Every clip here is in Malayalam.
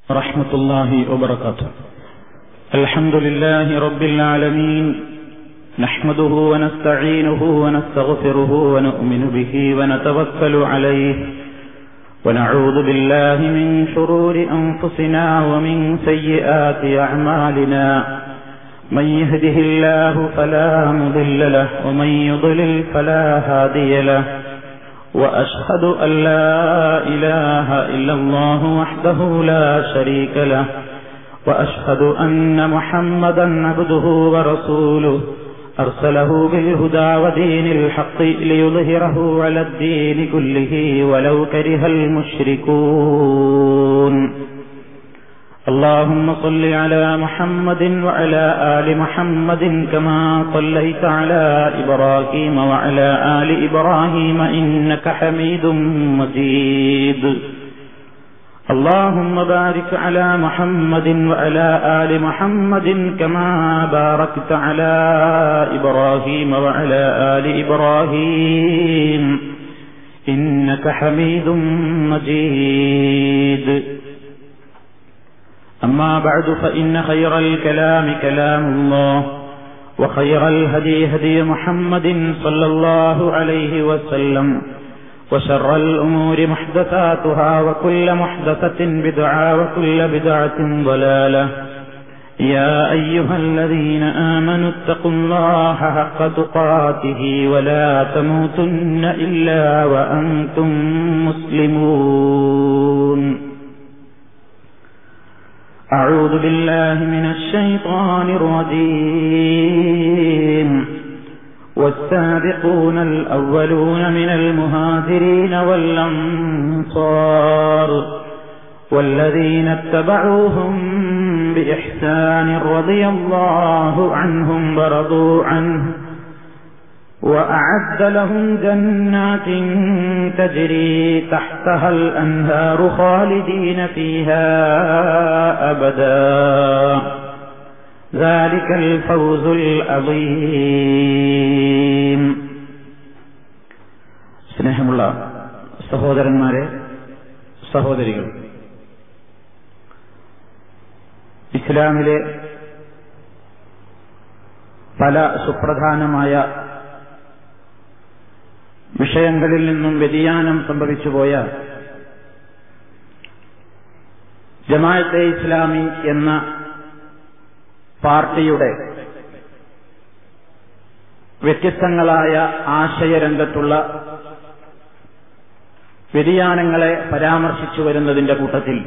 ورحمة الله وبركاته الحمد لله رب العالمين نحمده ونستعينه ونستغفره ونؤمن به ونتوكل عليه ونعوذ بالله من شرور أنفسنا ومن سيئات أعمالنا من يهده الله فلا مضل له ومن يضلل فلا هادي له وأشهد أن لا إله إلا الله وحده لا شريك له وأشهد أن محمدا عبده ورسوله أرسله بالهدى ودين الحق ليظهره على الدين كله ولو كره المشركون اللهم صل على محمد وعلى آل محمد كما صليت على إبراهيم وعلى آل إبراهيم إنك حميد مجيد اللهم بارك على محمد وعلى آل محمد كما باركت على إبراهيم وعلى آل إبراهيم إنك حميد مجيد أما بعد فإن خير الكلام كلام الله وخير الهدي هدي محمد صلى الله عليه وسلم وشر الأمور محدثاتها وكل محدثة بدعة وكل بدعة ضلالة يا أيها الذين آمنوا اتقوا الله حق تقاته ولا تموتن إلا وأنتم مسلمون أعوذ بالله من الشيطان الرجيم والسابقون الأولون من المهاجرين والأنصار والذين اتبعوهم بإحسان رضي الله عنهم ورضوا عنه وأعد لهم جنات تجري تحتها الأنهار خالدين فيها أبدا ذلك الفوز العظيم സ്നേഹമുള്ള സഹോദരന്മാരെ സഹോദരികൾ ഇസ്ലാമിലെ പല സുപ്രധാനമായ വിഷയങ്ങളിൽ നിന്നും വ്യതിയാനം സംഭവിച്ചുപോയ ജമാഅത്തെ ഇസ്ലാമി എന്ന പാർട്ടിയുടെ വ്യത്യസ്തങ്ങളായ ആശയരംഗത്തുള്ള വ്യതിയാനങ്ങളെ പരാമർശിച്ചു വരുന്നതിന്റെ കൂട്ടത്തിൽ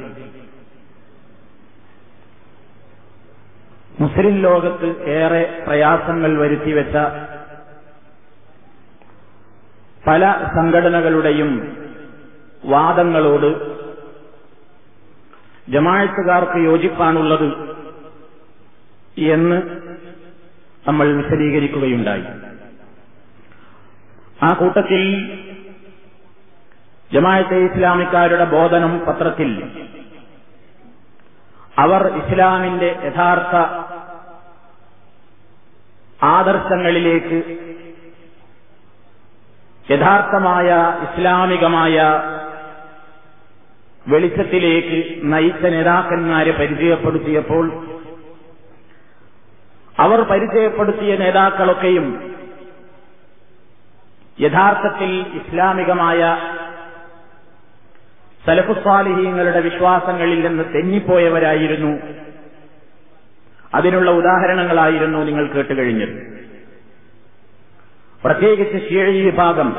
മുസ്ലിം ലോകത്ത് ഏറെ പ്രയാസങ്ങൾ വരുത്തിവെച്ച പല സംഘടനകളുടെയും വാദങ്ങളോട് ജമാഴത്തുകാർക്ക് യോജിപ്പാണുള്ളത് എന്ന് നമ്മൾ വിശദീകരിക്കുകയുണ്ടായി ആ കൂട്ടത്തിൽ ജമായത്തെ ഇസ്ലാമിക്കാരുടെ ബോധനം പത്രത്തിൽ അവർ ഇസ്ലാമിന്റെ യഥാർത്ഥ ആദർശങ്ങളിലേക്ക് യഥാർത്ഥമായ ഇസ്ലാമികമായ വെളിച്ചത്തിലേക്ക് നയിച്ച നേതാക്കന്മാരെ പരിചയപ്പെടുത്തിയപ്പോൾ അവർ പരിചയപ്പെടുത്തിയ നേതാക്കളൊക്കെയും യഥാർത്ഥത്തിൽ ഇസ്ലാമികമായ സലഫുസ്വാലിഹീങ്ങളുടെ വിശ്വാസങ്ങളിൽ നിന്ന് തെന്നിപ്പോയവരായിരുന്നു അതിനുള്ള ഉദാഹരണങ്ങളായിരുന്നു നിങ്ങൾ കേട്ടുകഴിഞ്ഞത് പ്രത്യേകിച്ച് ഷീഴി വിഭാഗം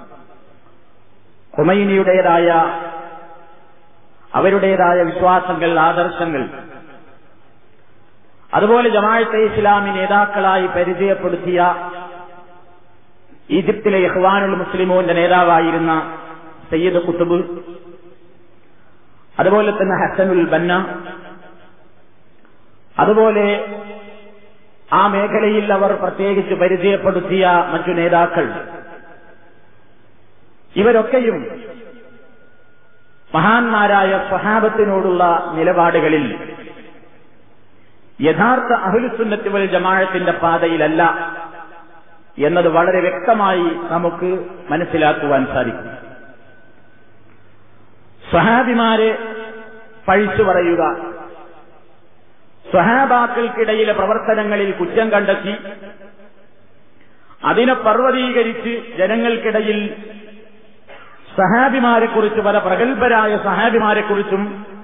ഹുമൈനിയുടേതായ അവരുടേതായ വിശ്വാസങ്ങൾ ആദർശങ്ങൾ അതുപോലെ ജമാഅത്തെ ഇസ്ലാമി നേതാക്കളായി പരിചയപ്പെടുത്തിയ ഈജിപ്തിലെ ഇഹ്വാനുൽ മുസ്ലിമോന്റെ നേതാവായിരുന്ന സയ്യിദ് കുത്തുബ് അതുപോലെ തന്നെ ഹസനുൽ ബന്ന അതുപോലെ ആ മേഖലയിൽ അവർ പ്രത്യേകിച്ച് പരിചയപ്പെടുത്തിയ മറ്റു നേതാക്കൾ ഇവരൊക്കെയും മഹാന്മാരായ സ്വഹാബത്തിനോടുള്ള നിലപാടുകളിൽ യഥാർത്ഥ അഹുലുസുന്നത്ത് വൽ ജമാഴത്തിന്റെ പാതയിലല്ല എന്നത് വളരെ വ്യക്തമായി നമുക്ക് മനസ്സിലാക്കുവാൻ സാധിക്കും സഹാബിമാരെ പഴിച്ചു പറയുക സ്വഹാബാക്കൾക്കിടയിലെ പ്രവർത്തനങ്ങളിൽ കുറ്റം കണ്ടെത്തി അതിനെ പർവ്വതീകരിച്ച് ജനങ്ങൾക്കിടയിൽ സഹാബിമാരെക്കുറിച്ച് പല പ്രഗത്ഭരായ സഹാബിമാരെക്കുറിച്ചും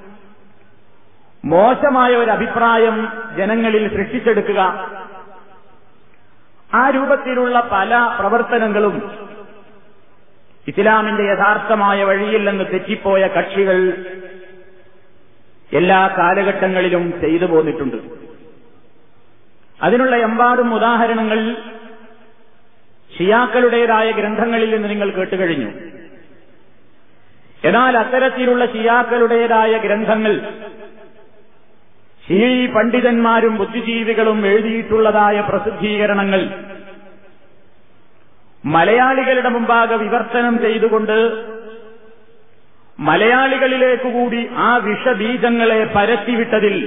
മോശമായ ഒരു അഭിപ്രായം ജനങ്ങളിൽ സൃഷ്ടിച്ചെടുക്കുക ആ രൂപത്തിലുള്ള പല പ്രവർത്തനങ്ങളും ഇസ്ലാമിന്റെ യഥാർത്ഥമായ വഴിയിൽ നിന്ന് തെറ്റിപ്പോയ കക്ഷികൾ എല്ലാ കാലഘട്ടങ്ങളിലും ചെയ്തു പോന്നിട്ടുണ്ട് അതിനുള്ള എമ്പാടും ഉദാഹരണങ്ങൾ ഷിയാക്കളുടേതായ ഗ്രന്ഥങ്ങളിൽ നിന്ന് നിങ്ങൾ കേട്ടുകഴിഞ്ഞു എന്നാൽ അത്തരത്തിലുള്ള ഷിയാക്കളുടേതായ ഗ്രന്ഥങ്ങൾ ഷീ പണ്ഡിതന്മാരും ബുദ്ധിജീവികളും എഴുതിയിട്ടുള്ളതായ പ്രസിദ്ധീകരണങ്ങൾ മലയാളികളുടെ മുമ്പാകെ വിവർത്തനം ചെയ്തുകൊണ്ട് മലയാളികളിലേക്കുകൂടി ആ വിഷബീജങ്ങളെ പരത്തിവിട്ടതിൽ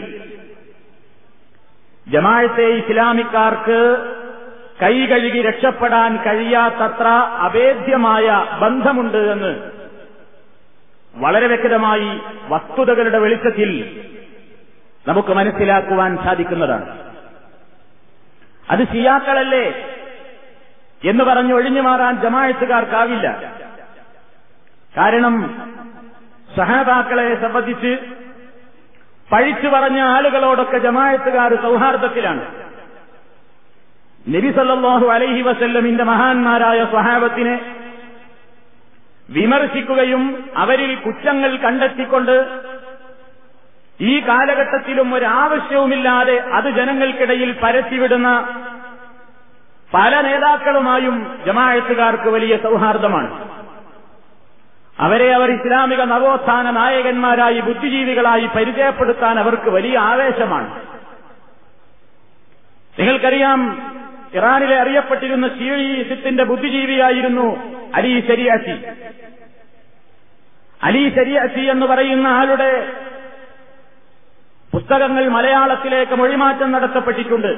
ജമാഴത്തെ ഇസ്ലാമിക്കാർക്ക് കൈകഴുകി രക്ഷപ്പെടാൻ കഴിയാത്തത്ര അവേദ്യമായ ബന്ധമുണ്ട് എന്ന് വളരെ വ്യക്തമായി വസ്തുതകളുടെ വെളിച്ചത്തിൽ നമുക്ക് മനസ്സിലാക്കുവാൻ സാധിക്കുന്നതാണ് അത് സിയാക്കളല്ലേ എന്ന് പറഞ്ഞ് ഒഴിഞ്ഞു മാറാൻ ജമാഴത്തുകാർക്കാവില്ല കാരണം സഹാബാക്കളെ സംബന്ധിച്ച് പഴിച്ചു പറഞ്ഞ ആളുകളോടൊക്കെ ജമാഴത്തുകാർ സൗഹാർദ്ദത്തിലാണ് നബി സല്ലാഹു അലൈഹി വസല്ലമിന്റെ മഹാന്മാരായ സ്വഹാബത്തിനെ വിമർശിക്കുകയും അവരിൽ കുറ്റങ്ങൾ കണ്ടെത്തിക്കൊണ്ട് ഈ കാലഘട്ടത്തിലും ഒരാവശ്യവുമില്ലാതെ അത് ജനങ്ങൾക്കിടയിൽ പരത്തിവിടുന്ന പല നേതാക്കളുമായും ജമാഴത്തുകാർക്ക് വലിയ സൗഹാർദ്ദമാണ് അവരെ അവർ ഇസ്ലാമിക നവോത്ഥാന നായകന്മാരായി ബുദ്ധിജീവികളായി പരിചയപ്പെടുത്താൻ അവർക്ക് വലിയ ആവേശമാണ് നിങ്ങൾക്കറിയാം ഇറാനിലെ അറിയപ്പെട്ടിരുന്ന ഷീയിസത്തിന്റെ ബുദ്ധിജീവിയായിരുന്നു അലി ശരിയാസി അലി ശരിയാസി എന്ന് പറയുന്ന ആളുടെ പുസ്തകങ്ങൾ മലയാളത്തിലേക്ക് മൊഴിമാറ്റം നടത്തപ്പെട്ടിട്ടുണ്ട്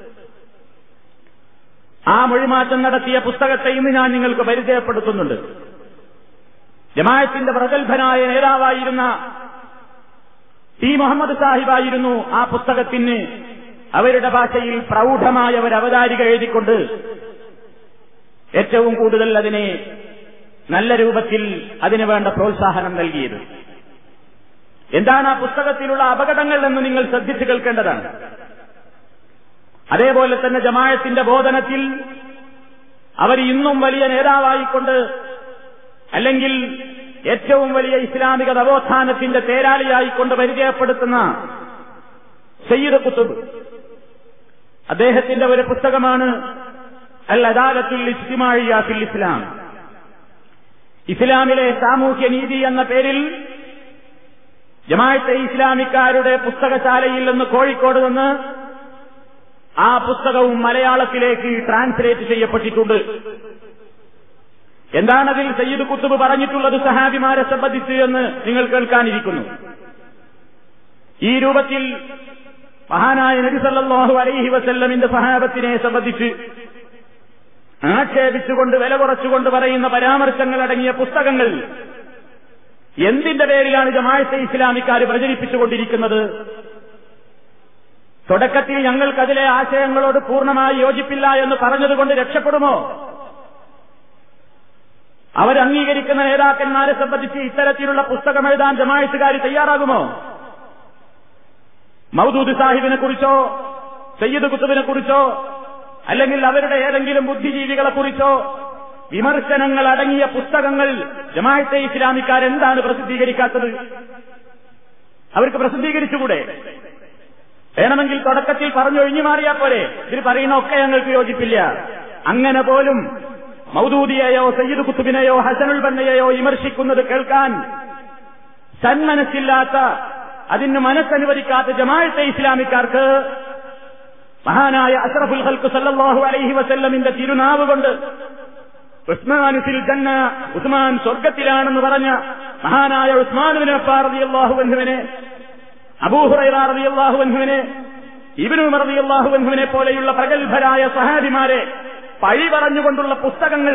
ആ മൊഴിമാറ്റം നടത്തിയ പുസ്തകത്തെ ഇന്ന് ഞാൻ നിങ്ങൾക്ക് പരിചയപ്പെടുത്തുന്നുണ്ട് ജമായത്തിന്റെ പ്രഗത്ഭനായ നേതാവായിരുന്ന ടി മുഹമ്മദ് സാഹിബായിരുന്നു ആ പുസ്തകത്തിന് അവരുടെ ഭാഷയിൽ പ്രൗഢമായ ഒരു അവതാരിക എഴുതിക്കൊണ്ട് ഏറ്റവും കൂടുതൽ അതിനെ നല്ല രൂപത്തിൽ അതിനു വേണ്ട പ്രോത്സാഹനം നൽകിയത് എന്താണ് ആ പുസ്തകത്തിലുള്ള അപകടങ്ങൾ എന്ന് നിങ്ങൾ ശ്രദ്ധിച്ചു കേൾക്കേണ്ടതാണ് അതേപോലെ തന്നെ ജമായത്തിന്റെ ബോധനത്തിൽ അവർ ഇന്നും വലിയ നേതാവായിക്കൊണ്ട് അല്ലെങ്കിൽ ഏറ്റവും വലിയ ഇസ്ലാമിക നവോത്ഥാനത്തിന്റെ തേരാളിയായിക്കൊണ്ട് പരിചയപ്പെടുത്തുന്ന സയ്യിദ് കുത്തുബ് അദ്ദേഹത്തിന്റെ ഒരു പുസ്തകമാണ് അൽ അദാലത്തുൽ ഇസ്തിമാഴിയ ഫിൽ ഇസ്ലാം ഇസ്ലാമിലെ സാമൂഹ്യ നീതി എന്ന പേരിൽ ജമാഅത്തെ ഇസ്ലാമിക്കാരുടെ പുസ്തകശാലയിൽ നിന്ന് കോഴിക്കോട് നിന്ന് ആ പുസ്തകവും മലയാളത്തിലേക്ക് ട്രാൻസ്ലേറ്റ് ചെയ്യപ്പെട്ടിട്ടുണ്ട് എന്താണതിൽ സയ്യിദ് കുത്തുബ് പറഞ്ഞിട്ടുള്ളത് സഹാബിമാരെ സംബന്ധിച്ച് എന്ന് നിങ്ങൾ കേൾക്കാനിരിക്കുന്നു ഈ രൂപത്തിൽ മഹാനായ നബി സല്ലല്ലാഹു അലൈഹി വസല്ലമിന്റെ സഹാബത്തിനെ സംബന്ധിച്ച് ആക്ഷേപിച്ചുകൊണ്ട് വില കുറച്ചുകൊണ്ട് പറയുന്ന പരാമർശങ്ങൾ അടങ്ങിയ പുസ്തകങ്ങൾ എന്തിന്റെ പേരിലാണ് ജമാഅത്തെ ഇസ്ലാമിക്കാർ പ്രചരിപ്പിച്ചുകൊണ്ടിരിക്കുന്നത് തുടക്കത്തിൽ ഞങ്ങൾക്കതിലെ ആശയങ്ങളോട് പൂർണ്ണമായി യോജിപ്പില്ല എന്ന് പറഞ്ഞതുകൊണ്ട് രക്ഷപ്പെടുമോ അവരംഗീകരിക്കുന്ന നേതാക്കന്മാരെ സംബന്ധിച്ച് ഇത്തരത്തിലുള്ള പുസ്തകം എഴുതാൻ ജമാഅത്തുകാർ തയ്യാറാകുമോ മൗദൂദ് സാഹിബിനെ കുറിച്ചോ സയ്യിദ് കുത്തുബിനെ കുറിച്ചോ അല്ലെങ്കിൽ അവരുടെ ഏതെങ്കിലും ബുദ്ധിജീവികളെ കുറിച്ചോ വിമർശനങ്ങൾ അടങ്ങിയ പുസ്തകങ്ങൾ ജമാഅത്തെ ഇസ്ലാമിക്കാർ എന്താണ് പ്രസിദ്ധീകരിക്കാത്തത് അവർക്ക് പ്രസിദ്ധീകരിച്ചുകൂടെ വേണമെങ്കിൽ തുടക്കത്തിൽ പറഞ്ഞൊഴിഞ്ഞു മാറിയാൽ പോരെ ഇതിൽ പറയുന്ന ഒക്കെ ഞങ്ങൾക്ക് യോജിപ്പില്ല അങ്ങനെ പോലും മൗദൂദിയെയോ സയ്യിദ് കുത്തുബിനെയോ ഹസനുൽ ബന്നയെയോ വിമർശിക്കുന്നത് കേൾക്കാൻ സന്മനസ്സില്ലാത്ത അതിന് മനസ്സനുവദിക്കാത്ത ജമാഅത്തെ ഇസ്ലാമിക്കാർക്ക് മഹാനായ അഷ്റഫുൽ ഹൽക്ക് സല്ലല്ലാഹു അലൈഹി വസല്ലമിന്റെ തിരുനാവ് കൊണ്ട് ഉസ്മാനുസിൽ ജന്ന ഉസ്മാൻ സ്വർഗത്തിലാണെന്ന് പറഞ്ഞ മഹാനായ ഉസ്മാനുവിനെ റളിയല്ലാഹുവിനെ അബൂഹുറൈറിയല്ലാഹുവിനെ ഇബിനു റളിയല്ലാഹുവിനെ പോലെയുള്ള പ്രഗത്ഭരായ സഹാബിമാരെ പഴി പറഞ്ഞുകൊണ്ടുള്ള പുസ്തകങ്ങൾ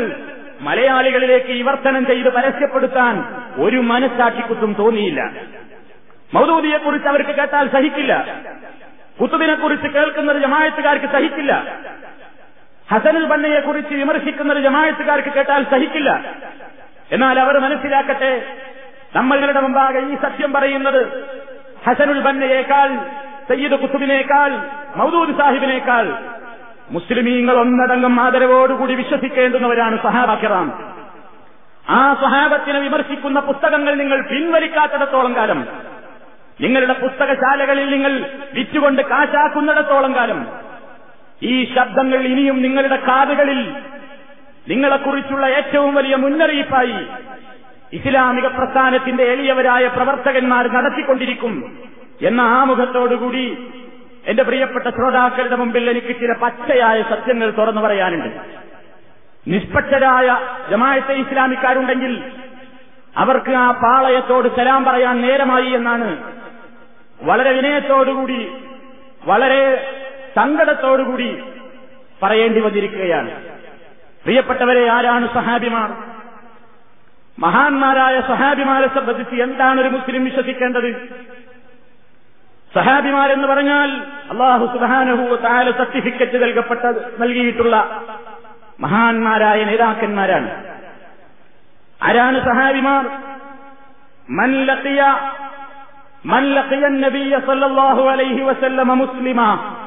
മലയാളികളിലേക്ക് വിവർത്തനം ചെയ്ത് പരസ്യപ്പെടുത്താൻ ഒരു മനസ്സാക്ഷിക്കുത്തും തോന്നിയില്ല മൗദൂദിയെ കുറിച്ച് അവർക്ക് കേട്ടാൽ സഹിക്കില്ല കുത്തുബിനെ കുറിച്ച് കേൾക്കുന്നത് ജമായത്തുകാർക്ക് സഹിക്കില്ല ഹസനുൽ ബന്നയെ കുറിച്ച് വിമർശിക്കുന്നത് ജമായത്തുകാർക്ക് കേട്ടാൽ സഹിക്കില്ല എന്നാൽ അവർ മനസ്സിലാക്കട്ടെ നമ്മളുടെ മുമ്പാകെ ഈ സത്യം പറയുന്നത് ഹസനുൽ ബന്നയേക്കാൾ സയ്യിദ് കുത്തുബിനേക്കാൾ മൗദൂദ് സാഹിബിനേക്കാൾ മുസ്ലിമീങ്ങൾ ഒന്നടങ്കം ആദരവോടുകൂടി വിശ്വസിക്കേണ്ടുന്നവരാണ് സഹാബാക്കിറാം ആ സ്വഹാബത്തിനെ വിമർശിക്കുന്ന പുസ്തകങ്ങൾ നിങ്ങൾ പിൻവലിക്കാത്തിടത്തോളം കാലം നിങ്ങളുടെ പുസ്തകശാലകളിൽ നിങ്ങൾ വിറ്റുകൊണ്ട് കാശാക്കുന്നിടത്തോളം കാലം ഈ ശബ്ദങ്ങൾ ഇനിയും നിങ്ങളുടെ കാതുകളിൽ നിങ്ങളെക്കുറിച്ചുള്ള ഏറ്റവും വലിയ മുന്നറിയിപ്പായി ഇസ്ലാമിക പ്രസ്ഥാനത്തിന്റെ എളിയവരായ പ്രവർത്തകന്മാർ നടത്തിക്കൊണ്ടിരിക്കും എന്ന ആമുഖത്തോടുകൂടി എന്റെ പ്രിയപ്പെട്ട ശ്രോതാക്കളുടെ മുമ്പിൽ എനിക്ക് ചില പച്ചയായ സത്യങ്ങൾ തുറന്നു പറയാനുണ്ട് നിഷ്പക്ഷരായ ജമായത്തെ ഇസ്ലാമിക്കാരുണ്ടെങ്കിൽ അവർക്ക് ആ പാളയത്തോട് സലാം പറയാൻ നേരമായി എന്നാണ് വളരെ വിനയത്തോടുകൂടി വളരെ സങ്കടത്തോടുകൂടി പറയേണ്ടി വന്നിരിക്കുകയാണ് പ്രിയപ്പെട്ടവരെ ആരാണ് സഹാബിമാർ മഹാന്മാരായ സഹാബിമാരെ സംബന്ധിച്ച് എന്താണ് ഒരു മുസ്ലിം വിശ്വസിക്കേണ്ടത് സഹാബിമാരെന്ന് പറഞ്ഞാൽ അള്ളാഹു സുബാനഹു താല സർട്ടിഫിക്കറ്റ് നൽകപ്പെട്ട നൽകിയിട്ടുള്ള മഹാന്മാരായ നേതാക്കന്മാരാണ് ആരാണ് സഹാബിമാർ മല്ലത്തിയ മല്ലത്തിയ നബിയ സല്ലല്ലാഹു അലൈഹി വസല്ലമ മുസ്ലിമ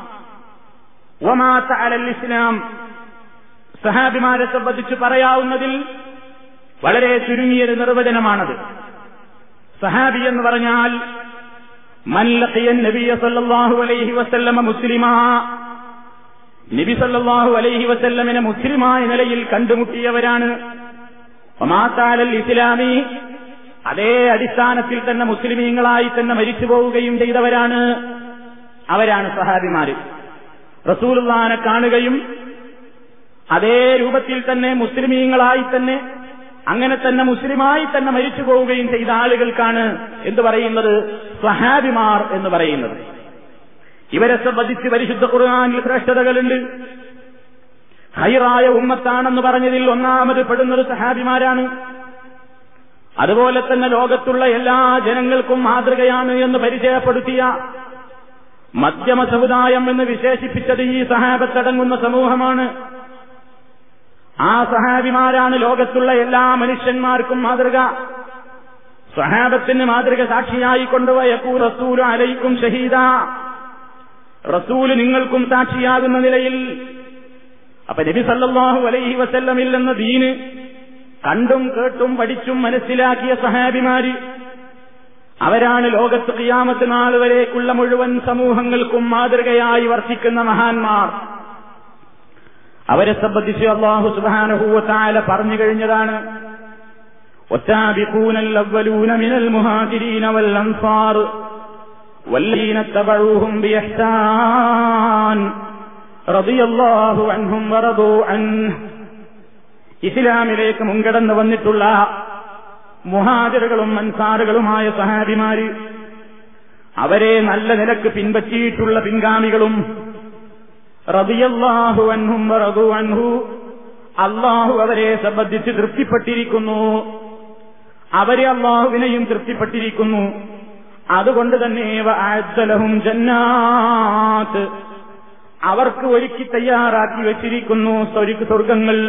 വമാത അലൽ ഇസ്ലാം സഹാബിമാരെ സംബന്ധിച്ച് പറയാവുന്നതിൽ വളരെ ചുരുങ്ങിയൊരു നിർവചനമാണത് സഹാബി എന്ന് പറഞ്ഞാൽ മല്ലഖിയൻ നബിയ സല്ലല്ലാഹു അലൈഹി വസല്ലമ മുസ്ലിമാ നബി സല്ലല്ലാഹു അലൈഹി വസല്ലമിനെ മുസ്ലിമായ നിലയിൽ കണ്ടുമുട്ടിയവരാണ് ഒമാത്താലൽ ഇസ്ലാമി അതേ അടിസ്ഥാനത്തിൽ തന്നെ മുസ്ലിമീങ്ങളായി തന്നെ മരിച്ചു പോവുകയും ചെയ്തവരാണ് അവരാണ് സഹാബിമാര് റസൂലുള്ളാനെ കാണുകയും അതേ രൂപത്തിൽ തന്നെ മുസ്ലിമീങ്ങളായി തന്നെ അങ്ങനെ തന്നെ മുസ്ലിമായി തന്നെ മരിച്ചു പോവുകയും ചെയ്ത ആളുകൾക്കാണ് എന്ത് പറയുന്നത് സഹാബിമാർ എന്ന് പറയുന്നത് ഇവരെ സംബന്ധിച്ച് പരിശുദ്ധ ഖുർആാനിൽ ശ്രേഷ്ഠതകളുണ്ട് ഹൈറായ ഉമ്മത്താണെന്ന് പറഞ്ഞതിൽ ഒന്നാമത് പെടുന്നത് സഹാബിമാരാണ് അതുപോലെ തന്നെ ലോകത്തുള്ള എല്ലാ ജനങ്ങൾക്കും മാതൃകയാണ് എന്ന് പരിചയപ്പെടുത്തിയ മധ്യമ സമുദായം എന്ന് വിശേഷിപ്പിച്ചത് ഈ സഹാബത്തടങ്ങുന്ന സമൂഹമാണ് ആ സഹാബിമാരാണ് ലോകത്തുള്ള എല്ലാ മനുഷ്യന്മാർക്കും മാതൃക സഹാബത്തിന് മാതൃക സാക്ഷിയായി കൊണ്ടുപോയക്കൂ റസൂൽ അലൈക്കും ഷഹീദ റസൂല് നിങ്ങൾക്കും സാക്ഷിയാകുന്ന നിലയിൽ അപ്പൊ നബി സല്ലല്ലാഹു അലൈഹി വസല്ലമിൽ എന്ന ദീന് കണ്ടും കേട്ടും പഠിച്ചും മനസ്സിലാക്കിയ സഹാബിമാര് അവരാണ് ലോകത്ത് കിയാമത്ത് നാൾ വരേക്കുള്ള മുഴുവൻ സമൂഹങ്ങൾക്കും മാതൃകയായി വർത്തിക്കുന്ന മഹാന്മാർ അവരെ സംബന്ധിച്ച് അള്ളാഹു സുബാനഹൂവത്തായ പറഞ്ഞു കഴിഞ്ഞതാണ് والسابقون الأولون من المهاجرين والأنصار والذين اتبعوهم بإحسان رضي الله عنهم ورضوا عنه ഇസ്ലാമിലേക്ക് മുൻകടന്നു വന്നിട്ടുള്ള മുഹാജറുകളും അൻസാറുകളുമായ സഹാബിമാര് അവരെ നല്ല നിലക്ക് പിൻപറ്റിയിട്ടുള്ള പിൻഗാമികളും റബിയല്ലാഹു അൻഹും റബു അൻഹു അള്ളാഹു അവരെ സംബന്ധിച്ച് തൃപ്തിപ്പെട്ടിരിക്കുന്നു അവരെ അള്ളാഹുവിനെയും തൃപ്തിപ്പെട്ടിരിക്കുന്നു അതുകൊണ്ട് തന്നെ ആഴ്ത്തലഹും ജന്നാത്ത് അവർക്ക് ഒരുക്കി തയ്യാറാക്കി വെച്ചിരിക്കുന്നു സ്വർഗങ്ങൾ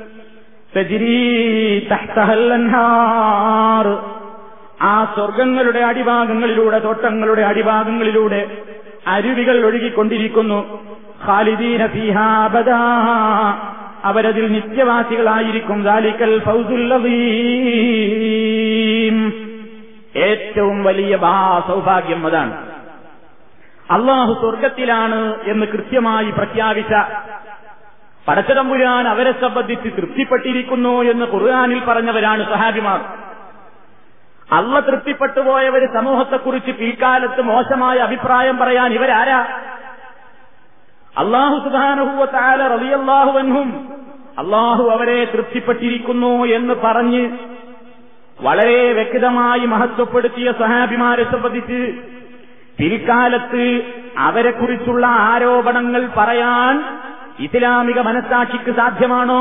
ആ സ്വർഗങ്ങളുടെ അടിഭാഗങ്ങളിലൂടെ തോട്ടങ്ങളുടെ അടിഭാഗങ്ങളിലൂടെ അരുവികൾ ഒഴുകിക്കൊണ്ടിരിക്കുന്നു ഖാലിദീന ഫീഹാബദാ അവരതിൽ നിത്യവാസികളായിരിക്കും ദാലിക്കൽ ഫൗസുല്ലീം ഏറ്റവും വലിയ സൗഭാഗ്യം അതാണ് അള്ളാഹു സ്വർഗത്തിലാണ് എന്ന് കൃത്യമായി പ്രഖ്യാപിച്ച പടച്ചതമ്പുരാൻ അവരെ സംബന്ധിച്ച് തൃപ്തിപ്പെട്ടിരിക്കുന്നു എന്ന് ഖുർആാനിൽ പറഞ്ഞവരാണ് സഹാബിമാർ അള്ള തൃപ്തിപ്പെട്ടുപോയവര് സമൂഹത്തെക്കുറിച്ച് പിൽക്കാലത്ത് മോശമായ അഭിപ്രായം പറയാൻ ഇവരാരാ അള്ളാഹു സുധാനഹുവത്താല റബിയല്ലാഹുവൻഹും അള്ളാഹു അവരെ തൃപ്തിപ്പെട്ടിരിക്കുന്നു എന്ന് പറഞ്ഞ് വളരെ വ്യക്തമായി മഹത്വപ്പെടുത്തിയ സഹാബിമാരെ സംബന്ധിച്ച് പിൽക്കാലത്ത് അവരെക്കുറിച്ചുള്ള ആരോപണങ്ങൾ പറയാൻ ഇസ്ലാമിക മനസാക്ഷിക്ക് സാധ്യമാണോ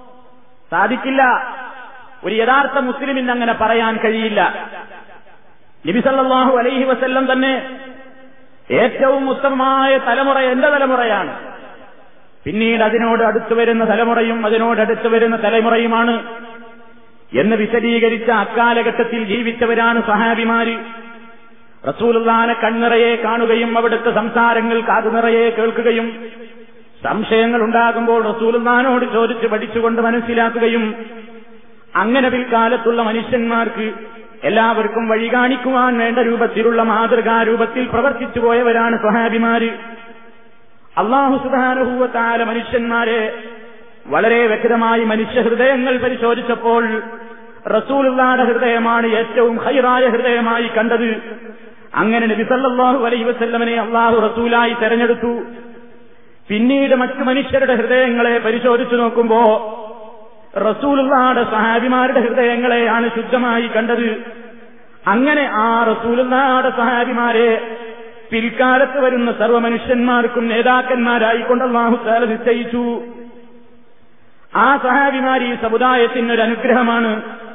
സാധിക്കില്ല ഒരു യഥാർത്ഥ മുസ്ലിമിന് അങ്ങനെ പറയാൻ കഴിയില്ല നബിസല്ലാഹു അലൈഹി വസല്ലം തന്നെ ഏറ്റവും ഉത്തമമായ തലമുറ എന്റെ തലമുറയാണ് പിന്നീട് അതിനോട് അടുത്തു വരുന്ന തലമുറയും അതിനോട് അടുത്തു വരുന്ന തലമുറയുമാണ് എന്ന് വിശദീകരിച്ച അക്കാലഘട്ടത്തിൽ ജീവിച്ചവരാണ് സഹാബിമാര് റസൂലുള്ളാനെ കണ്ണിറയെ കാണുകയും അവിടുത്തെ സംസാരങ്ങൾ കാതുനിറയെ കേൾക്കുകയും സംശയങ്ങൾ ഉണ്ടാകുമ്പോൾ റസൂലുള്ളാനോട് ചോദിച്ച് പഠിച്ചുകൊണ്ട് മനസ്സിലാക്കുകയും അങ്ങനെ പിൽക്കാലത്തുള്ള മനുഷ്യന്മാർക്ക് എല്ലാവർക്കും വഴി കാണിക്കുവാൻ വേണ്ട രൂപത്തിലുള്ള മാതൃകാ രൂപത്തിൽ പ്രവർത്തിച്ചു പോയവരാണ് സ്വഹാബിമാര് അള്ളാഹു സുധാനുഭൂവത്താല മനുഷ്യന്മാരെ വളരെ വ്യക്തമായി മനുഷ്യ ഹൃദയങ്ങൾ പരിശോധിച്ചപ്പോൾ റസൂലുള്ളാടെ ഹൃദയമാണ് ഏറ്റവും ഹൈറായ ഹൃദയമായി കണ്ടത് അങ്ങനെ നബി സല്ലല്ലാഹു അലൈഹി വസല്ലമനെ അള്ളാഹു റസൂലായി തെരഞ്ഞെടുത്തു പിന്നീട് മറ്റു മനുഷ്യരുടെ ഹൃദയങ്ങളെ പരിശോധിച്ചു നോക്കുമ്പോ റസൂലുള്ളാടെ സഹാബിമാരുടെ ഹൃദയങ്ങളെയാണ് ശുദ്ധമായി കണ്ടത് അങ്ങനെ ആ റസൂലുള്ളാടെ സഹാബിമാരെ പിൽക്കാലത്ത് വരുന്ന സർവ്വ മനുഷ്യന്മാർക്കും നേതാക്കന്മാരായിക്കൊണ്ട് അള്ളാഹു താല നിശ്ചയിച്ചു ആ സഹാബിമാർ ഈ സമുദായത്തിന് ഒരു അനുഗ്രഹമാണ്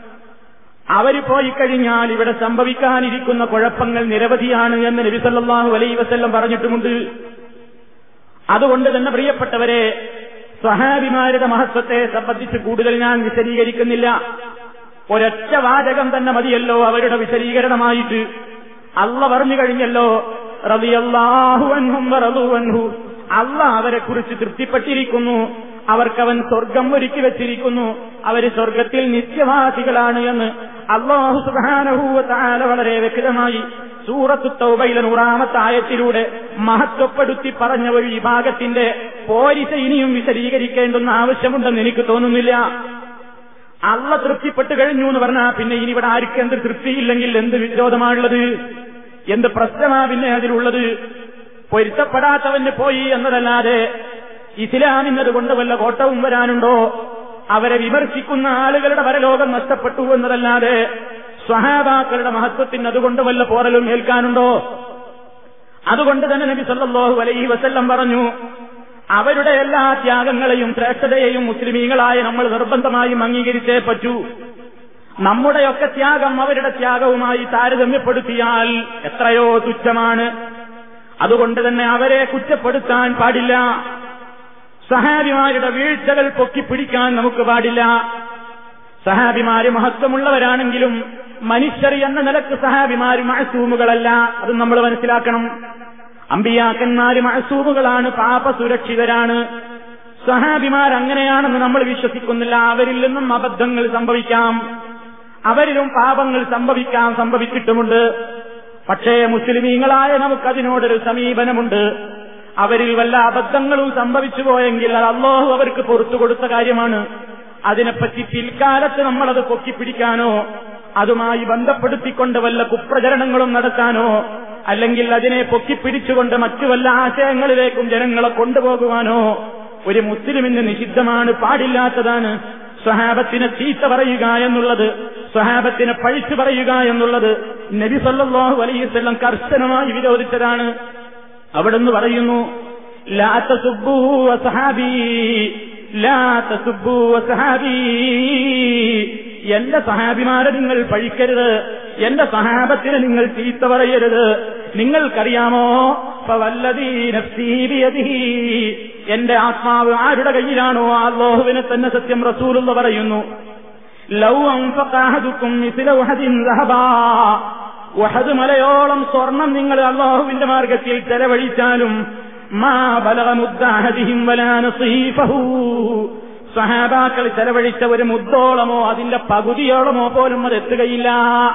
അവർ പോയി കഴിഞ്ഞാൽ ഇവിടെ സംഭവിക്കാനിരിക്കുന്ന കുഴപ്പങ്ങൾ നിരവധിയാണ് എന്ന് നബി സല്ലല്ലാഹു അലൈഹി വസല്ലം പറഞ്ഞിട്ടുമുണ്ട് അതുകൊണ്ട് തന്നെ പ്രിയപ്പെട്ടവരെ സഹാബിമാരുടെ മഹത്വത്തെ സംബന്ധിച്ച് കൂടുതൽ ഞാൻ വിശദീകരിക്കുന്നില്ല ഒരൊറ്റ വാചകം തന്നെ മതിയല്ലോ അവരുടെ വിശദീകരണമായിട്ട് അള്ള പറഞ്ഞു കഴിഞ്ഞല്ലോ റളിയല്ലാഹു അൻഹും വറളു അൻഹു അള്ള അവരെ കുറിച്ച് തൃപ്തിപ്പെട്ടിരിക്കുന്നു അവർക്കവൻ സ്വർഗം ഒരുക്കി വെച്ചിരിക്കുന്നു അവര് സ്വർഗത്തിൽ നിത്യവാസികളാണ് എന്ന് അള്ളാഹു സുബാനഹൂവ താല വളരെ വ്യക്തമായി സൂറത്തു തൗബയിലെ നൂറാമത്തെ ആയത്തിലൂടെ മഹത്വപ്പെടുത്തി പറഞ്ഞ ഒരു വിഭാഗത്തിന്റെ പോരിശ ഇനിയും വിശദീകരിക്കേണ്ടുന്ന ആവശ്യമുണ്ടെന്ന് എനിക്ക് തോന്നുന്നില്ല അള്ള തൃപ്തിപ്പെട്ട് കഴിഞ്ഞു എന്ന് പറഞ്ഞാൽ പിന്നെ ഇനി ഇവിടെ ആർക്ക് എന്ത് തൃപ്തിയില്ലെങ്കിൽ എന്ത് വിരോധമാണുള്ളത് എന്ത് പ്രശ്നമാ പിന്നെ അതിലുള്ളത് പൊരുത്തപ്പെടാത്തവന് പോയി എന്നതല്ലാതെ ഇസ്ലാമിന്നത് കൊണ്ട് വല്ല കോട്ടവും വരാനുണ്ടോ അവരെ വിമർശിക്കുന്ന ആളുകളുടെ പരലോകം നഷ്ടപ്പെട്ടു എന്നതല്ലാതെ സ്വഹാബാക്കളുടെ മഹത്വത്തിന് അതുകൊണ്ട് വല്ല പോറലും ഏൽക്കാനുണ്ടോ അതുകൊണ്ട് തന്നെ നബി സല്ലല്ലാഹു അലൈഹി വസല്ലം പറഞ്ഞു അവരുടെ എല്ലാ ത്യാഗങ്ങളെയും ശ്രേഷ്ഠതയെയും മുസ്ലിമീങ്ങളായ നമ്മൾ നിർബന്ധമായും അംഗീകരിച്ചേ പറ്റൂ നമ്മുടെയൊക്കെ ത്യാഗം അവരുടെ ത്യാഗവുമായി താരതമ്യപ്പെടുത്തിയാൽ എത്രയോ തുച്ഛമാണ് അതുകൊണ്ട് തന്നെ അവരെ കുറ്റപ്പെടുത്താൻ പാടില്ല സഹാബിമാരുടെ വീഴ്ചകൾ പൊക്കിപ്പിടിക്കാൻ നമുക്ക് പാടില്ല സഹാബിമാര് മഹത്വമുള്ളവരാണെങ്കിലും മനുഷ്യർ എന്ന നിലക്ക് സഹാബിമാര് മഴസൂമുകളല്ല അത് നമ്മൾ മനസ്സിലാക്കണം അമ്പിയാക്കന്മാര് മഴസൂമുകളാണ് പാപസുരക്ഷിതരാണ് സഹാബിമാർ അങ്ങനെയാണെന്ന് നമ്മൾ വിശ്വസിക്കുന്നില്ല അവരിൽ നിന്നും അബദ്ധങ്ങൾ സംഭവിക്കാം അവരിലും പാപങ്ങൾ സംഭവിക്കാം സംഭവിച്ചിട്ടുമുണ്ട് പക്ഷേ മുസ്ലിമീങ്ങളായ നമുക്കതിനോടൊരു സമീപനമുണ്ട് അവരിൽ വല്ല അബദ്ധങ്ങളും സംഭവിച്ചു പോയെങ്കിൽ അത് അള്ളാഹു അവർക്ക് പുറത്തു കൊടുത്ത കാര്യമാണ് അതിനെപ്പറ്റി പിൽക്കാലത്ത് നമ്മളത് പൊക്കിപ്പിടിക്കാനോ അതുമായി ബന്ധപ്പെടുത്തിക്കൊണ്ട് വല്ല കുപ്രചരണങ്ങളും നടത്താനോ അല്ലെങ്കിൽ അതിനെ പൊക്കിപ്പിടിച്ചുകൊണ്ട് മറ്റു വല്ല ആശയങ്ങളിലേക്കും ജനങ്ങളെ കൊണ്ടുപോകുവാനോ ഒരു മുസ്ലിമിന് നിഷിദ്ധമാണ് പാടില്ലാത്തതാണ് സ്വഹാബത്തിനെ ചീത്ത പറയുക എന്നുള്ളത് സ്വഹാബത്തിനെ പഴിച്ചു പറയുക എന്നുള്ളത് നബി സല്ലല്ലാഹു അലൈഹി വസല്ലം കർശനമായി വിരോധിച്ചതാണ് അവിടുന്ന് പറയുന്നു ലാ തസുബ്ബൂ വസഹാബി ലാ തസുബ്ബൂ വസഹാബി എന്റെ സഹാബിമാരെ നിങ്ങൾ പഴിക്കരുത് എന്റെ സഹാബത്തിന് നിങ്ങൾ ചീത്ത പറയരുത് നിങ്ങൾക്കറിയാമോ ഫവല്ലദീ നഫ്സീ ബിയദിഹി എന്റെ ആത്മാവ് ആരുടെ കയ്യിലാണോ ആ അല്ലാഹുവിനെ തന്നെ സത്യം റസൂലുള്ള പറയുന്നു ലൗ അൻഫഖഅഹദുക്കും മിസ്ല ഉഹദിൻ ദഹബാ ഉഹദ് മലയോളം സ്വർണം നിങ്ങൾ അള്ളാഹുവിന്റെ മാർഗത്തിൽ ചെലവഴിച്ചാലും മാ ബലഗ മുദ്ദാഹദിഹിം വലാ നസീഫഹു സഹാബാക്കൾ ചെലവഴിച്ച ഒരു മുദ്ദോളമോ അതിന്റെ പകുതിയോളമോ പോലും അത് എത്തുകയില്ല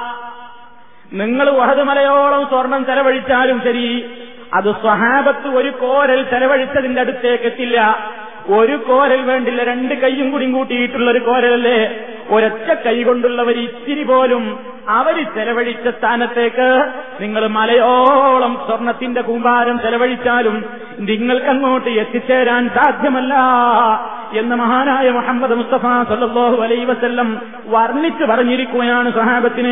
നിങ്ങൾ ഉഹദ് മലയോളം സ്വർണം ചെലവഴിച്ചാലും ശരി അത് സ്വഹാബത്ത് ഒരു കോരൽ ചെലവഴിച്ചതിന്റെ അടുത്തേക്ക് എത്തില്ല ഒരു കോരൽ വേണ്ടില്ല രണ്ട് കൈയും കൂടി കൂട്ടിയിട്ടുള്ള ഒരു കോരലല്ലേ ഒരൊറ്റ കൈ കൊണ്ടുള്ളവർ ഇത്തിരി പോലും അവര് ചെലവഴിച്ച സ്ഥാനത്തേക്ക് നിങ്ങൾ മലയോളം സ്വർണത്തിന്റെ കൂമ്പാരം ചെലവഴിച്ചാലും നിങ്ങൾക്കങ്ങോട്ട് എത്തിച്ചേരാൻ സാധ്യമല്ല എന്ന് മഹാനായ മുഹമ്മദ് മുസ്തഫ സല്ലല്ലാഹു അലൈ വസല്ലം വർണ്ണിച്ചു പറഞ്ഞിരിക്കുകയാണ് സഹാബത്തിന്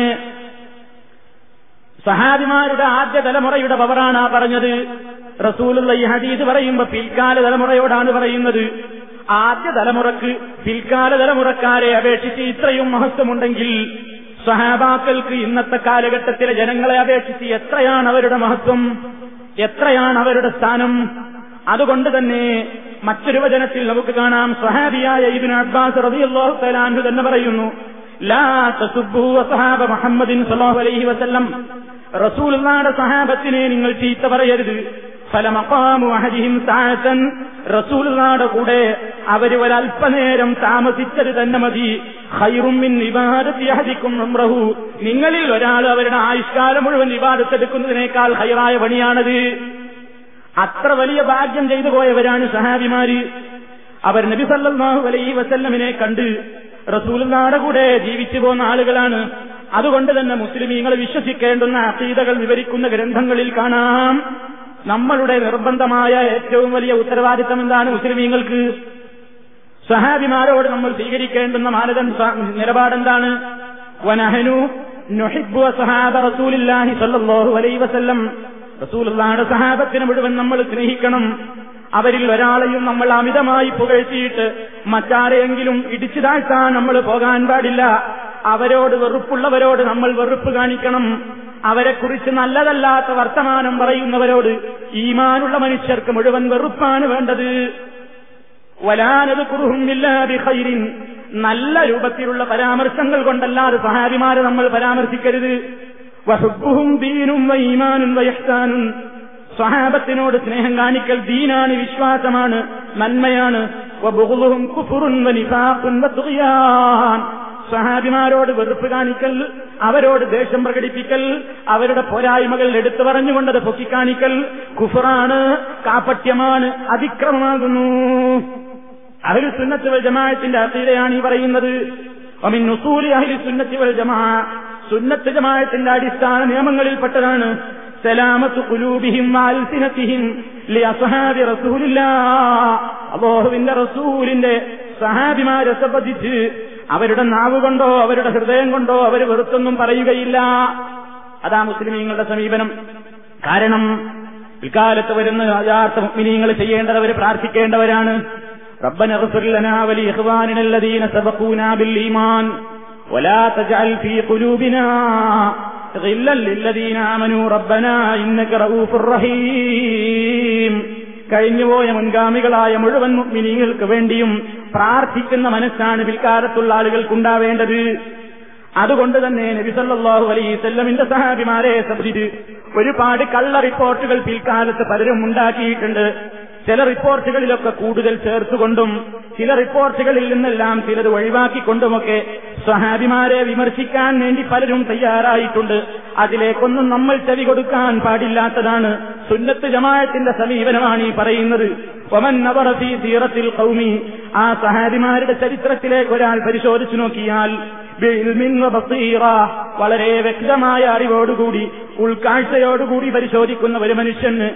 സഹാബിമാരുടെ ആദ്യ തലമുറയുടെ പവറാണ് ആ പറഞ്ഞത് റസൂലുള്ള ഈ ഹദീസ് പറയുമ്പോ പിൽക്കാല തലമുറയോടാണ് പറയുന്നത് ആദ്യ തലമുറക്ക് പിൽക്കാല തലമുറക്കാരെ അപേക്ഷിച്ച് ഇത്രയും മഹത്വമുണ്ടെങ്കിൽ സ്വഹാബാക്കൾക്ക് ഇന്നത്തെ കാലഘട്ടത്തിലെ ജനങ്ങളെ അപേക്ഷിച്ച് എത്രയാണ് അവരുടെ മഹത്വം എത്രയാണ് അവരുടെ സ്ഥാനം അതുകൊണ്ട് തന്നെ മറ്റൊരു വചനത്തിൽ നമുക്ക് കാണാം സ്വഹാബിയായ ഇബിൻ അബ്ബാസ് റളിയല്ലാഹു തആല അൻഹു തന്നെ പറയുന്നു ലാ തസുബ്ബു വസഹാബ മുഹമ്മദിൻ സല്ലല്ലാഹു അലൈഹി വസല്ലം റസൂലുള്ളാഹിയുടെ സഹാബത്തിനെ നിങ്ങൾ ചീത്ത പറയരുത് ഫലമഖാമു അഹദിഹിം സഅതൻ റസൂലുള്ളാഹിയുടെ കൂടെ അവർ ഒരല്പനേരം താമസിച്ചത് തന്നെ മതി ഖൈറും മിൻ ഇബാദത്തി അഹദിക്കും ഉംറഹു നിങ്ങളിൽ ഒരാൾ അവരുടെ ആയുഷ്കാലം മുഴുവൻ ഇബാദത്തെടുക്കുന്നതിനേക്കാൾ ഹൈറായ പണിയാണത് അത്ര വലിയ ഭാഗ്യം ചെയ്തു പോയവരാണ് സഹാബിമാര് അവർ നബി സല്ലല്ലാഹു അലൈഹി വസല്ലമിനെ കണ്ട് റസൂലുള്ളാഹിയുടെ കൂടെ ജീവിച്ചു പോന്ന ആളുകളാണ് അതുകൊണ്ട് തന്നെ മുസ്ലിമീങ്ങൾ വിശ്വസിക്കേണ്ടുന്ന അസീതകൾ വിവരിക്കുന്ന ഗ്രന്ഥങ്ങളിൽ കാണാം നമ്മളുടെ നിർബന്ധമായ ഏറ്റവും വലിയ ഉത്തരവാദിത്തം എന്താണ് മുസ്ലിമീങ്ങൾക്ക് സഹാബിമാരോട് നമ്മൾ സ്വീകരിക്കേണ്ടുന്ന മാനദണ്ഡ നിലപാടെന്താണ് വനഹനു നൊഹിബു സഹാബ റസൂലില്ലാഹി സല്ലല്ലാഹു അലൈഹി വസല്ലം റസൂലുള്ളാഹിയുടെ സഹാബത്തിനെ മുഴുവൻ നമ്മൾ സ്നേഹിക്കണം അവരിൽ ഒരാളെയും നമ്മൾ അമിതമായി പുകഴ്ത്തിയിട്ട് മറ്റാരെയെങ്കിലും ഇടിച്ചു താഴ്ത്താൻ നമ്മൾ പോകാൻ പാടില്ല അവരോട് വെറുപ്പുള്ളവരോട് നമ്മൾ വെറുപ്പ് കാണിക്കണം അവരെക്കുറിച്ച് നല്ലതല്ലാത്ത വർത്തമാനം പറയുന്നവരോട് ഈമാനുള്ള മനുഷ്യർക്ക് മുഴുവൻ വെറുപ്പാണ് വേണ്ടത് വലാനത് കുറുഹുമില്ലാതെ ഖൈരിൻ നല്ല രൂപത്തിലുള്ള പരാമർശങ്ങൾ കൊണ്ടല്ലാതെ സഹാബിമാരെ നമ്മൾ പരാമർശിക്കരുത് വഹുബുഹും ദീനും വൈമാനും വയഹ്സാനും സ്വഹാബത്തിനോട് സ്നേഹം കാണിക്കൽ ദീനാണ് വിശ്വാസമാണ് നന്മയാണ് വബുഹുലുഹും കുഫുറുൻ വനിഫാഖുൻ വതുഗ്യാൻ സഹാബിമാരോട് വെറുപ്പ് കാണിക്കൽ അവരോട് ദേഷ്യം പ്രകടിപ്പിക്കൽ അവരുടെ പോരായ്മകൾ എടുത്തു പറഞ്ഞുകൊണ്ടത് പൊക്കിക്കാണിക്കൽ കുഫറാണ് കാപ്പട്യമാണ് അതിക്രമമാകുന്നു അഹ്ലു സുന്നത്ത് വൽ ജമാഅത്തിന്റെ അസീലയാണ് ഈ പറയുന്നത് അമിൻ നുസൂലി അഹ്ലു സുന്നത്തി വൽ ജമാ സുന്നത്ത് ജമാഅത്തിന്റെ അടിസ്ഥാന നിയമങ്ങളിൽപ്പെട്ടതാണ് സലാമത്ത് കുലൂബിഹിം വാൽസിനത്തിഹിം ലി അസ്ഹാബി റസൂലില്ലാ അല്ലാഹുവിന്റെ റസൂലിന്റെ സഹാബിമാരെ സംബന്ധിച്ച് അവരുടെ നാവ് കൊണ്ടോ അവരുടെ ഹൃദയം കൊണ്ടോ അവർ വെറുത്തൊന്നും പറയുകയില്ല അതാ മുസ്ലിമീങ്ങളുടെ സമീപനം കാരണം പിൽക്കാലത്ത് വരുന്ന യഥാർത്ഥ മുഗ്മിനീങ്ങൾ ചെയ്യേണ്ടത് അവർ പ്രാർത്ഥിക്കേണ്ടവരാണ് ربنا اغفر لنا ولإخواننا الذين سبقونا بالإيمان ولا تجعل في قلوبنا غلا للذين آمنوا ربنا إنك رؤوف رحيم കഴിഞ്ഞുപോയ മുൻഗാമികളായ മുഴുവൻ മുഗ്മിനീങ്ങൾക്ക് വേണ്ടിയും പ്രാർത്ഥിക്കുന്ന മനസ്സാണ് പിൽക്കാലത്തുള്ള ആളുകൾക്കുണ്ടാവേണ്ടത് അതുകൊണ്ട് തന്നെ നബി സല്ലല്ലാഹു അലൈഹി വസല്ലമിന്റെ സഹാബിമാരെ സംബന്ധിച്ച് ഒരുപാട് കള്ള റിപ്പോർട്ടുകൾ പിൽക്കാലത്ത് പലരും ഉണ്ടാക്കിയിട്ടുണ്ട് ചില റിപ്പോർട്ടുകളിലൊക്കെ കൂടുതൽ ചേർത്തുകൊണ്ടും ചില റിപ്പോർട്ടുകളിൽ നിന്നെല്ലാം ചിലത് ഒഴിവാക്കിക്കൊണ്ടുമൊക്കെ സ്വഹാബിമാരെ വിമർശിക്കാൻ വേണ്ടി പലരും തയ്യാറായിട്ടുണ്ട് അതിലേക്കൊന്നും നമ്മൾ ചെവി കൊടുക്കാൻ പാടില്ലാത്തതാണ് സുന്നത്ത് ജമാഅത്തിന്റെ സമീപനമാണ് ഈ പറയുന്നത് ഒമൻ നവറഫി സീറത്തിൽ കൗമി ആ സഹാബിമാരുടെ ചരിത്രത്തിലേക്ക് ഒരാൾ പരിശോധിച്ചു നോക്കിയാൽ വളരെ വ്യക്തമായ അറിവോടുകൂടി ഉൾക്കാഴ്ചയോടുകൂടി പരിശോധിക്കുന്ന ഒരു മനുഷ്യന്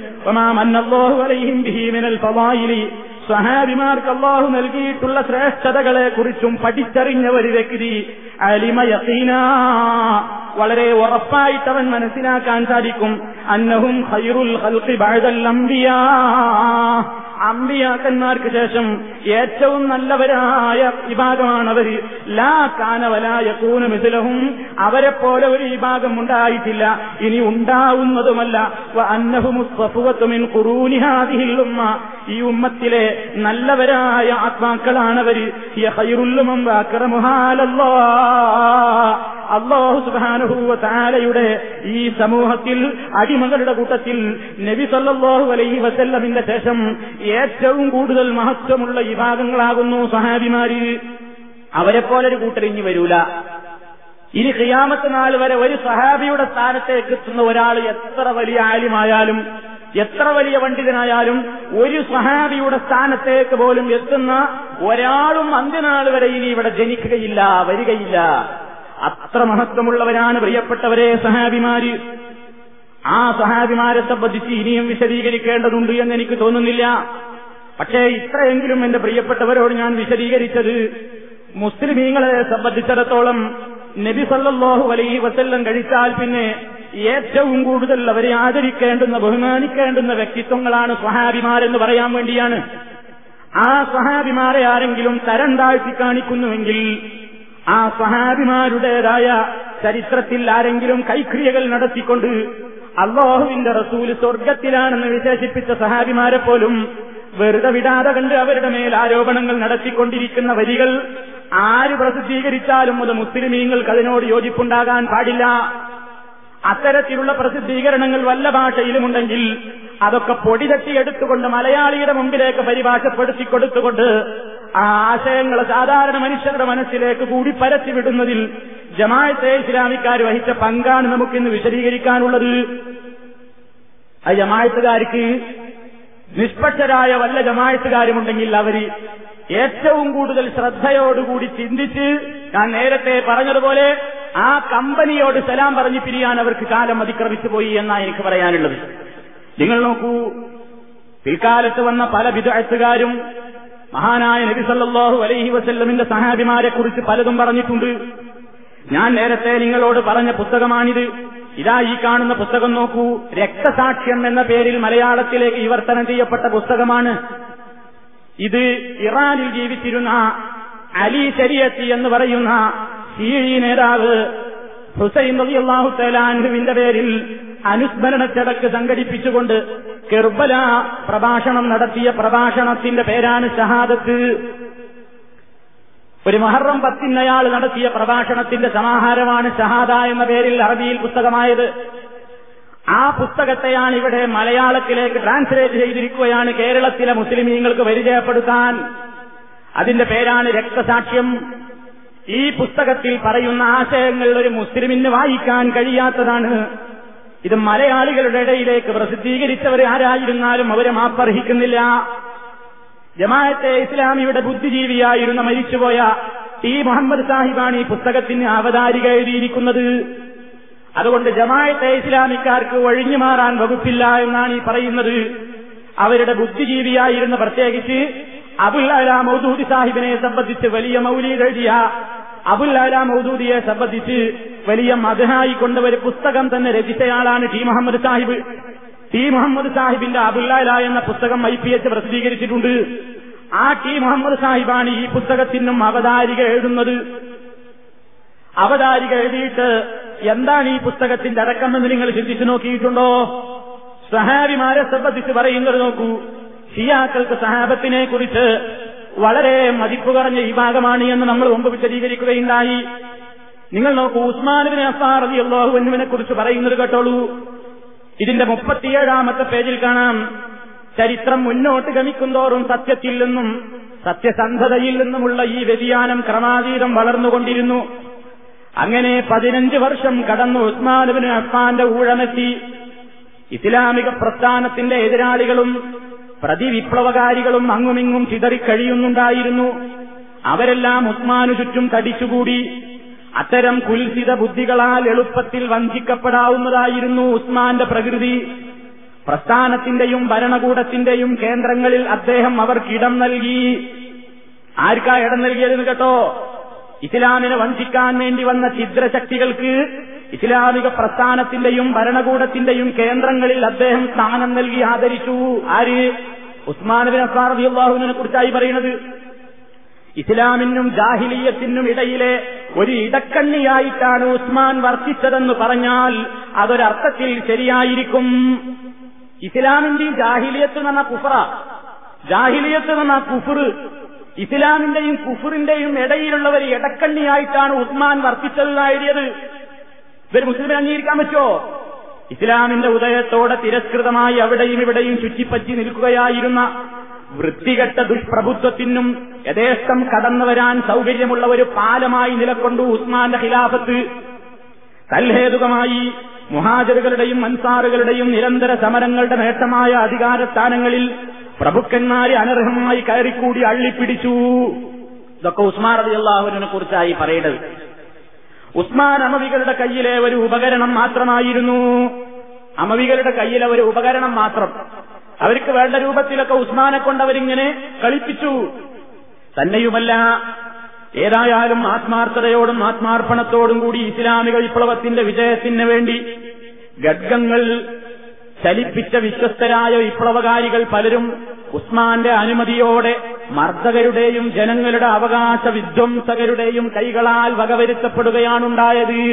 സഹാബിമാർക്ക് അള്ളാഹു നൽകിയിട്ടുള്ള ശ്രേഷ്ഠതകളെ കുറിച്ചും പഠിച്ചറിഞ്ഞ ഒരു വ്യക്തി അലിമയീന വളരെ ഉറപ്പായിട്ട് അവൻ മനസ്സിലാക്കാൻ സാധിക്കും അന്നഹും ഖൈറുൽ ഖൽഖി ബഅദൽ അംബിയാ അമ്പിയാക്കന്മാർക്ക് ശേഷം ഏറ്റവും നല്ലവരായ വിഭാഗമാണ് അവർ ലാ കാനവലായ കൂന മിഥിലഹും അവരെ പോലെ ഒരു വിഭാഗം ഉണ്ടായിട്ടില്ല ഇനി ഉണ്ടാവുന്നതുമല്ല അന്നഹുമുസ്വഫുവത്തുമിൻ ഖുറൂനിഹാദിഹിൽ ഉമ്മ ഈ ഉമ്മത്തിലെ നല്ലവരായ ആത്മാക്കളാണവര് ഖൈറുല്ലുമം അക്രമുഹാലല്ലാ അള്ളാഹു സുബാനുഭൂവ താലയുടെ ഈ സമൂഹത്തിൽ അടിമകളുടെ കൂട്ടത്തിൽ നബി സല്ലല്ലാഹു അലൈഹി വസല്ലമിന്റെ ശേഷം ഏറ്റവും കൂടുതൽ മഹത്വമുള്ള വിഭാഗങ്ങളാകുന്നു സഹാബിമാര് അവരെ പോലൊരു കൂട്ടരിഞ്ഞു വരൂല ഇനി ഖിയാമത്ത് നാൾ വരെ ഒരു സഹാബിയുടെ സ്ഥാനത്തേക്ക് എത്തുന്ന ഒരാൾ എത്ര വലിയ ആലിമായാലും എത്ര വലിയ പണ്ഡിതനായാലും ഒരു സഹാബിയുടെ സ്ഥാനത്തേക്ക് പോലും എത്തുന്ന ഒരാളും അന്ത്യനാൾ വരെ ഇനി ഇവിടെ ജനിക്കുകയില്ല വരികയില്ല അത്ര മഹത്വമുള്ളവരാണ് പ്രിയപ്പെട്ടവരെ സഹാബിമാര് ആ സഹാബിമാരെ സംബന്ധിച്ച് ഇനിയും വിശദീകരിക്കേണ്ടതുണ്ട് എന്ന് എനിക്ക് തോന്നുന്നില്ല പക്ഷേ ഇത്രയെങ്കിലും എന്റെ പ്രിയപ്പെട്ടവരോട് ഞാൻ വിശദീകരിച്ചത് മുസ്ലിമീങ്ങളെ സംബന്ധിച്ചിടത്തോളം നബി സല്ലല്ലാഹു അലൈഹി വസല്ലം കഴിച്ചാൽ പിന്നെ ഏറ്റവും കൂടുതൽ അവരെ ആദരിക്കേണ്ടുന്ന ബഹുമാനിക്കേണ്ടുന്ന വ്യക്തിത്വങ്ങളാണ് സ്വഹാബിമാരെന്ന് പറയാൻ വേണ്ടിയാണ് ആ സ്വഹാബിമാരെ ആരെങ്കിലും തരം താഴ്ത്തി കാണിക്കുന്നുവെങ്കിൽ ആ സഹാബിമാരുടേതായ ചരിത്രത്തിൽ ആരെങ്കിലും കൈക്രിയകൾ നടത്തിക്കൊണ്ട് അള്ളാഹുവിന്റെ റസൂല് സ്വർഗത്തിലാണെന്ന് വിശേഷിപ്പിച്ച സഹാബിമാരെ പോലും വെറുതെ വിടാതെ കണ്ട് അവരുടെ മേൽ ആരോപണങ്ങൾ നടത്തിക്കൊണ്ടിരിക്കുന്ന വരികൾ ആര് പ്രസിദ്ധീകരിച്ചാലും അത് മുസ്ലിമീങ്ങൾക്ക് അതിനോട് യോജിപ്പുണ്ടാകാൻ പാടില്ല അത്തരത്തിലുള്ള പ്രസിദ്ധീകരണങ്ങൾ വല്ല ഭാഷയിലുമുണ്ടെങ്കിൽ അതൊക്കെ പൊടി തട്ടിയെടുത്തുകൊണ്ട് മലയാളിയുടെ മുമ്പിലേക്ക് പരിഭാഷപ്പെടുത്തി കൊടുത്തുകൊണ്ട് ആ ആശയങ്ങളെ സാധാരണ മനുഷ്യരുടെ മനസ്സിലേക്ക് കൂടി പരത്തിവിടുന്നതിൽ ജമാഅത്തെ ഇസ്ലാമിക്കാർ വഹിച്ച പങ്കാണ് നമുക്കിന്ന് വിശദീകരിക്കാനുള്ളത് ആ ജമാഅത്തുകാർക്ക് നിഷ്പക്ഷരായ വല്ല ജമാഅത്തുകാരുമുണ്ടെങ്കിൽ അവര് ഏറ്റവും കൂടുതൽ ശ്രദ്ധയോടുകൂടി ചിന്തിച്ച് ഞാൻ നേരത്തെ പറഞ്ഞതുപോലെ ആ കമ്പനിയോട് സലാം പറഞ്ഞു പിരിയാൻ അവർക്ക് കാലം അതിക്രമിച്ചു പോയി എന്നാണ് എനിക്ക് പറയാനുള്ളത് നിങ്ങൾ നോക്കൂ പിൽക്കാലത്ത് വന്ന പല വിദഗ്ധക്കാരും മഹാനായ നബി സല്ലല്ലാഹു അലൈഹി വസല്ലമിന്റെ സഹാബിമാരെ കുറിച്ച് പലതും പറഞ്ഞിട്ടുണ്ട് ഞാൻ നേരത്തെ നിങ്ങളോട് പറഞ്ഞ പുസ്തകമാണിത് ഇതാ ഈ കാണുന്ന പുസ്തകം നോക്കൂ രക്തസാക്ഷ്യം എന്ന പേരിൽ മലയാളത്തിലേക്ക് വിവർത്തനം ചെയ്യപ്പെട്ട പുസ്തകമാണ് ഇത് ഇറാനിൽ ജീവിച്ചിരുന്ന അലി ശരിയത്തി എന്ന് പറയുന്ന ഷീഴി നേതാവ് ഹുസൈൻ റളിയല്ലാഹു തലാൻഹുവിന്റെ പേരിൽ അനുസ്മരണ ചടക്ക് സംഘടിപ്പിച്ചുകൊണ്ട് കെർബല പ്രഭാഷണം നടത്തിയ പ്രഭാഷണത്തിന്റെ പേരാണ് ഷഹാദത്ത് ഒരു മഹറം പത്തിനയാൾ നടത്തിയ പ്രഭാഷണത്തിന്റെ സമാഹാരമാണ് ഷഹാദ എന്ന പേരിൽ അറബിയിൽ പുസ്തകമായത് ആ പുസ്തകത്തെയാണ് ഇവിടെ മലയാളത്തിലേക്ക് ട്രാൻസ്ലേറ്റ് ചെയ്തിരിക്കുകയാണ് കേരളത്തിലെ മുസ്ലിമീങ്ങൾക്ക് പരിചയപ്പെടുത്താൻ അതിന്റെ പേരാണ് രക്തസാക്ഷ്യം ഈ പുസ്തകത്തിൽ പറയുന്ന ആശയങ്ങൾ ഒരു മുസ്ലിമിന് വായിക്കാൻ കഴിയാത്തതാണ് ഇത് മലയാളികളുടെ ഇടയിലേക്ക് പ്രസിദ്ധീകരിച്ചവർ ആരായിരുന്നാലും അവരെ മാപ്പർഹിക്കുന്നില്ല ജമാഅത്തെ ഇസ്ലാമിയുടെ ബുദ്ധിജീവിയായിരുന്ന മരിച്ചുപോയ ടി മുഹമ്മദ് സാഹിബാണ് ഈ പുസ്തകത്തിന് അവതാരിക എഴുതിയിരിക്കുന്നത് അതുകൊണ്ട് ജമാഅത്തെ ഇസ്ലാമിക്കാർക്ക് ഒഴിഞ്ഞു മാറാൻ വകുപ്പില്ല എന്നാണ് ഈ പറയുന്നത് അവരുടെ ബുദ്ധിജീവിയായിരുന്ന പ്രത്യേകിച്ച് അബുൽ അല മൗദൂദി സാഹിബിനെ സംബന്ധിച്ച് വലിയ മൗലീദ് എഴുതിയ അബുൽ അല മൗദൂദിയെ സംബന്ധിച്ച് വലിയ മതഹായി കൊണ്ട് ഒരു പുസ്തകം തന്നെ രചിച്ചയാളാണ് ടി മുഹമ്മദ് സാഹിബ് ടി മുഹമ്മദ് സാഹിബിന്റെ അബുല്ലാല എന്ന പുസ്തകം ഐ പി എച്ച് പ്രസിദ്ധീകരിച്ചിട്ടുണ്ട് ആ ടി മുഹമ്മദ് സാഹിബാണ് ഈ പുസ്തകത്തിനും അവതാരിക എഴുതുന്നത് അവതാരിക എഴുതിയിട്ട് എന്താണ് ഈ പുസ്തകത്തിന്റെ അടക്കമെന്ന് നിങ്ങൾ ചിന്തിച്ചു നോക്കിയിട്ടുണ്ടോ സഹാബിമാരെ സംബന്ധിച്ച് പറയുന്നത് നോക്കൂ ഷിയാക്കൾക്ക് സഹാബത്തിനെ കുറിച്ച് വളരെ മതിപ്പ് കുറഞ്ഞ ഈ ഭാഗമാണ് എന്ന് നമ്മൾ മുമ്പ് വിശദീകരിക്കുകയുണ്ടായി നിങ്ങൾ നോക്കൂ ഉസ്മാനുബിനെ അഫാർ അലി അള്ളാഹുവിനെ കുറിച്ച് പറയുന്നത് കേട്ടോളൂ ഇതിന്റെ മുപ്പത്തിയേഴാമത്തെ പേജിൽ കാണാം ചരിത്രം മുന്നോട്ട് ഗമിക്കുന്തോറും സത്യത്തിൽ നിന്നും സത്യസന്ധതയിൽ നിന്നുമുള്ള ഈ വ്യതിയാനം ക്രമാതീതം വളർന്നുകൊണ്ടിരുന്നു അങ്ങനെ പതിനഞ്ച് വർഷം കടന്നു ഉസ്മാനുബിന് അഫാന്റെ ഊഴമെത്തി ഇസ്ലാമിക പ്രസ്ഥാനത്തിന്റെ എതിരാളികളും പ്രതിവിപ്ലവകാരികളും അങ്ങുമിങ്ങും ചിതറിക്കഴിയുന്നുണ്ടായിരുന്നു അവരെല്ലാം ഉസ്മാനു ചുറ്റും തടിച്ചുകൂടി അത്തരം കുൽസിത ബുദ്ധികളാൽ എളുപ്പത്തിൽ വഞ്ചിക്കപ്പെടാവുന്നതായിരുന്നു ഉസ്മാന്റെ പ്രകൃതി പ്രസ്ഥാനത്തിന്റെയും ഭരണകൂടത്തിന്റെയും കേന്ദ്രങ്ങളിൽ അദ്ദേഹം അവർക്കിടം നൽകി ആർക്കാ ഇടം നൽകിയതെന്ന് കേട്ടോ ഇസ്ലാമിനെ വഞ്ചിക്കാൻ വേണ്ടി വന്ന ഛിദ്രശക്തികൾക്ക് ഇസ്ലാമിക പ്രസ്ഥാനത്തിന്റെയും ഭരണകൂടത്തിന്റെയും കേന്ദ്രങ്ങളിൽ അദ്ദേഹം സ്ഥാനം നൽകി ആദരിച്ചു ആര് ഉസ്മാൻ ബിൻ അഫാർ അള്ളാഹുവിനെ കുറിച്ചായി പറയുന്നത് ഇസ്ലാമിനും ജാഹിലീയത്തിനും ഇടയിലെ ഒരു ഇടക്കണ്ണിയായിട്ടാണ് ഉസ്മാൻ വർത്തിച്ചതെന്ന് പറഞ്ഞാൽ അതൊരർത്ഥത്തിൽ ശരിയായിരിക്കും ഇസ്ലാമിന്റെയും ജാഹിലിയത്ത് എന്ന് പറഞ്ഞ കുഫറ ജാഹിലിയത്ത് എന്ന് പറഞ്ഞ കുഫർ ഇസ്ലാമിന്റെയും കുഫറിന്റെയും ഇടയിലുള്ള ഒരു ഇടക്കണ്ണിയായിട്ടാണ് ഉസ്മാൻ വർത്തിച്ചതെന്ന് എഴുതിയത് ഇവർ മുസ്ലിമിനെ അംഗീകരിക്കാൻ പറ്റുമോ ഇസ്ലാമിന്റെ ഉദയത്തോടെ തിരസ്കൃതമായി അവിടെയും ഇവിടെയും ചുറ്റിപ്പറ്റി നിൽക്കുകയായിരുന്ന വൃത്തികെട്ട ദുഷ്പ്രഭുത്വത്തിനും യഥേഷ്ടം കടന്നു വരാൻ സൗകര്യമുള്ള ഒരു പാലമായി നിലക്കൊണ്ടു ഉസ്മാന്റെ ഖിലാഫത്ത് തൽഹേതുകമായി മുഹാജറുകളുടെയും അൻസാറുകളുടെയും നിരന്തര സമരങ്ങളുടെ നേട്ടമായ അധികാരസ്ഥാനങ്ങളിൽ പ്രഭുക്കന്മാരെ അനർഹമായി കയറിക്കൂടി അള്ളിപ്പിടിച്ചു ഇതൊക്കെ ഉസ്മാൻ റബി അള്ളാഹുവിനെ കുറിച്ചായി പറയുന്നത് ഉസ്മാൻ അമവികളുടെ കയ്യിലെ ഒരു ഉപകരണം മാത്രമായിരുന്നു അമവികളുടെ കയ്യിലെ ഒരു ഉപകരണം മാത്രം അവർക്ക് വേണ്ട രൂപത്തിലൊക്കെ ഉസ്മാനെ കൊണ്ട് അവരിങ്ങനെ കളിപ്പിച്ചു തന്നെയുമല്ല ഏതായാലും ആത്മാർത്ഥതയോടും ആത്മാർപ്പണത്തോടും കൂടി ഇസ്ലാമിക വിപ്ലവത്തിന്റെ വിജയത്തിന് വേണ്ടി ഗഡ്ഗങ്ങൾ ചലിപ്പിച്ച വിശ്വസ്തരായ വിപ്ലവകാരികൾ പലരും ഉസ്മാന്റെ അനുമതിയോടെ മർദ്ദകരുടെയും ജനങ്ങളുടെ അവകാശ വിധ്വംസകരുടെയും കൈകളാൽ വകവരുത്തപ്പെടുകയാണുണ്ടായത്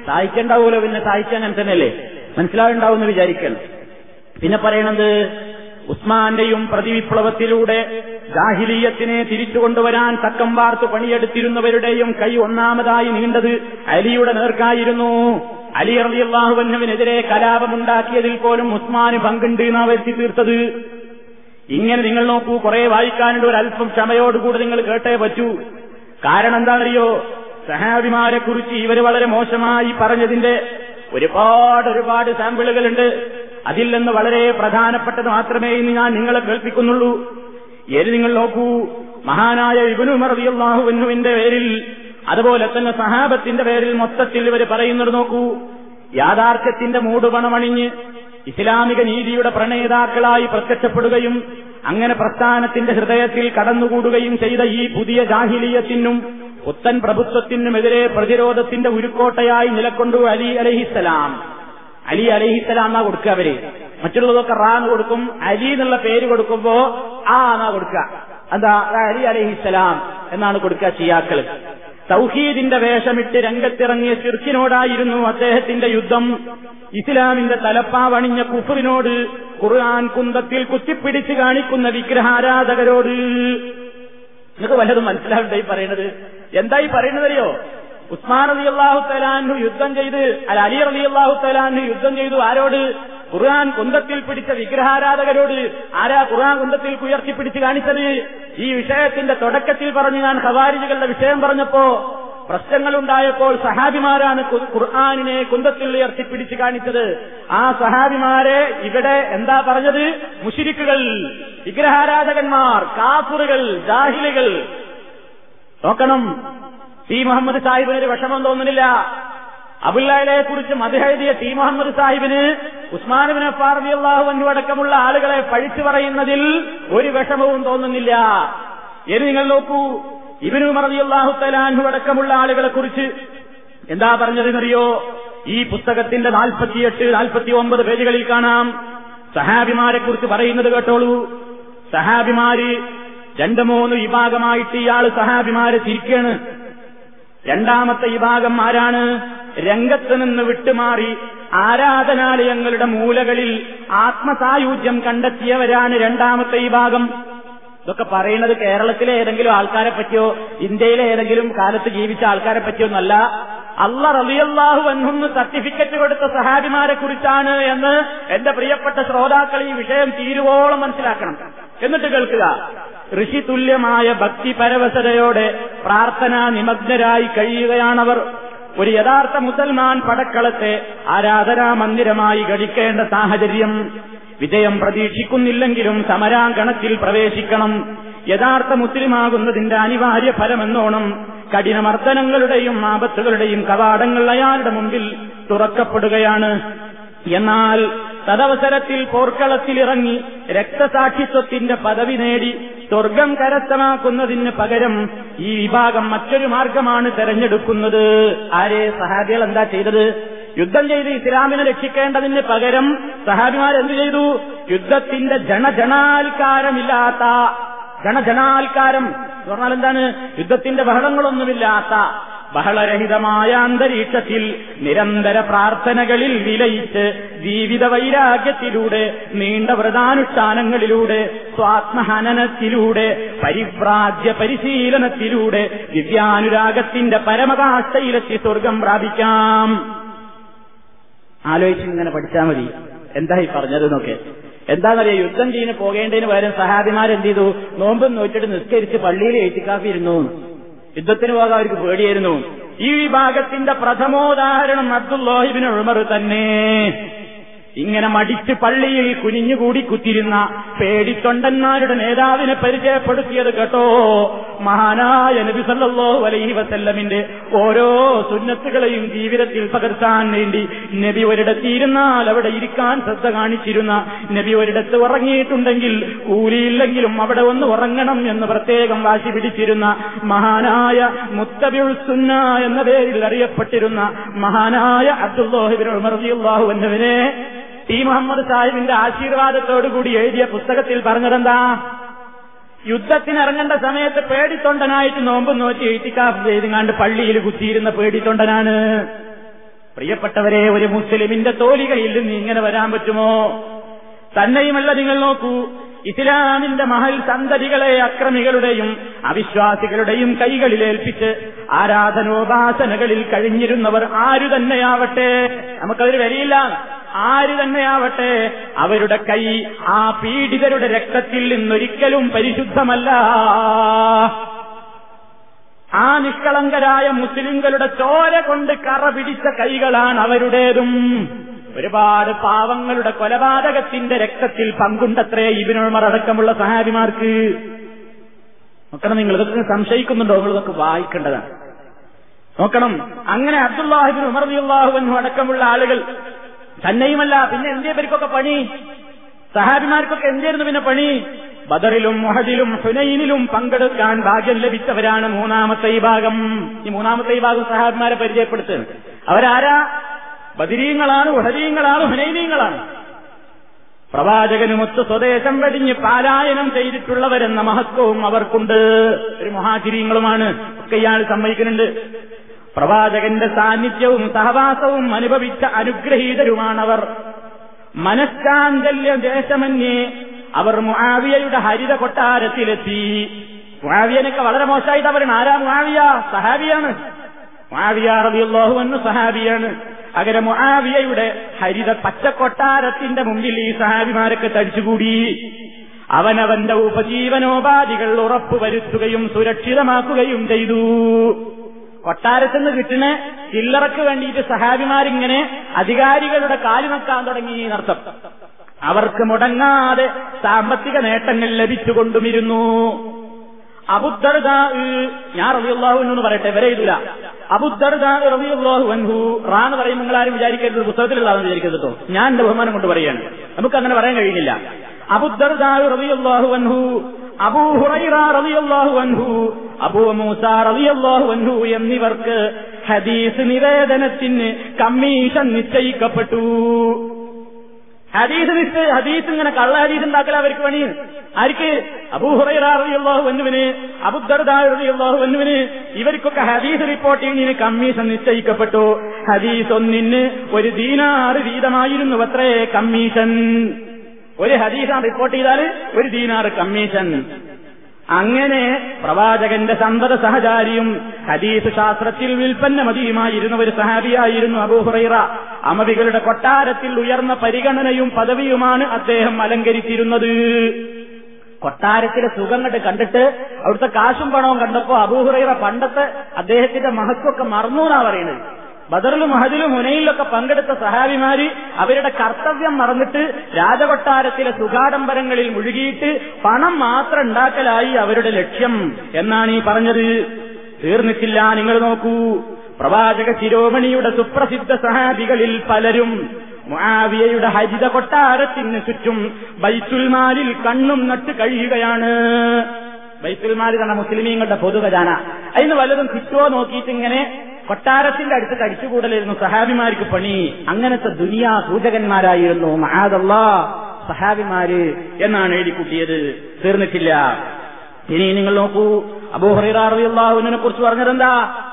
സഹായിക്കണ്ടാവൂലോ പിന്നെ സഹായിക്കാൻ അങ്ങനെ തന്നെയല്ലേ മനസ്സിലാവുണ്ടാവും എന്ന് വിചാരിക്കണം പിന്നെ പറയണത് ഉസ്മാന്റെയും പ്രതിവിപ്ലവത്തിലൂടെ ജാഹിലീയത്തിനെ തിരിച്ചു കൊണ്ടുവരാൻ തക്കം വാർത്ത് പണിയെടുത്തിരുന്നവരുടെയും കൈ ഒന്നാമതായി നീണ്ടത് അലിയുടെ നേർക്കായിരുന്നു അലി അള്ളിയല്ലാഹുവന്നുവിനെതിരെ കലാപമുണ്ടാക്കിയതിൽ പോലും ഉസ്മാന് പങ്കുണ്ട് എന്നാ വരുത്തി തീർത്തത് ഇങ്ങനെ നിങ്ങൾ നോക്കൂ കുറെ വായിക്കാനുണ്ട് ഒരു അല്പം ക്ഷമയോടുകൂടി നിങ്ങൾ കേട്ടേ പറ്റൂ കാരണം എന്താണെന്നറിയോ സഹാബിമാരെ കുറിച്ച് ഇവർ വളരെ മോശമായി പറഞ്ഞതിന്റെ ഒരുപാട് ഒരുപാട് സാമ്പിളുകളുണ്ട് അതിൽ നിന്ന് വളരെ പ്രധാനപ്പെട്ടത് മാത്രമേ ഇന്ന് ഞാൻ നിങ്ങളെ കേൾപ്പിക്കുന്നുള്ളൂ ഏത് നിങ്ങൾ നോക്കൂ മഹാനായ ഇബനു മറവിയല്ലാഹുവിനുവിന്റെ പേരിൽ അതുപോലെ തന്നെ സഹാബത്തിന്റെ പേരിൽ മൊത്തത്തിൽ ഇവർ പറയുന്നത് നോക്കൂ യാഥാർത്ഥ്യത്തിന്റെ മൂടുപണമണിഞ്ഞ് ഇസ്ലാമിക നീതിയുടെ പ്രണേതാക്കളായി പ്രത്യക്ഷപ്പെടുകയും അങ്ങനെ പ്രസ്ഥാനത്തിന്റെ ഹൃദയത്തിൽ കടന്നുകൂടുകയും ചെയ്ത ഈ പുതിയ ജാഹിലീയത്തിനും പുത്തൻ പ്രഭുത്വത്തിനുമെതിരെ പ്രതിരോധത്തിന്റെ ഉരുക്കോട്ടയായി നിലക്കൊണ്ടു അലി അലഹിസലാം അലി അലഹിസലാം എന്നാ കൊടുക്കുക അവര് മറ്റുള്ളതൊക്കെ റാന്ന് കൊടുക്കും അലി എന്നുള്ള പേര് കൊടുക്കുമ്പോ ആ എന്നാ കൊടുക്കുക എന്താ അലി അലഹിസലാം എന്നാണ് കൊടുക്കുക ഷിയാക്കള് തൗഹീദിന്റെ വേഷമിട്ട് രംഗത്തിറങ്ങിയ ശിർക്കിനോടായിരുന്നു അദ്ദേഹത്തിന്റെ യുദ്ധം ഇസ്ലാമിന്റെ തലപ്പാവണിഞ്ഞ കുഫറിനോട് ഖുർആൻ കുന്തത്തിൽ കുത്തിപ്പിടിച്ച് കാണിക്കുന്ന വിഗ്രഹാരാധകരോട് നിങ്ങൾക്ക് വല്ലതും മനസ്സിലാവുണ്ടോ ഈ പറയുന്നത് എന്താ ഈ പറയുന്നതറിയോ ഉസ്മാൻ അലി അള്ളാഹു തലാൻഹു യുദ്ധം ചെയ്ത് അല്ല അലി അലി അള്ളാഹു തലാൻഹു യുദ്ധം ചെയ്തു ആരോട് ഖുർആൻ കുന്തത്തിൽ പിടിച്ച വിഗ്രഹാരാധകരോട് ആരാ ഖുർആൻ കുന്തത്തിൽ ഉയർത്തിപ്പിടിച്ച് കാണിച്ചത് ഈ വിഷയത്തിന്റെ തുടക്കത്തിൽ പറഞ്ഞു ഞാൻ ഖവാരിജുകളുടെ വിഷയം പറഞ്ഞപ്പോ പ്രശ്നങ്ങളുണ്ടായപ്പോൾ സഹാബിമാരാണ് ഖുർആാനിനെ കുന്തത്തിൽ ഉയർത്തിപ്പിടിച്ച് കാണിച്ചത് ആ സഹാബിമാരെ ഇവിടെ എന്താ പറഞ്ഞത് മുഷിരിക്കുകൾ വിഗ്രഹാരാധകന്മാർ കാഫുറുകൾ ജാഹിലുകൾ നോക്കണം ടി മുഹമ്മദ് സാഹിബിന് ഒരു വിഷമം തോന്നുന്നില്ല അബുല്ലാലെ കുറിച്ച് മതിഹെഴുതിയ ടി മുഹമ്മദ് സാഹിബിന് ഉസ്മാനുബിന് ഫാർബി അള്ളാഹു അടക്കമുള്ള ആളുകളെ പഴിച്ചു പറയുന്നതിൽ ഒരു വിഷമവും തോന്നുന്നില്ല ഇനി നിങ്ങൾ നോക്കൂ ഇബിനു മറതി അള്ളാഹു തലാൻഹു അടക്കമുള്ള ആളുകളെ കുറിച്ച് എന്താ പറഞ്ഞതെന്നറിയോ ഈ പുസ്തകത്തിന്റെ നാൽപ്പത്തിയെട്ട് നാൽപ്പത്തി ഒമ്പത് പേജുകളിൽ കാണാം സഹാബിമാരെ കുറിച്ച് പറയുന്നത് കേട്ടോളൂ സഹാബിമാര് രണ്ട് മൂന്ന് വിഭാഗമായിട്ട് ഇയാൾ സഹാബിമാരെ തിരിക്കാണ് രണ്ടാമത്തെ വിഭാഗം ആരാണ് രംഗത്ത് നിന്ന് വിട്ടുമാറി ആരാധനാലയങ്ങളുടെ മൂലകളിൽ ആത്മസായുജ്യം കണ്ടെത്തിയവരാണ് രണ്ടാമത്തെ വിഭാഗം ഇതൊക്കെ പറയുന്നത് കേരളത്തിലെ ഏതെങ്കിലും ആൾക്കാരെ പറ്റിയോ ഇന്ത്യയിലെ ഏതെങ്കിലും കാലത്ത് ജീവിച്ച ആൾക്കാരെ പറ്റിയോ എന്നല്ല അല്ല റലിയല്ലാഹു എന്നൊന്ന് സർട്ടിഫിക്കറ്റ് കൊടുത്ത സഹാബിമാരെ കുറിച്ചാണ് എന്ന് എന്റെ പ്രിയപ്പെട്ട ശ്രോതാക്കൾ ഈ വിഷയം തീരുവോളം മനസ്സിലാക്കണം എന്നിട്ട് കേൾക്കുക ഋഷി തുല്യമായ ഭക്തി പരവശതയോടെ പ്രാർത്ഥനാ നിമഗ്നരായി കഴിയുകയാണവർ ഒരു യഥാർത്ഥ മുസൽമാൻ പടക്കളത്തെ ആരാധനാ മന്ദിരമായി ഗണിക്കേണ്ട സാഹചര്യം വിജയം പ്രതീക്ഷിക്കുന്നില്ലെങ്കിലും സമരാങ്കണത്തിൽ പ്രവേശിക്കണം യഥാർത്ഥ മുസ്ലിമാകുന്നതിന്റെ അനിവാര്യ ഫലമെന്നോണം കഠിനമർദ്ദനങ്ങളുടെയും ആപത്തുകളുടെയും കവാടങ്ങൾ അയാളുടെ മുമ്പിൽ തുറക്കപ്പെടുകയാണ് എന്നാൽ തദവസരത്തിൽ പോർക്കളത്തിലിറങ്ങി രക്തസാക്ഷിത്വത്തിന്റെ പദവി നേടി സ്വർഗം കരസ്ഥമാക്കുന്നതിന് പകരം ഈ വിഭാഗം മറ്റൊരു മാർഗമാണ് തെരഞ്ഞെടുക്കുന്നത് ആരെ സഹാബികൾ എന്താ ചെയ്തത് യുദ്ധം ചെയ്ത് ഇസ്ലാമിനെ രക്ഷിക്കേണ്ടതിന് പകരം സഹാബിമാരെന്ത് ചെയ്തു യുദ്ധത്തിന്റെ ജനജനാൽക്കാരമില്ലാത്ത ജനജനാൽക്കാരം എന്ന് പറഞ്ഞാൽ എന്താണ് യുദ്ധത്തിന്റെ ബഹളങ്ങളൊന്നുമില്ലാത്ത ബഹളരഹിതമായ അന്തരീക്ഷത്തിൽ നിരന്തര പ്രാർത്ഥനകളിൽ വിലയിച്ച് ജീവിത വൈരാഗ്യത്തിലൂടെ നീണ്ട വ്രതാനുഷ്ഠാനങ്ങളിലൂടെ സ്വാത്മഹനനത്തിലൂടെ പരിവ്രാജ്യ പരിശീലനത്തിലൂടെ ദിവ്യാനുരാഗത്തിന്റെ പരമകാഷ്ടയിലെത്തി സ്വർഗം പ്രാപിക്കാം ആലോചിച്ച് ഇങ്ങനെ പഠിച്ചാൽ മതി എന്താ ഈ പറഞ്ഞത് എന്നൊക്കെ എന്താണെന്നറിയാം യുദ്ധം ചെയ്യുന്ന പോകേണ്ടതിന് പകരം സഹാബിമാരെന്ത് ചെയ്തു നോമ്പും നോക്കിയിട്ട് നിസ്കരിച്ച് പള്ളിയിൽ എഴുത്തിക്കാക്കിയിരുന്നു യുദ്ധത്തിന് പോകാൻ അവർക്ക് പേടിയായിരുന്നു ഈ വിഭാഗത്തിന്റെ പ്രഥമോദാഹരണം അബ്ദുല്ലാഹിബിന് ഉമർ തന്നെ ഇങ്ങനെ മടിച്ച് പള്ളിയിൽ കുനിഞ്ഞുകൂടി കുത്തിരുന്ന പേടിത്തൊണ്ടന്മാരുടെ നേതാവിനെ പരിചയപ്പെടുത്തിയത് കേട്ടോ മഹാനായ നബി സല്ലല്ലാഹു അലൈഹി വസല്ലമിന്റെ ഓരോ സുന്നത്തുകളെയും ജീവിതത്തിൽ പകർത്താൻ വേണ്ടി നബി ഒരിടത്തിയിരുന്നാൽ അവിടെ ഇരിക്കാൻ ശ്രദ്ധ കാണിച്ചിരുന്ന നബി ഒരിടത്ത് ഉറങ്ങിയിട്ടുണ്ടെങ്കിൽ കൂലിയില്ലെങ്കിലും അവിടെ ഒന്ന് ഉറങ്ങണം എന്ന് പ്രത്യേകം വാശി പിടിച്ചിരുന്ന മഹാനായ മുത്തബിഉൽ സുന്ന എന്ന പേരിൽ അറിയപ്പെട്ടിരുന്ന മഹാനായ അബ്ദുല്ലാഹിബിൻ ഉമർ റളിയല്ലാഹു അൻഹുവിനെ ടി മുഹമ്മദ് സാഹിബിന്റെ ആശീർവാദത്തോടുകൂടി എഴുതിയ പുസ്തകത്തിൽ പറഞ്ഞതെന്താ യുദ്ധത്തിന് ഇറങ്ങേണ്ട സമയത്ത് പേടിത്തൊണ്ടനായിട്ട് നോമ്പ് നോറ്റി എഴുത്തിക്കാഫ് ചെയ്തുങ്ങാണ്ട് പള്ളിയിൽ കുത്തിയിരുന്ന പേടിത്തൊണ്ടനാണ് പ്രിയപ്പെട്ടവരെ ഒരു മുസ്ലിമിന്റെ തോലികയിൽ നിന്ന് ഇങ്ങനെ വരാൻ പറ്റുമോ തന്നെയുമല്ല നിങ്ങൾ നോക്കൂ ഇസ്ലാമിന്റെ മഹൽ സന്തതികളെ അക്രമികളുടെയും അവിശ്വാസികളുടെയും കൈകളിലേൽപ്പിച്ച് ആരാധനോപാസനകളിൽ കഴിഞ്ഞിരുന്നവർ ആരു തന്നെയാവട്ടെ നമുക്കതൊരു വരിയില്ല ആര് തന്നെയാവട്ടെ അവരുടെ കൈ ആ പീഡിതരുടെ രക്തത്തിൽ നിന്നൊരിക്കലും പരിശുദ്ധമല്ല ആ നിഷ്കളങ്കരായ മുസ്ലിങ്ങളുടെ ചോര കൊണ്ട് കറ പിടിച്ച കൈകളാണ് അവരുടേതും ഒരുപാട് പാവങ്ങളുടെ കൊലപാതകത്തിന്റെ രക്തത്തിൽ പങ്കുണ്ടത്രേ ഇബിനുമർ അടക്കമുള്ള സഹാബിമാർക്ക് നോക്കണം നിങ്ങൾ ഇതൊക്കെ സംശയിക്കുന്നുണ്ടോ നിങ്ങൾ ഇതൊക്കെ വായിക്കേണ്ടതാണ് നോക്കണം അങ്ങനെ അബ്ദുല്ലാഹിബിൻ ഉമർ അള്ളാഹുവിനും അടക്കമുള്ള ആളുകൾ തന്നെയുമല്ല പിന്നെ എന്തേ പേർക്കൊക്കെ പണി സഹാബിമാർക്കൊക്കെ എന്തായിരുന്നു പിന്നെ പണി ബദറിലും മുഹദിലും ഹുനൈനിലും പങ്കെടുക്കാൻ ഭാഗ്യം ലഭിച്ചവരാണ് മൂന്നാമത്തെ ഈ ഭാഗം ഈ മൂന്നാമത്തെ ഈ ഭാഗം സഹാബിമാരെ പരിചയപ്പെടുത്തുന്നത് അവരാരാ ബദിരീങ്ങളാണ് ഉഹദീങ്ങളാണ് ഹുനൈനീങ്ങളാണ് പ്രവാചകനുമൊത്ത് സ്വദേശം വെടിഞ്ഞ് പാലായനം ചെയ്തിട്ടുള്ളവരെന്ന മഹത്വവും അവർക്കുണ്ട് ഒരു മഹാചിരീങ്ങളുമാണ് ഒക്കെ ഇയാൾ സമ്മതിക്കുന്നുണ്ട് പ്രവാചകന്റെ സാന്നിധ്യവും സഹവാസവും അനുഭവിച്ച അനുഗ്രഹീതരുമാണവർ മനഃശാന്തല്യ ദേശമന്യേ അവർ മുആവിയയുടെ ഹരിത കൊട്ടാരത്തിലെത്തി മുആവിയനൊക്കെ വളരെ മോശമായിട്ട് അവരാണ് ആരാ മുആവിയ സഹാബിയാണ് മുആവിയ റളിയല്ലാഹു അൻഹു സഹാബിയാണ് അങ്ങനെ മുആവിയയുടെ ഹരിത പച്ചക്കൊട്ടാരത്തിന്റെ മുമ്പിൽ ഈ സഹാബിമാരൊക്കെ തടിച്ചുകൂടി അവനവന്റെ ഉപജീവനോപാധികൾ ഉറപ്പുവരുത്തുകയും സുരക്ഷിതമാക്കുകയും ചെയ്തു കൊട്ടാരത്തിൽ നിന്ന് കിട്ടുന്ന ചില്ലറക്ക് വേണ്ടിയിട്ട് സഹാബിമാരിങ്ങനെ അധികാരികളുടെ കാലു നക്കാൻ തുടങ്ങി എന്നർത്ഥം അവർക്ക് മുടങ്ങാതെ സാമ്പത്തിക നേട്ടങ്ങൾ ലഭിച്ചുകൊണ്ടുമിരുന്നു അബുദ്ദർദ ഞാൻ റബിയുള്ളാഹു എന്ന് പറയട്ടെ വരെ ഇതില്ല അബുദ്ദർദ റബിയുള്ളാഹു അൻഹു റാ എന്ന് പറയും നിങ്ങൾ ആരും വിചാരിക്കരുത് പുസ്തകത്തിലുള്ളതെന്ന് വിചാരിക്കരുത് കേട്ടോ ഞാൻ എന്റെ ബഹുമാനം കൊണ്ട് പറയാണ് നമുക്ക് അങ്ങനെ പറയാൻ കഴിയുന്നില്ല അബുദ്ദർദ റബിയുള്ളാഹു അൻഹു അബൂ ഹുറൈറ റളിയല്ലാഹു അൻഹു അബൂ മൂസ റളിയല്ലാഹു അൻഹു എന്നിവർക്ക് ഹദീസ് നിവേദനത്തിന് കമ്മീഷൻ നിശ്ചയിക്കപ്പെട്ടു ഹദീസ് നിശ്ചയ ഹദീസ് ഇങ്ങനെ കള്ള ഹദീസ് ഉണ്ടാക്കല അവർക്ക് പണി ആർക്ക് അബൂഹുറൈറ റളിയല്ലാഹു അൻഹുവിന് അബുദർദാ റളിയല്ലാഹു അൻഹുവിന് ഇവർക്കൊക്കെ ഹദീസ് റിപ്പോർട്ട് ചെയ്യുന്നതിന് കമ്മീഷൻ നിശ്ചയിക്കപ്പെട്ടു ഹദീസ് ഒന്നിന് ഒരു ദീനാറ് വീതമായിരുന്നു അത്രേ കമ്മീഷൻ ഒരു ഹദീസാണ് റിപ്പോർട്ട് ചെയ്താൽ ഒരു ദീനാറ് കമ്മീഷൻ അങ്ങനെ പ്രവാചകന്റെ സന്തത സഹചാരിയും ഹദീസ് ശാസ്ത്രത്തിൽ വിൽപ്പന്നമതിയുമായിരുന്ന ഒരു സഹാബിയായിരുന്നു അബൂഹുറൈറ അമവികളുടെ കൊട്ടാരത്തിൽ ഉയർന്ന പരിഗണനയും പദവിയുമാണ് അദ്ദേഹം അലങ്കരിച്ചിരുന്നത് കൊട്ടാരത്തിലെ സുഖം കണ്ട് കണ്ടിട്ട് അവിടുത്തെ കാശും പണവും കണ്ടപ്പോ അബൂഹുറൈറ പണ്ടത്തെ അദ്ദേഹത്തിന്റെ മഹത്വമൊക്കെ മറന്നു എന്നാ പറയുന്നത് ബദറിലും മഹദിലും മുനയിലൊക്കെ പങ്കെടുത്ത സഹാബിമാര് അവരുടെ കർത്തവ്യം മറന്നിട്ട് രാജകൊട്ടാരത്തിലെ സുഖാഡംബരങ്ങളിൽ മുഴുകിയിട്ട് പണം മാത്രം ഉണ്ടാക്കലായി അവരുടെ ലക്ഷ്യം എന്നാണ് ഈ പറഞ്ഞത് തീർന്നിട്ടില്ല നിങ്ങൾ നോക്കൂ പ്രവാചക ശിരോമണിയുടെ സുപ്രസിദ്ധ സഹാബികളിൽ പലരും മുആവിയയുടെ ഹരിത കൊട്ടാരത്തിന് ചുറ്റും ബൈത്തുൽമാലിൽ കണ്ണും നട്ട് കഴിയുകയാണ് ബൈത്തുൽമാൽ എന്ന മുസ്ലിമീങ്ങളുടെ പൊതുഖജാന അതിന് വല്ലതും കിട്ടുമോ നോക്കിയിട്ട് ഇങ്ങനെ കൊട്ടാരത്തിന്റെ അടുത്ത് കഴിച്ചുകൂടലായിരുന്നു സഹാബിമാർക്ക് പണി അങ്ങനത്തെ ദുനിയാ സൂചകന്മാരായിരുന്നു മഹാദല്ലാ സഹാബിമാര് എന്നാണ് എഴുതിക്കൂട്ടിയത് തീർന്നിട്ടില്ല ഇനി നിങ്ങൾ നോക്കൂ അബൂഹറിയാഹുവിനെ കുറിച്ച് പറഞ്ഞതെന്താ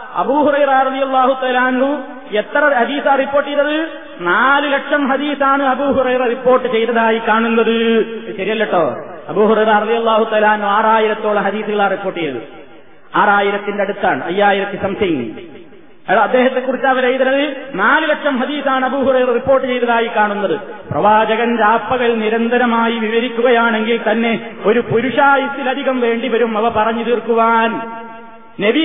അബൂഹുറൈറാഹു തലാൻഹു എത്ര ഹദീസാ റിപ്പോർട്ട് ചെയ്തത് നാല് ലക്ഷം ഹദീസാണ് അബൂഹുറൈറ റിപ്പോർട്ട് ചെയ്തതായി കാണുന്നത് ശരിയല്ലോ അബൂഹുറൈറാഹു തലാൻഹു ആറായിരത്തോളം ഹദീസുകളാണ് റിപ്പോർട്ട് ചെയ്തത് ആറായിരത്തിന്റെ അടുത്താണ് അയ്യായിരത്തി സംതിങ് അദ്ദേഹത്തെ കുറിച്ച് അവർ എഴുതുന്നത് നാല് ലക്ഷം ഹദീസാണ് അബൂഹുറൈർ റിപ്പോർട്ട് ചെയ്തതായി കാണുന്നത് പ്രവാചകൻ രാപ്പകൽ നിരന്തരമായി വിവരിക്കുകയാണെങ്കിൽ തന്നെ ഒരു പുരുഷായുസിലധികം വേണ്ടിവരും അവ പറഞ്ഞു തീർക്കുവാൻ നബി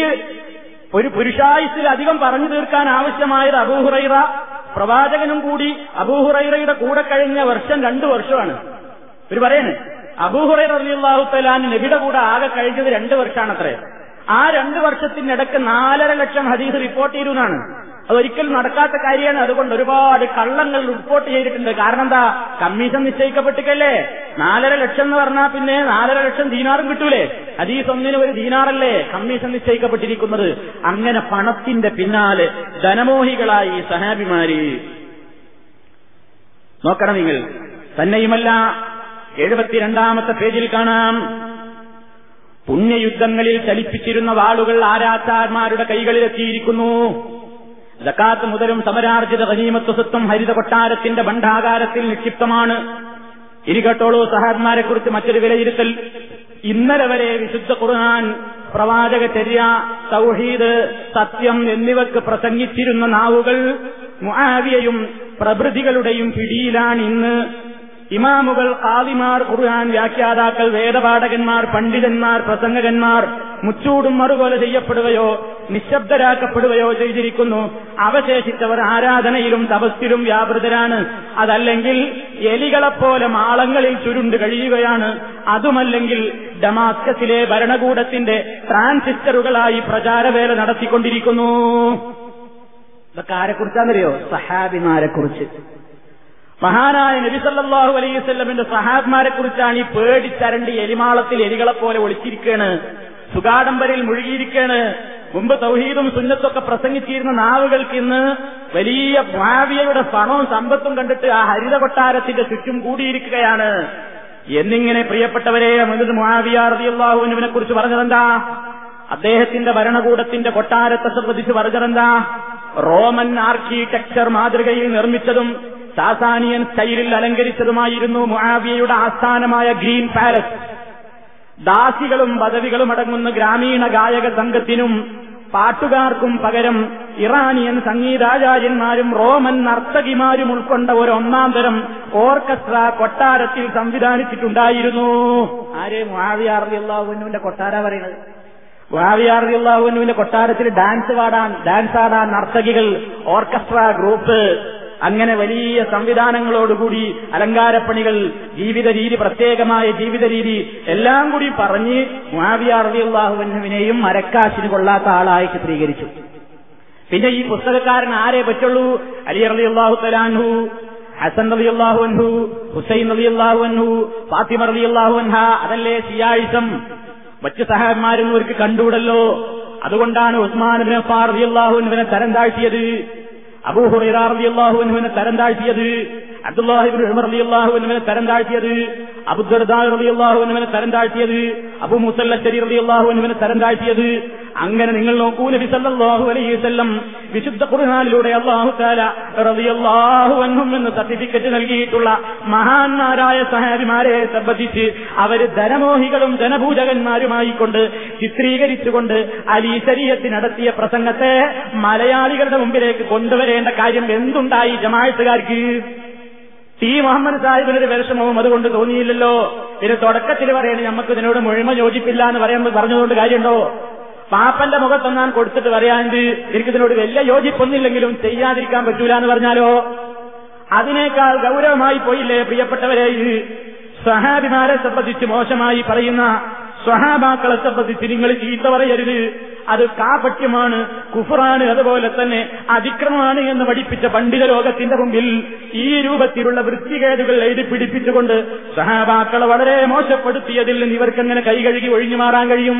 ഒരു പുരുഷായുസിലധികം പറഞ്ഞു തീർക്കാൻ ആവശ്യമായത് അബൂഹുറൈറ പ്രവാചകനും കൂടി അബൂഹുറൈറയുടെ കൂടെ കഴിഞ്ഞ വർഷം രണ്ടു വർഷമാണ് ഒരു പറയണ് അബൂഹുറൈർ അലിയാഹു തലാൻ നബിയുടെ കൂടെ ആകെ കഴിഞ്ഞത് രണ്ട് വർഷമാണത്രേ ആ രണ്ട് വർഷത്തിനിടക്ക് നാലര ലക്ഷം ഹദീസ് റിപ്പോർട്ട് ചെയ്തിരുന്നാണ് അതൊരിക്കലും നടക്കാത്ത കാര്യമാണ് അതുകൊണ്ട് ഒരുപാട് കള്ളങ്ങൾ റിപ്പോർട്ട് ചെയ്തിട്ടുണ്ട് കാരണം എന്താ കമ്മീഷൻ നിശ്ചയിക്കപ്പെട്ടിക്കല്ലേ നാലര ലക്ഷം എന്ന് പറഞ്ഞാൽ പിന്നെ നാലര ലക്ഷം ദീനാറും കിട്ടൂലേ ഹദീസ് ഒന്നിന് ഒരു ദീനാറല്ലേ കമ്മീഷൻ നിശ്ചയിക്കപ്പെട്ടിരിക്കുന്നത് അങ്ങനെ പണത്തിന്റെ പിന്നാലെ ധനമോഹികളായി സഹാബിമാര് നോക്കണം നിങ്ങൾ തന്നെയുമല്ല എഴുപത്തിരണ്ടാമത്തെ പേജിൽ കാണാം പുണ്യയുദ്ധങ്ങളിൽ ചലിപ്പിച്ചിരുന്ന വാളുകൾ ആരാച്ചാർമാരുടെ കൈകളിലെത്തിയിരിക്കുന്നു ജക്കാത്ത് മുതലും സമരാർജിത ഗനീമത്ത് സ്വത്തും ഹരിത കൊട്ടാരത്തിന്റെ ഭണ്ഡാകാരത്തിൽ നിക്ഷിപ്തമാണ് ഇനി കേട്ടോളൂ സഹാബന്മാരെ കുറിച്ച് മറ്റൊരു വിലയിരുത്തൽ ഇന്നലെ വരെ വിശുദ്ധ ഖുർആൻ പ്രവാചക ചര്യ തൗഹീദ് സത്യം എന്നിവക്ക് പ്രസംഗിച്ചിരുന്ന നാവുകൾ മുആവിയയും പ്രഭൃതികളുടെയും പിടിയിലാണ് ഇന്ന് ഇമാമുകൾ കാവിമാർ ഖുർആൻ വ്യാഖ്യാതാക്കൾ വേദപാഠകന്മാർ പണ്ഡിതന്മാർ പ്രസംഗകന്മാർ മുച്ചൂടും മറുകൊല ചെയ്യപ്പെടുകയോ നിശബ്ദരാക്കപ്പെടുകയോ ചെയ്തിരിക്കുന്നു അവശേഷിച്ചവർ ആരാധനയിലും തപസ്സിലും വ്യാപൃതരാണ് അതല്ലെങ്കിൽ എലികളെപ്പോലെ മാളങ്ങളിൽ ചുരുണ്ട് കഴിയുകയാണ് അതുമല്ലെങ്കിൽ ഡമാസ്കസിലെ ഭരണകൂടത്തിന്റെ ട്രാൻസിസ്റ്ററുകളായി പ്രചാരവേല നടത്തിക്കൊണ്ടിരിക്കുന്നു ഇതൊക്കെ ആരെക്കുറിച്ചാണെന്നറിയോ സഹാബിമാരെ കുറിച്ച് മഹാനായ നബിസല്ലാഹു അലൈവല്ലമിന്റെ സഹാബ്മാരെ കുറിച്ചാണ് ഈ പേടിച്ചരണ്ടി എലിമാളത്തിൽ എലികളെ പോലെ ഒളിച്ചിരിക്കുകയാണ് സുഗാഡംബരിൽ മുഴുകിയിരിക്കുകയാണ് മുമ്പ് തൗഹീദും സുന്നത്തൊക്കെ പ്രസംഗിച്ചിരുന്ന നാവുകൾക്ക് ഇന്ന് വലിയ ഭാവിയയുടെ പണവും സമ്പത്തും കണ്ടിട്ട് ആ ഹരിത കൊട്ടാരത്തിന്റെ ചുറ്റും കൂടിയിരിക്കുകയാണ് എന്നിങ്ങനെ പ്രിയപ്പെട്ടവരെ മുന്നത് മുഹാവിയാർദിയല്ലാഹുവിനെ കുറിച്ച് പറഞ്ഞതെന്താ അദ്ദേഹത്തിന്റെ ഭരണകൂടത്തിന്റെ കൊട്ടാരത്തെ സംബന്ധിച്ച് പറഞ്ഞതെന്താ റോമൻ ആർക്കിടെക്ചർ മാതൃകയിൽ നിർമ്മിച്ചതും സാസാനിയൻ സ്റ്റൈലിൽ അലങ്കരിച്ചതുമായിരുന്നു മുആവിയയുടെ ആസ്ഥാനമായ ഗ്രീൻ പാലസ് ദാസികളും പദവികളും അടങ്ങുന്ന ഗ്രാമീണ ഗായക സംഘത്തിനും പാട്ടുകാർക്കും പകരം ഇറാനിയൻ സംഗീതാചാര്യന്മാരും റോമൻ നർത്തകിമാരും ഉൾക്കൊണ്ട ഒരു ഒന്നാം തരം ഓർക്കസ്ട്ര കൊട്ടാരത്തിൽ സംവിധാനിച്ചിട്ടുണ്ടായിരുന്നു ആര് മുആവിയാറിയാവുന്നുവിന്റെ കൊട്ടാര പറയുന്നത് മുആവിയാറിയാവുന്നുവിന്റെ കൊട്ടാരത്തിൽ ഡാൻസ് പാടാൻ ഡാൻസ് ആടാൻ നർത്തകികൾ ഓർക്കസ്ട്ര ഗ്രൂപ്പ് അങ്ങനെ വലിയ സംവിധാനങ്ങളോടുകൂടി അലങ്കാരപ്പണികൾ ജീവിത രീതി പ്രത്യേകമായ ജീവിത രീതി എല്ലാം കൂടി പറഞ്ഞ് മുഹാവിയാർദിയുള്ളാഹുവിനെയും മരക്കാശിന് കൊള്ളാത്ത ആളായി ചിത്രീകരിച്ചു പിന്നെ ഈ പുസ്തകക്കാരൻ ആരെ പറ്റുള്ളൂ അലി അള്ളാഹു തലാൻഹു ഹസൻ റബി അള്ളാഹു അൻഹു ഹുസൈൻ റബി അള്ളാഹു അൻഹു ഫാത്തിമ റബി അള്ളാഹു അൻഹ അതല്ലേ സിയായിസം മറ്റ് സഹാബന്മാരും ഇവർക്ക് കണ്ടുകൂടല്ലോ അതുകൊണ്ടാണ് ഉസ്മാൻ ബിൻ അഫ്ഫാർ റബി അള്ളാഹുവിനെ തരം താഴ്ത്തിയത് അബൂഹുറൈറ റളിയല്ലാഹുവിനെ തരം താഴ്ത്തിയത് അബ്ദുല്ലാഹിബിൻ ഉമർ റളിയല്ലാഹുവിനെ തരം താഴ്ത്തിയത് അബുദർദാ റളിയല്ലാഹുവിനെ തരം താഴ്ത്തിയത് അബു മുസല്ലരി റളിയല്ലാഹുവിനെ തരം താഴ്ത്തിയത് അങ്ങനെ നിങ്ങൾ നോക്കൂ നബി സല്ലല്ലാഹു അലൈഹി വസല്ലം വിശുദ്ധ ഖുർആനിലൂടെ അല്ലാഹു തആല റളിയല്ലാഹു അൻഹും എന്ന് സർട്ടിഫിക്കറ്റ് നൽകിയിട്ടുള്ള മഹാന്മാരായ സഹാബിമാരെ സംബന്ധിച്ച് അവർ ധനമോഹികളും ധനപൂജകന്മാരുമായി കൊണ്ട് ചിത്രീകരിച്ചുകൊണ്ട് അലി ശരീരത്തിന് നടത്തിയ പ്രസംഗത്തെ മലയാളികളുടെ മുമ്പിലേക്ക് കൊണ്ടുവരേണ്ട കാര്യം എന്തുണ്ടായി ജമാഅത്തുകാർക്ക് ടി മുഹമ്മദ് സാഹിബിനൊരു വിഷമവും അതുകൊണ്ട് തോന്നിയില്ലല്ലോ പിന്നെ തുടക്കത്തിൽ പറയണേ നമുക്ക് ഇതിനോട് മുഴുമ യോജിപ്പില്ല എന്ന് പറയാൻ പറഞ്ഞതുകൊണ്ട് കാര്യമുണ്ടോ പാപ്പന്റെ മുഖത്തൊന്നാൻ കൊടുത്തിട്ട് പറയാണ്ട് എനിക്കിതിനോട് വലിയ യോജിപ്പൊന്നില്ലെങ്കിലും ചെയ്യാതിരിക്കാൻ പറ്റൂല എന്ന് പറഞ്ഞാലോ അതിനേക്കാൾ ഗൗരവമായി പോയില്ലേ പ്രിയപ്പെട്ടവരെ ഇത് സഹാബിമാരെ സംബന്ധിച്ച് മോശമായി പറയുന്ന സ്വഹാബാക്കളെ സംബന്ധിച്ച് നിങ്ങൾ ചീത്ത പറയരുത് അത് കാപട്യമാണ് കുഫറാണ് അതുപോലെ തന്നെ അതിക്രമമാണ് എന്ന് പഠിപ്പിച്ച പണ്ഡിത ലോകത്തിന്റെ മുമ്പിൽ ഈ രൂപത്തിലുള്ള വൃത്തികേടുകൾ എഴുതി പിടിപ്പിച്ചുകൊണ്ട് സഹാബാക്കളെ വളരെ മോശപ്പെടുത്തിയതിൽ നിന്ന് ഇവർക്കെങ്ങനെ കൈകഴുകി ഒഴിഞ്ഞു മാറാൻ കഴിയും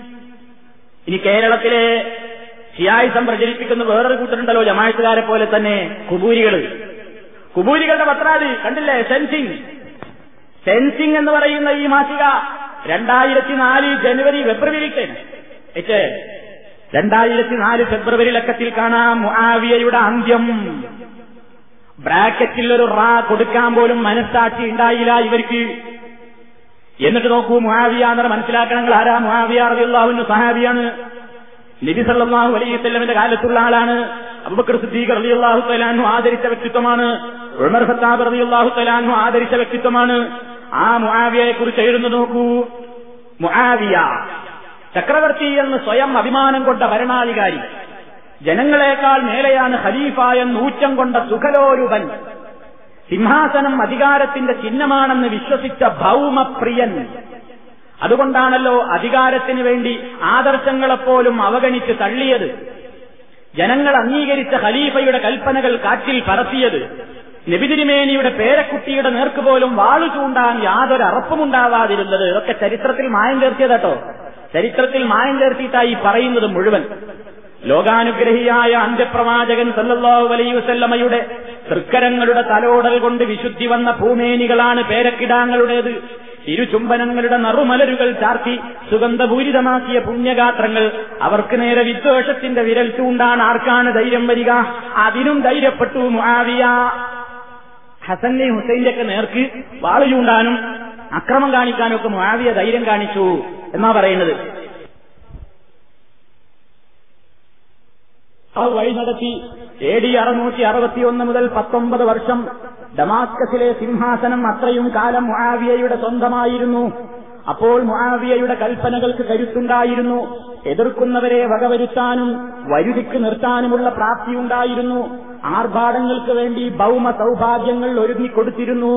ഇനി കേരളത്തിലെ ഷിയായുസം പ്രചരിപ്പിക്കുന്ന വേറൊരു കൂട്ടരുണ്ടല്ലോ ജമായത്തുകാരെ പോലെ തന്നെ കുബൂരികൾ കുബൂരികളുടെ പത്രാത് കണ്ടില്ലേ സെൻസിങ് സെൻസിങ് എന്ന് പറയുന്ന ഈ മാസിക രണ്ടായിരത്തി നാല് ജനുവരി ഫെബ്രുവരിക്കാണ് ഏറ്റ് രണ്ടായിരത്തി നാല് ഫെബ്രുവരി ലക്കത്തിൽ കാണാം മുആവിയയുടെ അന്ത്യം ബ്രാക്കറ്റിൽ ഒരു റാ കൊടുക്കാൻ പോലും മനസ്സാക്ഷി ഉണ്ടായില്ല ഇവർക്ക് എന്നിട്ട് നോക്കൂ മുഹാവിയ എന്ന് മനസ്സിലാക്കണമെങ്കിൽ ആരാ മുഹാവിയ റളിയല്ലാഹുവിന്റെ സഹാബിയാണ് നബി സല്ലല്ലാഹു അലൈഹി വസല്ലമിന്റെ കാലത്തുള്ള ആളാണ് അബൂബക്കർ സിദ്ദീഖ് റളിയല്ലാഹു തആലാഹു ആദരിച്ച വ്യക്തിത്വമാണ് ഉമർ ഖത്താബ് റളിയല്ലാഹു തആലാഹു ആദരിച്ച വ്യക്തിത്വമാണ് ആ മുആവിയയെ കുറിച്ച് എഴുതുന്നു നോക്കൂ മുആവിയ ചക്രവർത്തി എന്ന് സ്വയം അഭിമാനം കൊണ്ട ഭരണാധികാരി ജനങ്ങളെക്കാൾ മേലെയാണ് ഖലീഫ എന്ന് ഊറ്റം കൊണ്ട സുഖലോരുപൻ സിംഹാസനം അധികാരത്തിന്റെ ചിഹ്നമാണെന്ന് വിശ്വസിച്ച ഭൗമപ്രിയൻ അതുകൊണ്ടാണല്ലോ അധികാരത്തിന് വേണ്ടി ആദർശങ്ങളെപ്പോലും അവഗണിച്ച് തള്ളിയത് ജനങ്ങൾ അംഗീകരിച്ച ഖലീഫയുടെ കൽപ്പനകൾ കാറ്റിൽ പറത്തിയത് നബിതിരിമേനിയുടെ പേരക്കുട്ടിയുടെ നേർക്കുപോലും വാളു ചൂണ്ടാൻ യാതൊരു അറപ്പുമുണ്ടാവാതിരുന്നത് ഇതൊക്കെ ചരിത്രത്തിൽ മായം ചേർത്തിയതട്ടോ ചരിത്രത്തിൽ മായം ചേർത്തിയിട്ടായി പറയുന്നത് മുഴുവൻ ലോകാനുഗ്രഹിയായ അന്ത്യപ്രവാചകൻ സല്ലല്ലാഹു അലൈഹി വസല്ലമയുടെ തൃക്കരങ്ങളുടെ തലോടൽ കൊണ്ട് വിശുദ്ധി വന്ന ഭൂമേനികളാണ് പേരക്കിടാങ്ങളുടേത് ഇരുചുംബനങ്ങളുടെ നറുമലരുകൾ ചാർത്തി സുഗന്ധപൂരിതമാക്കിയ പുണ്യഗാത്രങ്ങൾ അവർക്ക് നേരെ വിദ്വേഷത്തിന്റെ വിരൽ ചൂണ്ടാൻ ആർക്കാണ് ധൈര്യം വരിക അതിനും ധൈര്യപ്പെട്ടു മുആവിയ ഹസന്റെയും ഹുസൈന്റെ ഒക്കെ നേർക്ക് വാളു ചൂണ്ടാനും അക്രമം കാണിക്കാനും ഒക്കെ മുആവിയ ധൈര്യം കാണിച്ചു എന്നാ പറയുന്നത് ആ വഴി നടത്തി എ ഡി അറുന്നൂറ്റി അറുപത്തിയൊന്ന് മുതൽ പത്തൊമ്പത് വർഷം ഡമാസ്കസിലെ സിംഹാസനം അത്രയും കാലം മുആവിയയുടെ സ്വന്തമായിരുന്നു അപ്പോൾ മുആവിയയുടെ കൽപ്പനകൾക്ക് കരുത്തുണ്ടായിരുന്നു എതിർക്കുന്നവരെ വകവരുത്താനും വരുതിക്ക് നിർത്താനുമുള്ള പ്രാപ്തിയുണ്ടായിരുന്നു ആർഭാടങ്ങൾക്ക് വേണ്ടി ഭൗമ സൗഭാഗ്യങ്ങൾ ഒരുങ്ങിക്കൊടുത്തിരുന്നു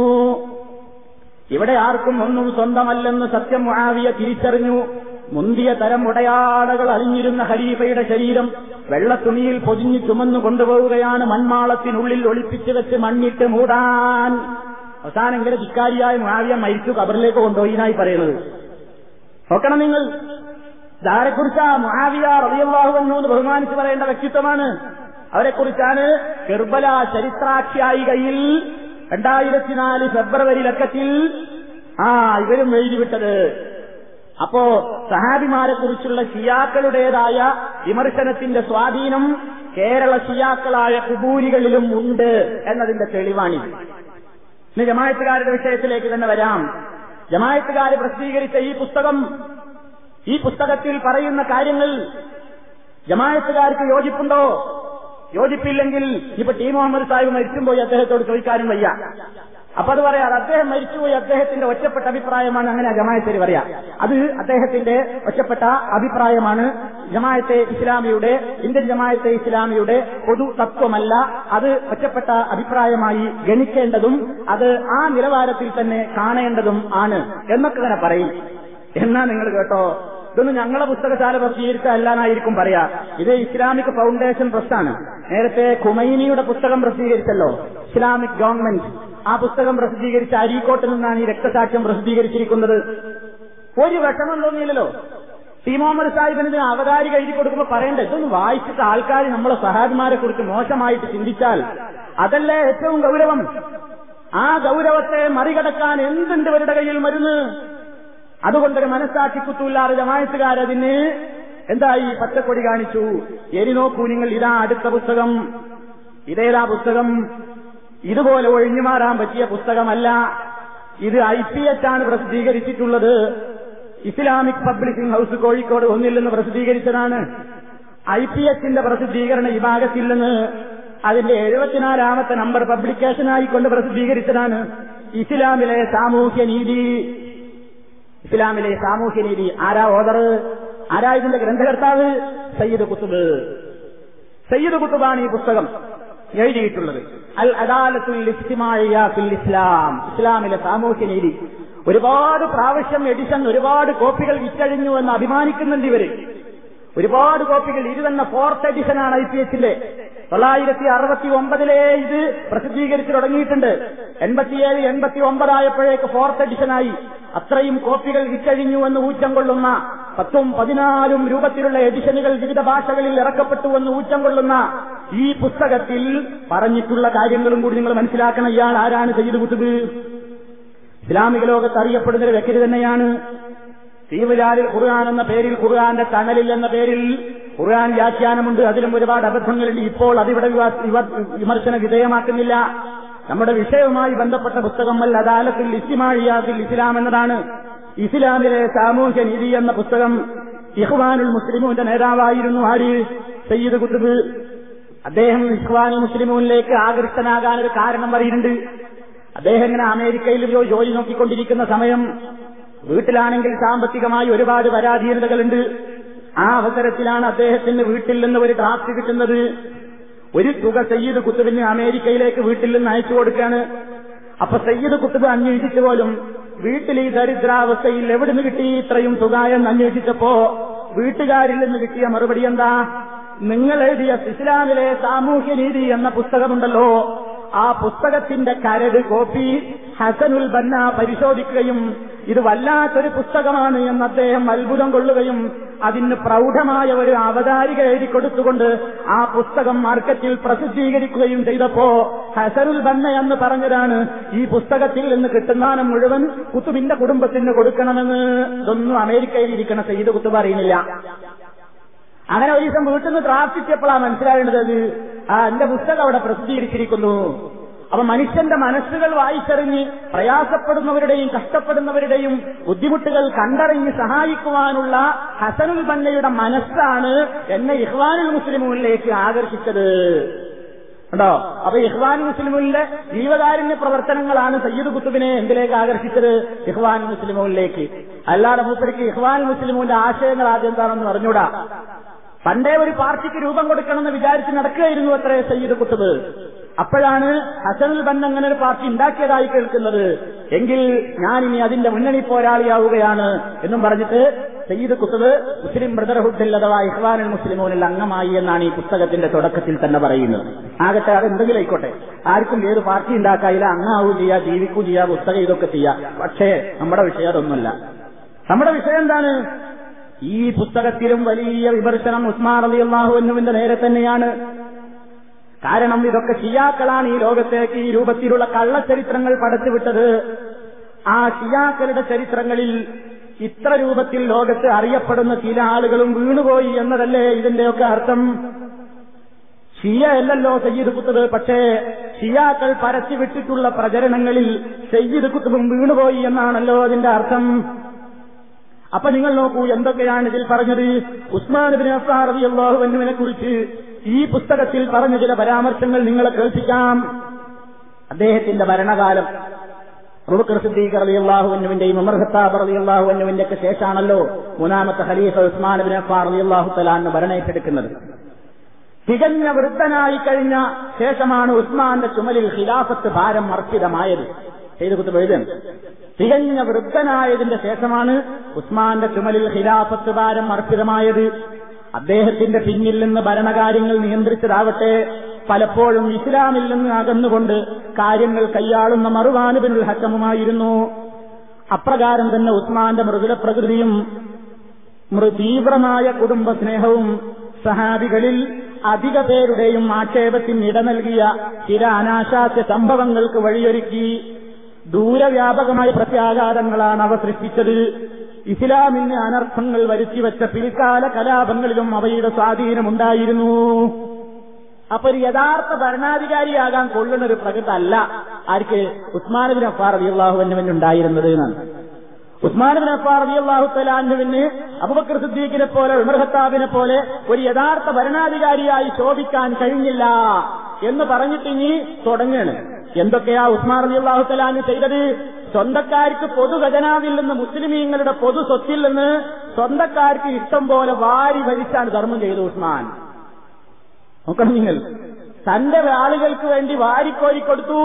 ഇവിടെ ആർക്കും ഒന്നും സ്വന്തമല്ലെന്ന് സത്യം മുആവിയ തിരിച്ചറിഞ്ഞു മുന്തിയ തരം ഉടയാടകൾ അലിഞ്ഞിരുന്ന ഖലീഫയുടെ ശരീരം വെള്ളത്തുണിയിൽ പൊതിഞ്ഞു ചുമന്നു കൊണ്ടുപോവുകയാണ് മൺമാളത്തിനുള്ളിൽ ഒളിപ്പിച്ചു വെച്ച് മണ്ണിട്ട് മൂടാൻ അവസാനം ഇങ്ങനെ ധിക്കാരിയായ മുആവിയ മരിച്ചു കബറിലേക്ക് കൊണ്ടുപോയിനായി പറയുന്നത് നോക്കണം നിങ്ങൾ ഇതാരെക്കുറിച്ചാ മുആവിയ റളിയല്ലാഹു എന്ന് ബഹുമാനിച്ച് പറയേണ്ട വ്യക്തിത്വമാണ് അവരെക്കുറിച്ചാണ് കെർബല ചരിത്രാഖ്യായികയിൽ രണ്ടായിരത്തി നാല് ഫെബ്രുവരി ലക്കത്തിൽ ആ ഇവരും എഴുതിവിട്ടത് അപ്പോ സഹാബിമാരെ കുറിച്ചുള്ള ഷിയാക്കളുടേതായ വിമർശനത്തിന്റെ സ്വാധീനം കേരള ഷിയാക്കളായ കുബൂരികളിലും ഉണ്ട് എന്നതിന്റെ തെളിവാണിത് ഇനി ജമായത്തുകാരുടെ വിഷയത്തിലേക്ക് തന്നെ വരാം ജമായത്തുകാർ പ്രസിദ്ധീകരിച്ച ഈ പുസ്തകം ഈ പുസ്തകത്തിൽ പറയുന്ന കാര്യങ്ങൾ ജമായത്തുകാർക്ക് യോജിപ്പുണ്ടോ യോജിപ്പില്ലെങ്കിൽ ഇപ്പൊ ടി മുഹമ്മദ് സാഹിബ് മരിച്ചുപോയി അദ്ദേഹത്തോട് ചോദിക്കാനും വയ്യ അപ്പൊ അത് പറയാം അദ്ദേഹം മരിച്ചുപോയി അദ്ദേഹത്തിന്റെ ഒറ്റപ്പെട്ട അഭിപ്രായമാണ് അങ്ങനെ ജമായത്തേര് പറയാ അത് അദ്ദേഹത്തിന്റെ ഒറ്റപ്പെട്ട അഭിപ്രായമാണ് ജമായത്തെ ഇസ്ലാമിയുടെ ഇന്ത്യൻ ജമായത്തെ ഇസ്ലാമിയുടെ പൊതു തത്വമല്ല അത് ഒറ്റപ്പെട്ട അഭിപ്രായമായി ഗണിക്കേണ്ടതും അത് ആ നിലവാരത്തിൽ തന്നെ കാണേണ്ടതും ആണ് എന്നൊക്കെ തന്നെ പറയും എന്നാ നിങ്ങൾ കേട്ടോ ഇതൊന്നും ഞങ്ങളെ പുസ്തകശാല പ്രസിദ്ധീകരിച്ച അല്ലാന്നായിരിക്കും പറയാ ഇത് ഇസ്ലാമിക് ഫൗണ്ടേഷൻ ട്രസ്റ്റാണ് നേരത്തെ ഖുമൈനിയുടെ പുസ്തകം പ്രസിദ്ധീകരിച്ചല്ലോ ഇസ്ലാമിക് ഗവൺമെന്റ് ആ പുസ്തകം പ്രസിദ്ധീകരിച്ച അരീക്കോട്ടിൽ നിന്നാണ് ഈ രക്തസാക്ഷ്യം പ്രസിദ്ധീകരിച്ചിരിക്കുന്നത് ഒരു വിഷമം തോന്നിയില്ലല്ലോ ടി മുഹമ്മദ് സാഹിബിന് ഇതിന് അവതാരിക എഴുതി കൊടുക്കുമ്പോൾ പറയണ്ടേ ഇതൊന്നും വായിച്ചിട്ട് ആൾക്കാർ നമ്മളെ സഹാബിമാരെ കുറിച്ച് മോശമായിട്ട് ചിന്തിച്ചാൽ അതല്ലേ ഏറ്റവും ഗൗരവം ആ ഗൗരവത്തെ മറികടക്കാൻ എന്തുണ്ട് ഇവരുടെ കയ്യിൽ മരുന്ന് അതുകൊണ്ടൊരു മനസ്സാക്കി കുത്തൂല്ലാതെ ജമായത്തുകാരതിന് എന്തായി പച്ചക്കൊടി കാണിച്ചു എരി നോക്കൂ നിങ്ങൾ ഇതാ അടുത്ത പുസ്തകം ഇതേതാ പുസ്തകം ഇതുപോലെ ഒഴിഞ്ഞു മാറാൻ പറ്റിയ പുസ്തകമല്ല ഇത് ഐ പി എച്ച് ആണ് പ്രസിദ്ധീകരിച്ചിട്ടുള്ളത് ഇസ്ലാമിക് പബ്ലിഷിംഗ് ഹൌസ് കോഴിക്കോട് ഒന്നിൽ നിന്ന് പ്രസിദ്ധീകരിച്ചതാണ് ഐ പി എച്ചിന്റെ പ്രസിദ്ധീകരണ വിഭാഗത്തിൽ നിന്ന് അതിന്റെ എഴുപത്തിനാലാമത്തെ നമ്പർ പബ്ലിക്കേഷനായിക്കൊണ്ട് പ്രസിദ്ധീകരിച്ചതാണ് ഇസ്ലാമിലെ സാമൂഹ്യ നീതി ഇസ്ലാമിലെ സാമൂഹ്യ നീതി ആരാ ഓദർ ആരാ ഇതിന്റെ ഗ്രന്ഥകർത്താവ് സയ്യിദ് കുത്തുബ് സയ്യിദ് കുത്തുബാണ് ഈ പുസ്തകം എഴുതിയിട്ടുള്ളത് അൽ അദാലത്തുൽ ഇസ്തിമായ ഫിൽ ഇസ്ലാം ഇസ്ലാമിലെ സാമൂഹ്യ നീതി ഒരുപാട് പ്രാവശ്യം എഡിഷൻ ഒരുപാട് കോപ്പികൾ വിറ്റഴിഞ്ഞു എന്ന് അഭിമാനിക്കുന്നുണ്ട് ഇവര് ഒരുപാട് കോപ്പികൾ ഇത് തന്നെ ഫോർത്ത് എഡിഷനാണ് ഐ പി എച്ചിന്റെ തൊള്ളായിരത്തി അറുപത്തി ഒമ്പതിലെ ഇത് പ്രസിദ്ധീകരിച്ചു തുടങ്ങിയിട്ടുണ്ട് എൺപത്തിയേഴ് എൺപത്തി ഒമ്പതായപ്പോഴേക്ക് ഫോർത്ത് എഡിഷനായി അത്രയും കോപ്പികൾ വിറ്റഴിഞ്ഞു എന്ന് ഊറ്റം കൊള്ളുന്ന പത്തും പതിനാലും രൂപത്തിലുള്ള എഡിഷനുകൾ വിവിധ ഭാഷകളിൽ ഇറക്കപ്പെട്ടു എന്ന് ഊറ്റം കൊള്ളുന്ന ഈ പുസ്തകത്തിൽ പറഞ്ഞിട്ടുള്ള കാര്യങ്ങളും കൂടി നിങ്ങൾ മനസ്സിലാക്കണം ഇയാൾ ആരാണ് സയ്യിദ് കുത്തുബ് ഇസ്ലാമിക ലോകത്ത് അറിയപ്പെടുന്ന ഒരു വ്യക്തി തന്നെയാണ് തീവലാലിൽ ഖുർആൻ എന്ന പേരിൽ ഖുർആന്റെ തണലിൽ എന്ന പേരിൽ ഖുർആൻ വ്യാഖ്യാനമുണ്ട് അതിലും ഒരുപാട് അബദ്ധങ്ങളുണ്ട് ഇപ്പോൾ അതിവിടെ വിവാ- വിവ- വിമർശന വിധേയമാക്കുന്നില്ല നമ്മുടെ വിഷയവുമായി ബന്ധപ്പെട്ട പുസ്തകം അൽ അദാലത്തിൽ ഇസ്തിമാഴിയാത്തിൽ ഇസ്ലാം എന്നതാണ് ഇസ്ലാമിലെ സാമൂഹ്യ നീതി എന്ന പുസ്തകം ഇഹ്വാനുൽ മുസ്ലിമുവിന്റെ നേതാവായിരുന്നു ആര് സയ്യിദ് കുത്തുബ് അദ്ദേഹം ഇഖ്വാനുൽ മുസ്ലിമൂനിലേക്ക് ആകൃഷ്ടനാകാൻ ഒരു കാരണം പറയുന്നുണ്ട് അദ്ദേഹം ഇങ്ങനെ അമേരിക്കയിൽ ജോ- ജോലി നോക്കിക്കൊണ്ടിരിക്കുന്ന സമയം വീട്ടിലാണെങ്കിൽ സാമ്പത്തികമായി ഒരുപാട് പരാധീനതകളുണ്ട് ആ അവസരത്തിലാണ് അദ്ദേഹത്തിന് വീട്ടിൽ നിന്ന് ഒരു ഡ്രാഫ്റ്റ് കിട്ടുന്നത് ഒരു തുക സയ്യിദ് കുത്തുബിന് അമേരിക്കയിലേക്ക് വീട്ടിൽ നിന്ന് അയച്ചു കൊടുക്കാണ് അപ്പൊ സയ്യിദ് കുത്തുബ് അന്വേഷിച്ചു പോലും വീട്ടിൽ ഈ ദരിദ്രാവസ്ഥയിൽ എവിടുന്ന് കിട്ടി ഇത്രയും തുക എന്ന് അന്വേഷിച്ചപ്പോ വീട്ടുകാരിൽ നിന്ന് കിട്ടിയ മറുപടി എന്താ നിങ്ങൾ എഴുതിയ ഇസ്ലാമിലെ സാമൂഹ്യ നീതി എന്ന പുസ്തകമുണ്ടല്ലോ ആ പുസ്തകത്തിന്റെ കരട് കോപ്പി ഹസനുൽ ബന്ന പരിശോധിക്കുകയും ഇത് വല്ലാത്തൊരു പുസ്തകമാണ് എന്ന് അദ്ദേഹം അത്ഭുതം കൊള്ളുകയും അതിന് പ്രൗഢമായ ഒരു അവതാരിക എഴുതി കൊടുത്തുകൊണ്ട് ആ പുസ്തകം മാർക്കറ്റിൽ പ്രസിദ്ധീകരിക്കുകയും ചെയ്തപ്പോ ഹസനുൽ ബന്ന എന്ന് പറഞ്ഞതാണ് ഈ പുസ്തകത്തിൽ നിന്ന് കിട്ടുന്നാനം മുഴുവൻ കുത്തുബിന്റെ കുടുംബത്തിന് കൊടുക്കണമെന്ന് ഇതൊന്നും അമേരിക്കയിൽ ഇരിക്കണ സെയ്ത് കുത്തുബ് അറിയുന്നില്ല അങ്ങനെ ഒരു ദിവസം വീട്ടിൽ നിന്ന് പ്രാർത്ഥിച്ചപ്പോഴാണ് മനസ്സിലാവേണ്ടത് അത് ആ എന്റെ പുസ്തകം അവിടെ പ്രസിദ്ധീകരിച്ചിരിക്കുന്നു അപ്പൊ മനുഷ്യന്റെ മനസ്സുകൾ വായിച്ചറിഞ്ഞ് പ്രയാസപ്പെടുന്നവരുടെയും കഷ്ടപ്പെടുന്നവരുടെയും ബുദ്ധിമുട്ടുകൾ കണ്ടറിഞ്ഞ് സഹായിക്കുവാനുള്ള ഹസനുൽ ബന്നയുടെ മനസ്സാണ് എന്നെ ഇഹ്വാനുൽ മുസ്ലിമുകളിലേക്ക് ആകർഷിച്ചത് കേട്ടോ അപ്പൊ ഇഹ്വാൻ മുസ്ലിമുലിന്റെ ജീവകാരുണ്യ പ്രവർത്തനങ്ങളാണ് സയ്യിദ് കുത്തുബിനെ എന്തിലേക്ക് ആകർഷിച്ചത് ഇഹ്വാൻ മുസ്ലിമുകളിലേക്ക് അല്ലാതെ മൂപ്പർക്ക് ഇഹ്വാൻ മുസ്ലിമുവിന്റെ ആശയങ്ങൾ ആദ്യം എന്താണെന്ന് അറിഞ്ഞൂടാ പണ്ടേ ഒരു പാർട്ടിക്ക് രൂപം കൊടുക്കണമെന്ന് വിചാരിച്ച് നടക്കുകയായിരുന്നു അത്രേ സയ്യിദ് കുത്തുബ് അപ്പോഴാണ് ഹസനുൽ ബൻ അങ്ങനെ ഒരു പാർട്ടി ഉണ്ടാക്കിയതായി കേൾക്കുന്നത് എങ്കിൽ ഞാൻ ഇനി അതിന്റെ മുന്നണി പോരാളിയാവുകയാണ് എന്നും പറഞ്ഞിട്ട് സയ്യിദ് കുത്തുബ് മുസ്ലിം ബ്രദർഹുഡിൽ അഥവാ ഇഹ്വാനുൽ മുസ്ലിമോനിൽ അംഗമായി എന്നാണ് ഈ പുസ്തകത്തിന്റെ തുടക്കത്തിൽ തന്നെ പറയുന്നത് ആകട്ടെ അത് എന്തെങ്കിലും ആയിക്കോട്ടെ ആർക്കും ഏത് പാർട്ടി ഉണ്ടാക്കായില്ല അങ്ങാവും ചെയ്യാ ജീവിക്കൂ ചെയ്യാ പുസ്തകം ഇതൊക്കെ ചെയ്യാം പക്ഷേ നമ്മുടെ വിഷയം അതൊന്നുമല്ല നമ്മുടെ വിഷയം എന്താണ് ഈ പുസ്തകത്തിലും വലിയ വിമർശനം ഉസ്മാൻ അലി അള്ളാഹുവിന്റെ നേരെ തന്നെയാണ് കാരണം ഇതൊക്കെ ഷിയാക്കളാണ് ഈ ലോകത്തേക്ക് ഈ രൂപത്തിലുള്ള കള്ളച്ചരിത്രങ്ങൾ പടച്ചുവിട്ടത് ആ ഷിയാക്കളുടെ ചരിത്രങ്ങളിൽ ഇത്ര രൂപത്തിൽ ലോകത്ത് അറിയപ്പെടുന്ന ചില ആളുകളും വീണുപോയി എന്നതല്ലേ ഇതിന്റെയൊക്കെ അർത്ഥം ഷിയ അല്ലല്ലോ സയ്യിദ് കുത്തുബ് പക്ഷേ ഷിയാക്കൾ പരത്തിവിട്ടിട്ടുള്ള പ്രചരണങ്ങളിൽ സയ്യിദ് കുത്തുബും വീണുപോയി എന്നാണല്ലോ അതിന്റെ അർത്ഥം അപ്പൊ നിങ്ങൾ നോക്കൂ എന്തൊക്കെയാണ് ഇതിൽ പറഞ്ഞത് ഉസ്മാൻ ബിൻ അഫ്സാർ റളിയല്ലാഹു അൻഹുവിനെ കുറിച്ച് ഈ പുസ്തകത്തിൽ പറഞ്ഞ ചില പരാമർശങ്ങൾ നിങ്ങളെ കേൾപ്പിക്കാം അദ്ദേഹത്തിന്റെ ഭരണകാലം അബൂബക്കർ സിദ്ദീഖ് റളിയല്ലാഹു അൻഹുവിന്റെയും ഉമർ ഖത്താബ് റളിയല്ലാഹു അൻഹുവിന്റെ ഒക്കെ ശേഷമാണല്ലോ മൂന്നാമത്തെ ഖലീഫ ഉസ്മാൻ ബിൻ അഫ്ഫാർ റളിയല്ലാഹു തആല ഭരണേറ്റെടുക്കുന്നത് തികഞ്ഞ വൃദ്ധനായി കഴിഞ്ഞ ശേഷമാണ് ഉസ്മാന്റെ ചുമലിൽ ഖിലാഫത്ത് ഭാരം അർപ്പിതമായത് ചെയ്തു കുത്ത് എഴുതുന്നു തികഞ്ഞ വൃദ്ധനായതിന്റെ ശേഷമാണ് ഉസ്മാന്റെ ചുമലിൽ ഖിലാഫത്ത് ഭാരം അർപ്പിതമായത് അദ്ദേഹത്തിന്റെ പിന്നിൽ നിന്ന് ഭരണകാര്യങ്ങൾ നിയന്ത്രിച്ചതാവട്ടെ പലപ്പോഴും ഇസ്ലാമിൽ നിന്ന് അകന്നുകൊണ്ട് കാര്യങ്ങൾ കൈയാളുന്ന മറുവാനുബിനുൽ ഹക്കമുമായിരുന്നു അപ്രകാരം തന്നെ ഉസ്മാന്റെ മൃദുല പ്രകൃതിയും തീവ്രമായ കുടുംബ സ്നേഹവും സഹാബികളിൽ അധിക പേരുടെയും ആക്ഷേപത്തിന് ഇട നൽകിയ ചില അനാശാസ്യ സംഭവങ്ങൾക്ക് വഴിയൊരുക്കി ദൂരവ്യാപകമായ പ്രത്യാഘാതങ്ങളാണ് അവ സൃഷ്ടിച്ചത് ഇസ്ലാമിന് അനർത്ഥങ്ങൾ വരുത്തിവെച്ച പിൽക്കാല കലാപങ്ങളിലും അവയുടെ സ്വാധീനമുണ്ടായിരുന്നു അപ്പൊ ഒരു യഥാർത്ഥ ഭരണാധികാരിയാകാൻ കൊള്ളുന്ന ഒരു പ്രകൃതി അല്ല ആർക്ക് ഉസ്മാനബിൻ അഫാർ അലിയല്ലാഹുവിന് ഉണ്ടായിരുന്നത് എന്നാണ് ഉസ്മാനബിൻ അഫാർ അലിയല്ലാഹു തലാൻഹുവിന് അബുബക്കർ സിദ്ദീഖിനെ പോലെ ഉമർ ഖത്താബിനെ പോലെ ഒരു യഥാർത്ഥ ഭരണാധികാരിയായി ശോഭിക്കാൻ കഴിഞ്ഞില്ല എന്ന് പറഞ്ഞിട്ട് ഇനി തുടങ്ങുകയാണ് എന്തൊക്കെയാ ഉസ്മാൻ അലി അള്ളാഹു തലാന് ചെയ്തത് സ്വന്തക്കാർക്ക് പൊതു ഖജനാവിൽ നിന്ന് മുസ്ലിമീങ്ങളുടെ പൊതു സ്വത്തിൽ നിന്ന് സ്വന്തക്കാർക്ക് ഇഷ്ടം പോലെ വാരി ഭരിച്ചാണ് ധർമ്മം ചെയ്തത് ഉസ്മാൻ നോക്കണം നിങ്ങൾ തന്റെ ആളുകൾക്ക് വേണ്ടി വാരിക്കോരി കൊടുത്തു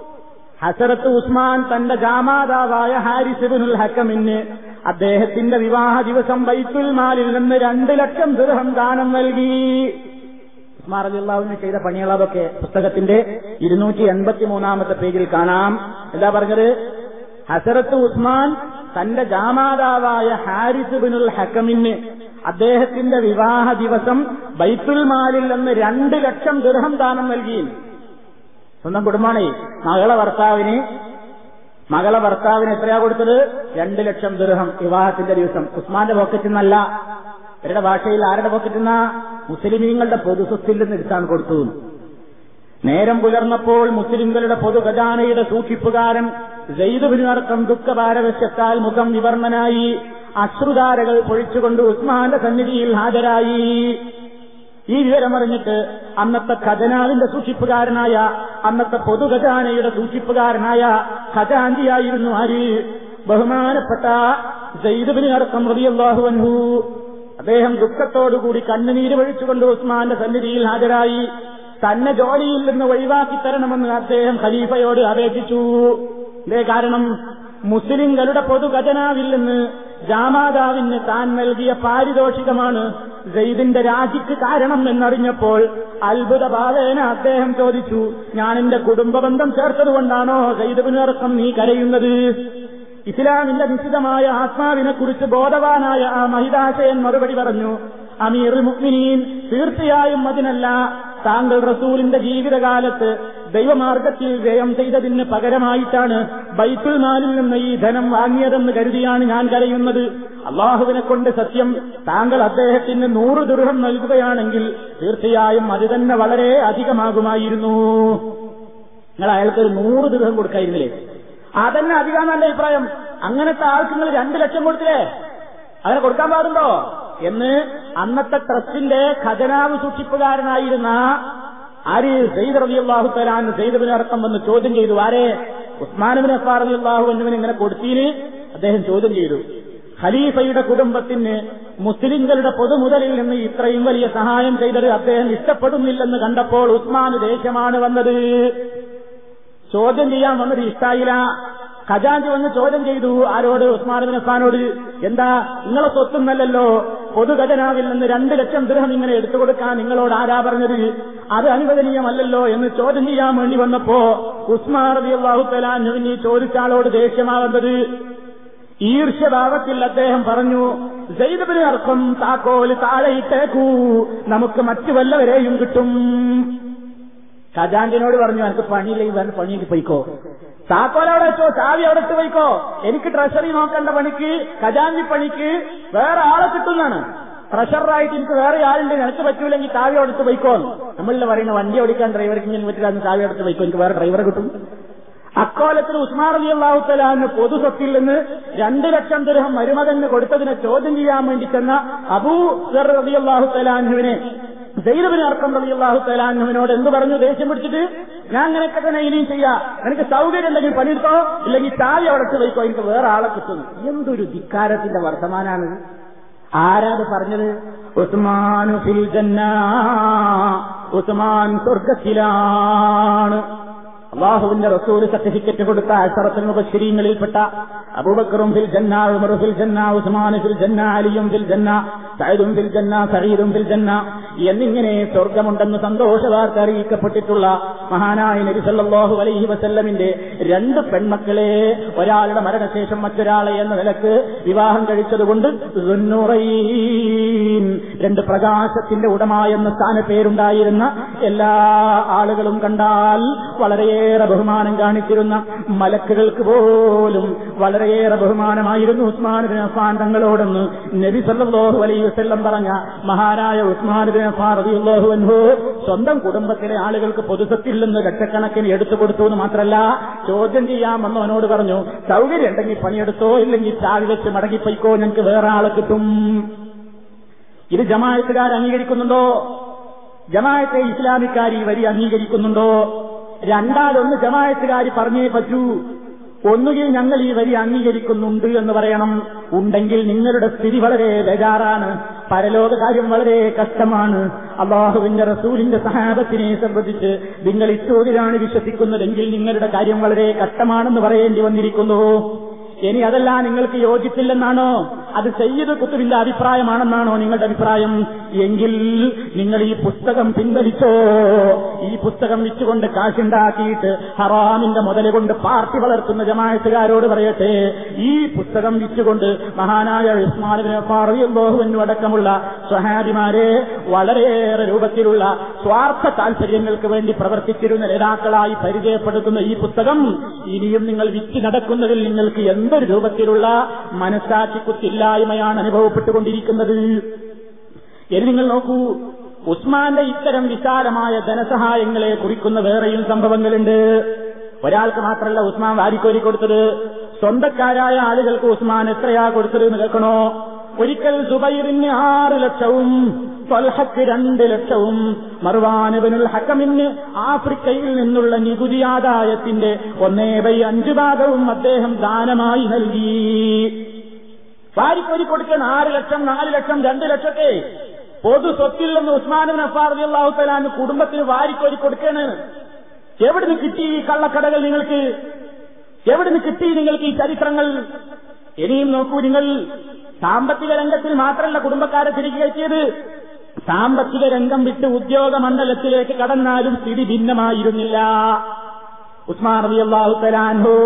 ഹസരത്ത് ഉസ്മാൻ തന്റെ ജാമാതാവായ ഹാരിസിബിനുൽ ഹക്കമിന് അദ്ദേഹത്തിന്റെ വിവാഹ ദിവസം ബൈത്തുൽ മാലിൽ നിന്ന് രണ്ട് ലക്ഷം ദൃഹം ദാനം നൽകി ഉസ്മാൻ അലിള്ളാവിന് ചെയ്ത പണികൾ അതൊക്കെ പുസ്തകത്തിന്റെ ഇരുന്നൂറ്റി എൺപത്തി മൂന്നാമത്തെ പേജിൽ കാണാം എന്താ പറഞ്ഞത് ഹസരത്ത് ഉസ്മാൻ തന്റെ ജാമാതാവായ ഹാരിസ് ബിനുൽ ഹക്കമിന് അദ്ദേഹത്തിന്റെ വിവാഹ ദിവസം ബൈത്തുൽ മാലിൽ നിന്ന് രണ്ട് ലക്ഷം ദൃഹം ദാനം നൽകി സ്വന്തം കുടുംബാണേ മകളെ ഭർത്താവിന് മകളെ ഭർത്താവിന് എത്രയാ കൊടുത്തത് രണ്ട് ലക്ഷം ദൃഹം വിവാഹത്തിന്റെ ദിവസം ഉസ്മാന്റെ പോക്കറ്റിൽ നിന്നല്ല ഇവരുടെ ഭാഷയിൽ ആരുടെ പോക്കറ്റിൽ നിന്നാ മുസ്ലിമീങ്ങളുടെ പൊതുസ്വത്തിൽ നിന്ന് എടുത്താണ് കൊടുത്തു നേരം പുലർന്നപ്പോൾ മുസ്ലിംകളുടെ പൊതു ഖജാനയുടെ സൂക്ഷിപ്പുകാരൻ ജയ്തുബിനടക്കം ദുഃഖഭാരവശ്യത്താൽ മുഖം വിവർണനായി അശ്രുധാരകൾ പൊഴിച്ചുകൊണ്ട് ഉസ്മാന്റെ സന്നിധിയിൽ ഹാജരായി ഈ വിവരമറിഞ്ഞിട്ട് അന്നത്തെ ഖജനാവിന്റെ സൂക്ഷിപ്പുകാരനായ അന്നത്തെ പൊതു ഖജാനയുടെ സൂക്ഷിപ്പുകാരനായ ഖജാൻജിയായിരുന്നു ആര് ബഹുമാനപ്പെട്ട ജയ്തുബിന് അടക്കം റബിയല്ലാഹു അൻഹു അദ്ദേഹം ദുഃഖത്തോടുകൂടി കണ്ണുനീര് വഴിച്ചുകൊണ്ട് ഉസ്മാന്റെ സന്നിധിയിൽ ഹാജരായി തന്നെ ജോലിയിൽ നിന്ന് ഒഴിവാക്കി തരണമെന്ന് അദ്ദേഹം ഖലീഫയോട് അപേക്ഷിച്ചു ഇതേ കാരണം മുസ്ലിങ്ങളുടെ പൊതു ഖജനാവിൽ നിന്ന് ജാമാതാവിന് താൻ നൽകിയ പാരിതോഷികമാണ് ജയ്ദിന്റെ രാജിക്ക് കാരണം എന്നറിഞ്ഞപ്പോൾ അത്ഭുത ഭാവേന അദ്ദേഹം ചോദിച്ചു ഞാൻ എന്റെ കുടുംബ ബന്ധം ചേർത്തതുകൊണ്ടാണോ ജയ്ദബിനടക്കം നീ കരയുന്നത് ഇസ്ലാമിന്റെ നിശ്ചിതമായ ആത്മാവിനെ കുറിച്ച് ബോധവാനായ ആ മഹിതാശയൻ മറുപടി പറഞ്ഞു അമീർ മുക്മിനീൻ തീർച്ചയായും അതിനല്ല താങ്കൾ റസൂലിന്റെ ജീവിതകാലത്ത് ദൈവമാർഗത്തിൽ വ്യയം ചെയ്തതിന് പകരമായിട്ടാണ് ബൈത്തുൽ മാലിൽ നിന്ന് ഈ ധനം വാങ്ങിയതെന്ന് കരുതിയാണ് ഞാൻ കരയുന്നത് അള്ളാഹുവിനെ കൊണ്ട് സത്യം താങ്കൾ അദ്ദേഹത്തിന് നൂറ് ദുർഹം നൽകുകയാണെങ്കിൽ തീർച്ചയായും അത് തന്നെ വളരെ അധികമാകുമായിരുന്നു നിങ്ങൾ അയാൾക്ക് ഒരു നൂറ് ദൃഹം കൊടുക്കായിരുന്നില്ലേ അതന്നെ അധികമാണ് അഭിപ്രായം അങ്ങനത്തെ ആൾക്ക് നിങ്ങൾ രണ്ട് ലക്ഷം കൊടുത്തില്ലേ അങ്ങനെ കൊടുക്കാൻ പാടുണ്ടോ എന്ന് അന്നത്തെ ട്രസ്റ്റിന്റെ ഖജനാവ് സൂക്ഷിപ്പുകാരനായിരുന്ന ആര് സെയ്ദ് റബി അള്ളാഹു തലാൻ സെയ്ദബിന് അടക്കം വന്ന് ചോദ്യം ചെയ്തു ആരെ ഉസ്മാനുബിൻ അഫാർ റബി അള്ളാഹു എന്നിവൻ ഇങ്ങനെ കൊടുത്തീന് അദ്ദേഹം ചോദ്യം ചെയ്തു ഖലീഫയുടെ കുടുംബത്തിന് മുസ്ലിംകളുടെ പൊതുമുതലിൽ നിന്ന് ഇത്രയും വലിയ സഹായം ചെയ്തത് അദ്ദേഹം ഇഷ്ടപ്പെടുന്നില്ലെന്ന് കണ്ടപ്പോൾ ഉസ്മാന് ദേഷ്യമാണ് വന്നത് ചോദ്യം ചെയ്യാൻ വന്നത് ഇഷ്ടായില്ല ഖജാൻജി വന്ന് ചോദ്യം ചെയ്തു ആരോട് ഉസ്മാൻ ബിൻ അഫാനോട് എന്താ നിങ്ങളെ സ്വത്തുന്നല്ലല്ലോ പൊതുഖജനാവിൽ നിന്ന് രണ്ട് ലക്ഷം ദൃഹം ഇങ്ങനെ എടുത്തു കൊടുക്കാൻ നിങ്ങളോട് ആരാ പറഞ്ഞത് അത് അനുവദനീയമല്ലല്ലോ എന്ന് ചോദ്യം ചെയ്യാൻ വേണ്ടി വന്നപ്പോ ഉസ്മാൻ റബി അള്ളാഹു തലാൻ ഈ ചോദിച്ച ആളോട് ദേഷ്യമാവുന്നത് ഈർഷ്യഭാവത്തിൽ അദ്ദേഹം പറഞ്ഞു ജൈദബിന് അർക്കം താക്കോല് താഴെയിട്ടേക്കൂ നമുക്ക് മറ്റു വല്ലവരെയും കിട്ടും ഖജാൻജിനോട് പറഞ്ഞു എനിക്ക് പണിയില്ലെങ്കിൽ വേണ്ട പണിക്ക് പോയിക്കോ താക്കോൽ അവിടെ വെച്ചോ ചാവി അവിടെ ഇട്ട് പോയിക്കോ എനിക്ക് ട്രഷറി നോക്കേണ്ട പണിക്ക് ഖജാൻജി പണിക്ക് വേറെ ആളെ കിട്ടുന്നതാണ് ട്രഷറായിട്ട് എനിക്ക് വേറെ ആളുണ്ട് നിനക്ക് പറ്റൂലെങ്കിൽ ചാവി അവിടെ ഇട്ട് പോയിക്കോ നമ്മളിൽ പറയുന്ന വണ്ടി ഓടിക്കാൻ ഡ്രൈവർക്ക് ഇങ്ങനെ പറ്റില്ല ചാവി എടുത്ത് പോയിക്കോ എനിക്ക് വേറെ ഡ്രൈവറെ കിട്ടും അക്കോലത്തിൽ ഉസ്മാർ അലി അള്ളാഹുത്തലാന്ന് പൊതു സ്വത്തിൽ നിന്ന് രണ്ട് ലക്ഷം ദൃഹം മരുമകന് കൊടുത്തതിനെ ചോദ്യം ചെയ്യാൻ വേണ്ടി ചെന്ന അബൂ റബി അള്ളാഹുത്തലാനുവിനെ ദൈവബിന് അർക്കം റബി അള്ളാഹു തലാനുവിനോട് എന്ത് പറഞ്ഞു ദേഷ്യം പിടിച്ചിട്ട് ഞാൻ നിനക്ക് തന്നെ ഇനിയും ചെയ്യാ എനിക്ക് സൗകര്യം ഉണ്ടെങ്കിൽ പണിയെടുത്തോ ഇല്ലെങ്കിൽ ചായ അടച്ചു വയ്ക്കോ എനിക്ക് വേറെ ആളെ കിട്ടുന്നു എന്തൊരു ധിക്കാരത്തിന്റെ വർത്തമാനാണ് ആരാത് പറഞ്ഞത് ഉസ്മാനു ഫിൽ ജന്ന ഉസ്മാൻ സ്വർഗത്തിലാണ് അള്ളാഹുവിന്റെ റസൂൽ സർട്ടിഫിക്കറ്റ് കൊടുത്ത അഷറത്തിൽ മുബശ്ശരീങ്ങളിൽപ്പെട്ട അബൂബക്കറും ഫിൽ ജന്ന ഉമറു ഫിൽ ജന്ന ഉസ്മാൻ ഫിൽ ജന്ന അലിയും ഫിൽ ജന്ന സൈദും ഫിൽ ജന്ന സഹീദും ഫിൽ ജന്ന എന്നിങ്ങനെ സ്വർഗമുണ്ടെന്ന് സന്തോഷ വാർത്ത അറിയിക്കപ്പെട്ടിട്ടുള്ള മഹാനായ നബി സല്ലല്ലാഹു അലൈഹി വസല്ലമിന്റെ രണ്ട് പെൺമക്കളെ ഒരാളുടെ മരണശേഷം മറ്റൊരാളെ എന്ന നിലക്ക് വിവാഹം കഴിച്ചതുകൊണ്ട് ദുന്നൂറൈൻ രണ്ട് പ്രകാശത്തിന്റെ ഉടമ എന്ന സ്ഥാനപ്പേരുണ്ടായിരുന്ന എല്ലാ ആളുകളും കണ്ടാൽ വളരെയേറെ ബഹുമാനം കാണിച്ചിരുന്ന മലക്കുകൾക്ക് പോലും വളരെയേറെ ബഹുമാനമായിരുന്നു ഉസ്മാൻ ബിൻ അഫാൻ തങ്ങളോടെന്ന് നബി സല്ലല്ലാഹു അലൈഹി വസല്ലം പറഞ്ഞ മഹാനായ ഉസ്മാൻ ബിൻ അഫാൻ റളിയല്ലാഹു അൻഹു സ്വന്തം കുടുംബത്തിലെ ആളുകൾക്ക് പൊതുസത്തിൽ നിന്ന് ലക്ഷക്കണക്കിന് എടുത്തു കൊടുത്തു എന്ന് മാത്രമല്ല ചോദ്യം ചെയ്യാൻ വന്നവനോട് പറഞ്ഞു സൗകര്യം ഉണ്ടെങ്കിൽ പണിയെടുത്തോ ഇല്ലെങ്കിൽ ചാവി വെച്ച് മടങ്ങിപ്പോയിക്കോ ഞങ്ങൾക്ക് വേറെ ആളെ കിട്ടും ഇത് ജമായത്തുകാർ അംഗീകരിക്കുന്നുണ്ടോ ജമായത്തെ ഇസ്ലാമിക്കാർ ഈ വരി അംഗീകരിക്കുന്നുണ്ടോ രണ്ടാലൊന്ന് ജമായത്തുകാർ പറഞ്ഞേ പറ്റൂ ഒന്നുകിൽ ഞങ്ങൾ ഈ വരി അംഗീകരിക്കുന്നുണ്ട് എന്ന് പറയണം ഉണ്ടെങ്കിൽ നിങ്ങളുടെ സ്ഥിതി വളരെ ബേജാറാണ് പരലോക കാര്യം വളരെ കഷ്ടമാണ് അള്ളാഹുവിന്റെ റസൂലിന്റെ സഹാബത്തിനെ സംബന്ധിച്ച് നിങ്ങൾ ഇത്തോതിലാണ് വിശ്വസിക്കുന്നതെങ്കിൽ നിങ്ങളുടെ കാര്യം വളരെ കഷ്ടമാണെന്ന് പറയേണ്ടി വന്നിരിക്കുന്നു ഇനി അതല്ല നിങ്ങൾക്ക് യോജിപ്പില്ലെന്നാണോ അത് സയ്യിദ് കുത്തുബിന്റെ അഭിപ്രായമാണെന്നാണോ നിങ്ങളുടെ അഭിപ്രായം എങ്കിൽ നിങ്ങൾ ഈ പുസ്തകം പിൻവലിച്ചോ ഈ പുസ്തകം വിറ്റുകൊണ്ട് കാശുണ്ടാക്കിയിട്ട് ഹറാമിന്റെ മുതല് കൊണ്ട് പാർട്ടി വളർത്തുന്ന ജമായത്തുകാരോട് പറയട്ടെ ഈ പുസ്തകം വിറ്റുകൊണ്ട് മഹാനായ ഉസ്മാനുബോഹുവിനു അടക്കമുള്ള സ്വഹാബിമാരെ വളരെയേറെ രൂപത്തിലുള്ള സ്വാർത്ഥ താൽപര്യങ്ങൾക്ക് വേണ്ടി പ്രവർത്തിച്ചിരുന്ന നേതാക്കളായി പരിചയപ്പെടുത്തുന്ന ഈ പുസ്തകം ഇനിയും നിങ്ങൾ വിറ്റ് നടക്കുന്നതിൽ നിങ്ങൾക്ക് എന്തൊരു രൂപത്തിലുള്ള മനസ്സാക്ഷിക്കുത്തില്ലായ്മയാണ് അനുഭവപ്പെട്ടുകൊണ്ടിരിക്കുന്നത് ഇനി നിങ്ങൾ നോക്കൂ ഉസ്മാന്റെ ഇത്തരം വിശാലമായ ധനസഹായങ്ങളെ കുറിക്കുന്ന വേറെയും സംഭവങ്ങളുണ്ട് ഒരാൾക്ക് മാത്രമല്ല ഉസ്മാൻ വാരിക്കോരി കൊടുത്തത് സ്വന്തക്കാരായ ആളുകൾക്ക് ഉസ്മാൻ എത്രയാ കൊടുത്തത് എന്ന് കേൾക്കണോ ഒരിക്കൽ സുബൈറിന് ആറ് ലക്ഷവും തൊൽഹക്ക് രണ്ട് ലക്ഷവും മർവാനുബനുൽ ഹക്കമിന് ആഫ്രിക്കയിൽ നിന്നുള്ള നികുതി ആദായത്തിന്റെ ഒന്നേ ബൈ അഞ്ചു ഭാഗവും അദ്ദേഹം ദാനമായി നൽകി വാരിക്കോരി കൊടുക്കാൻ ആറ് ലക്ഷം നാല് ലക്ഷം രണ്ട് ലക്ഷത്തെ പൊതു സ്വത്തിൽ നിന്ന് ഉസ്മാനുബിൻ അഫാർ അള്ളാഹു തലാന് കുടുംബത്തിന് വാരിക്കോരി കൊടുക്കാണ് എവിടുന്ന് കിട്ടി ഈ കള്ളക്കടകൾ നിങ്ങൾക്ക് എവിടുന്ന് കിട്ടി നിങ്ങൾക്ക് ഈ ചരിത്രങ്ങൾ ഇനിയും നോക്കൂ നിങ്ങൾ സാമ്പത്തിക രംഗത്തിൽ മാത്രമല്ല കുടുംബക്കാരെ തിരികെ എത്തിയത് സാമ്പത്തിക രംഗം വിട്ട് ഉദ്യോഗ മണ്ഡലത്തിലേക്ക് കടന്നാലും സ്ഥിതി ഭിന്നമായിരുന്നില്ല ഉസ്മാൻ റബി അള്ളാഹു തലാൻഹു